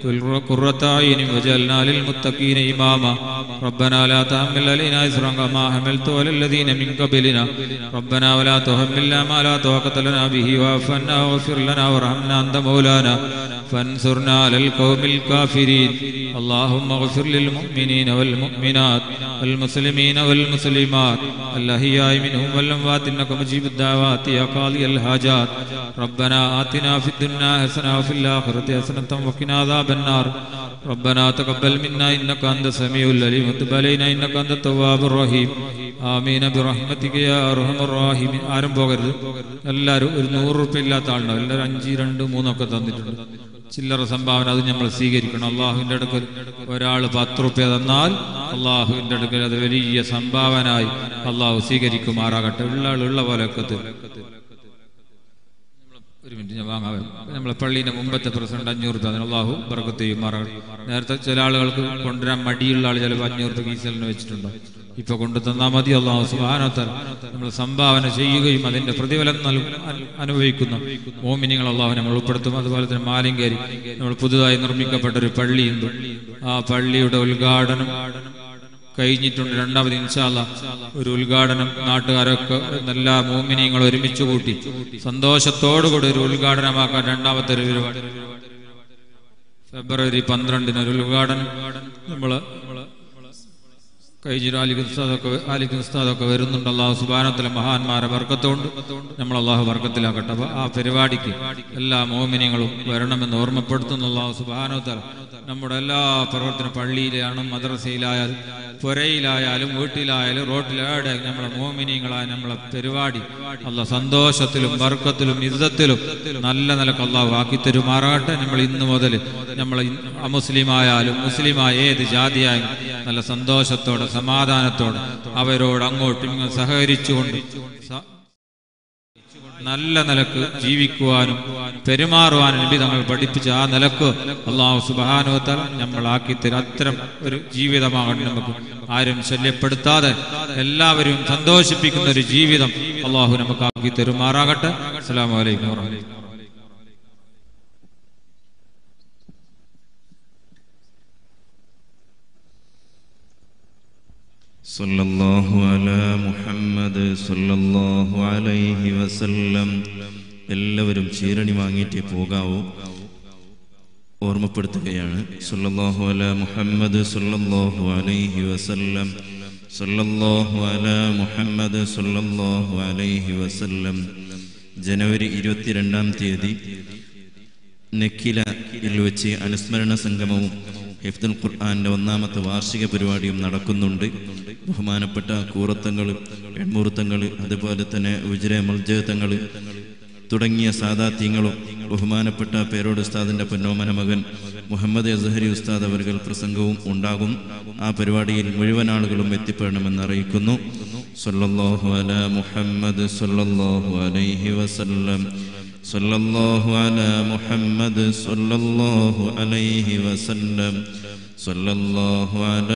[SPEAKER 1] قرة أعين وجعلنا للمتقين إماما ربنا لا تحمل علينا إسرا كما حملت على الذين من قبلنا ربنا ولا تحملنا ما لا طاقة لنا به واعف عنا واغفر لنا وارحمنا أنت مولانا فانصرنا على القوم الكافرين اللهم اغفر للمؤمنين والمؤمنات والمسلمين والمسلمات الأحياء منهم والأموات إنك مجيب الدعوات يا قاضي الحاجات ربنا آتنا في الدنيا حسنة وفي الآخرة حسنة وقنا عذاب النار ربنا تقبل منا إنك أنت السميع العليم وتب علينا إنك أنت التواب الرحيم ആമീന ബിറഹ്മതിക യാ അർഹമർ റഹീമിൻ ആരും പോകരുത് എല്ലാവരും ഒരു നൂറ് റുപ്യ ഇല്ലാത്ത ആളുണ്ടാവും എല്ലാവരും അഞ്ച് രണ്ട് മൂന്നൊക്കെ തന്നിട്ടുണ്ട് ചില്ലറ സംഭാവന അത് നമ്മൾ സ്വീകരിക്കണം അള്ളാഹുവിന്റെ അടുക്കൽ ഒരാൾ പത്ത് റുപ്യ തന്നാൽ അള്ളാഹുവിന്റെ അടുക്കൽ അത് വലിയ സംഭാവനായി അള്ളാഹു സ്വീകരിക്കുമാറാകട്ടെ ഉള്ള ആൾ ഉള്ള പോലെ ഒക്കെ തരും ഒരു മിനിറ്റ് ഞാൻ വാങ്ങാം നമ്മളെ പള്ളീൻ്റെ മുമ്പത്തെ പ്രസിഡന്റ് അഞ്ഞൂറ് രൂപ അതിന് അള്ളാഹു ബർക്കത്ത് ചെയ്യുമാറാ നേരത്തെ ചില ആളുകൾക്ക് കൊണ്ടുവരാൻ മടിയുള്ള ആൾ ചിലപ്പോൾ അഞ്ഞൂറ് രൂപ കീസലിന് വെച്ചിട്ടുണ്ടോ ഇപ്പൊ കൊണ്ടു തന്നാൽ മതി അള്ളാഹു സുബാനോത്തൽ നമ്മൾ സംഭാവന ചെയ്യുകയും അതിന്റെ പ്രതിഫലം നൽകും അനുഭവിക്കുന്ന മോമിനികൾ അള്ളാഹു നമ്മൾ ഉൾപ്പെടുത്തും അതുപോലെ തന്നെ മാലിങ്കേരി നമ്മൾ പുതുതായി നിർമ്മിക്കപ്പെട്ട ഒരു പള്ളിയുണ്ട് ആ പള്ളിയുടെ ഉദ്ഘാടനം കഴിഞ്ഞിട്ടുണ്ട് രണ്ടാമത് ഇൻഷാല്ല ഒരു ഉദ്ഘാടനം നാട്ടുകാരൊക്കെ എല്ലാ മോമിനിയങ്ങൾ ഒരുമിച്ച് കൂട്ടി സന്തോഷത്തോടുകൂടി ഒരു ഉദ്ഘാടനമാക്കാൻ രണ്ടാമത്തെ ഒരു പരിപാടി ഫെബ്രുവരി പന്ത്രണ്ടിന് ഒരു ഉദ്ഘാടനം നമ്മള് കഴിഞ്ഞ ആലിഖ് ഉസ്താദൊക്കെ ആലിഖ് ഉസ്താദൊക്കെ വരുന്നുണ്ട് അള്ളാഹു സുബാനത്തിലെ മഹാന്മാരെ വർക്കത്തോണ്ട് നമ്മൾ അള്ളാഹു വർക്കത്തിലാക്കട്ടെ അപ്പൊ ആ പരിപാടിക്ക് എല്ലാ മോമിനിയങ്ങളും വരണമെന്ന് ഓർമ്മപ്പെടുത്തുന്ന അള്ളാഹു സുബാനോത്തല നമ്മുടെ എല്ലാ പ്രവർത്തന പള്ളിയിലാണും മദ്രസയിലായാലും പുരയിലായാലും വീട്ടിലായാലും റോട്ടിലായാലും നമ്മളെ മോമിനിയങ്ങളായ നമ്മളെ പരിപാടി അല്ല സന്തോഷത്തിലും വർക്കത്തിലും ഇzzത്തിലും നല്ല നിലക്ക് അള്ളാഹു ആക്കി തരുമാറാകട്ടെ നമ്മൾ ഇന്ന് മുതൽ നമ്മൾ അമുസ്ലിമായാലും മുസ്ലിമായ ഏത് ജാതിയായാലും നല്ല സന്തോഷത്തോടെ സമാധാനത്തോടെ അവരോട് അങ്ങോട്ടും ഇങ്ങോട്ടും സഹകരിച്ചുകൊണ്ട് സ- നല്ല നിലക്ക് ജീവിക്കുവാനും പെരുമാറുവാനും നബി തങ്ങൾ പഠിപ്പിച്ച ആ നിലക്ക് അള്ളാഹു സുബാനുവത്താൽ നമ്മളാക്കി തരും അത്തരം ഒരു ജീവിതമാകണം നമുക്ക് ആരും ശല്യപ്പെടുത്താതെ എല്ലാവരും സന്തോഷിപ്പിക്കുന്ന ഒരു ജീവിതം അള്ളാഹു നമുക്ക് ആക്കി തരുമാറാകട്ടെ അസ്സാം വലൈക്കും വാഹമത്തുള്ളാഹി
[SPEAKER 2] صلى الله على محمد صلى الله عليه وسلم എല്ലാവരും ചീരണി വാങ്ങിയിട്ട് പോകാവൂ ഓർമ്മപ്പെടുത്തുകയാണ് സല്ലല്ലാഹു അല മുഹമ്മദ് സല്ലല്ലാഹു അലൈഹി വസല്ലം സല്ലല്ലാഹു അല മുഹമ്മദ് സല്ലല്ലാഹു അലൈഹി വസല്ലം ജനുവരി ഇരുപത്തിരണ്ടാം തീയതി നെക്കിലയിൽ വെച്ച് അനുസ്മരണ സംഗമവും ഹിഫ്ദുൽ ഖുർആന്റെ ഒന്നാമത്തെ വാർഷിക പരിപാടിയും നടക്കുന്നുണ്ട് ബഹുമാനപ്പെട്ട കൂറത്തങ്ങൾ എൺമുറുത്തങ്ങൾ അതുപോലെ തന്നെ ഉജ്ര മൽജത്തങ്ങൾ തുടങ്ങിയ സാദാത്യങ്ങളും ബഹുമാനപ്പെട്ട പേരോട് ഉസ്താദിന്റെ പൊന്നോമന മകൻ മുഹമ്മദ് അസഹരി ഉസ്താദ് അവർകൾ പ്രസംഗവും ഉണ്ടാകും ആ പരിപാടിയിൽ മുഴുവൻ ആളുകളും എത്തിപ്പെടണമെന്ന് അറിയിക്കുന്നു സല്ലല്ലാഹു അലാ മുഹമ്മദ് സല്ലല്ലാഹു അലൈഹി വസല്ലം صلى الله على محمد صلى الله عليه وسلم صلى الله على